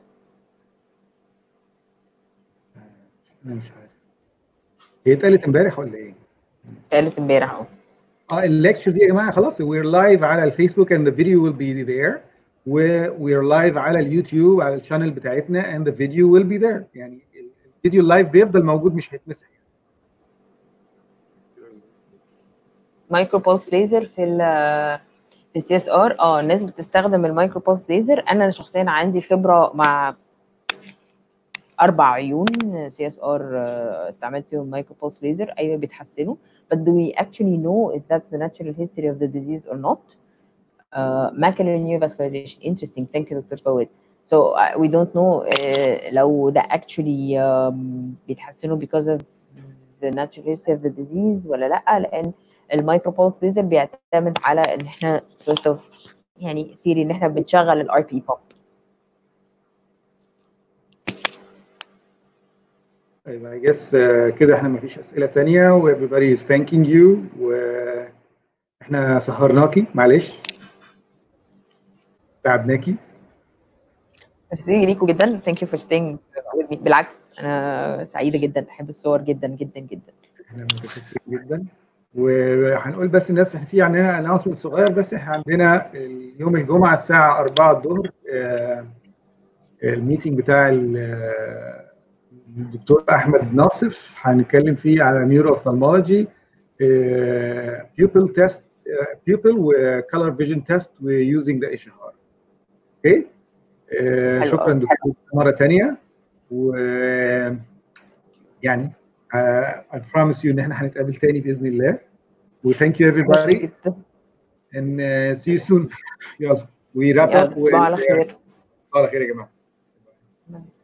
انا مش عارف هي اتقالت امبارح ولا ايه؟ اتقالت امبارح اهو اه الليكتشر دي يا جماعه خلاص we're لايف على الفيسبوك and the video will be there و we're لايف على اليوتيوب على الشانل بتاعتنا and the video will be there يعني الفيديو اللايف بيفضل موجود مش هيتمسح مايكرو بولس ليزر في ال في السي اس ار اه الناس بتستخدم المايكرو بولس ليزر انا شخصيا عندي خبره مع اربع عيون سي اس ار استعملت فيهم مايكرو بولس ليزر ايوه بيتحسنوا but do we actually know if that's the natural history of the disease or not uh, macular neovascularization interesting thank you Dr. Fawaz so uh, we don't know uh, لو ده actually um, بيتحسنوا because of the natural history of the disease ولا لا لان المايكرو بولس ليزر بيعتمد على ان احنا sort of يعني ثيري ان احنا بنشغل الار بي بوب طيب I guess uh, كده احنا مفيش اسئله تانية و everybody is thanking you واحنا سهرناكي معلش تعبناكي ميرسي ليكوا جدا ثانك يو فور staying with me بالعكس انا سعيده جدا بحب الصور جدا جدا جدا احنا متشكرين جدا وهنقول بس الناس احنا في عندنا اناونسمنت صغير بس احنا عندنا يوم الجمعه الساعه 4 الظهر آه، الميتنج بتاع ال- الدكتور احمد ناصف هنتكلم فيه على نيورو اوفثالمولوجي بيوبل تيست بيوبل وكالر فيجن تيست ويوزنج ذا اتش ار اوكي آه، حلو شكرا أوي. دكتور مره ثانيه و يعني uh, I promise you ان احنا هنتقابل تاني باذن الله و thank you ميرسي everybody جدا and uh, see you soon يلا we wrap يلا up تصبحوا على وال- خير على خير يا جماعه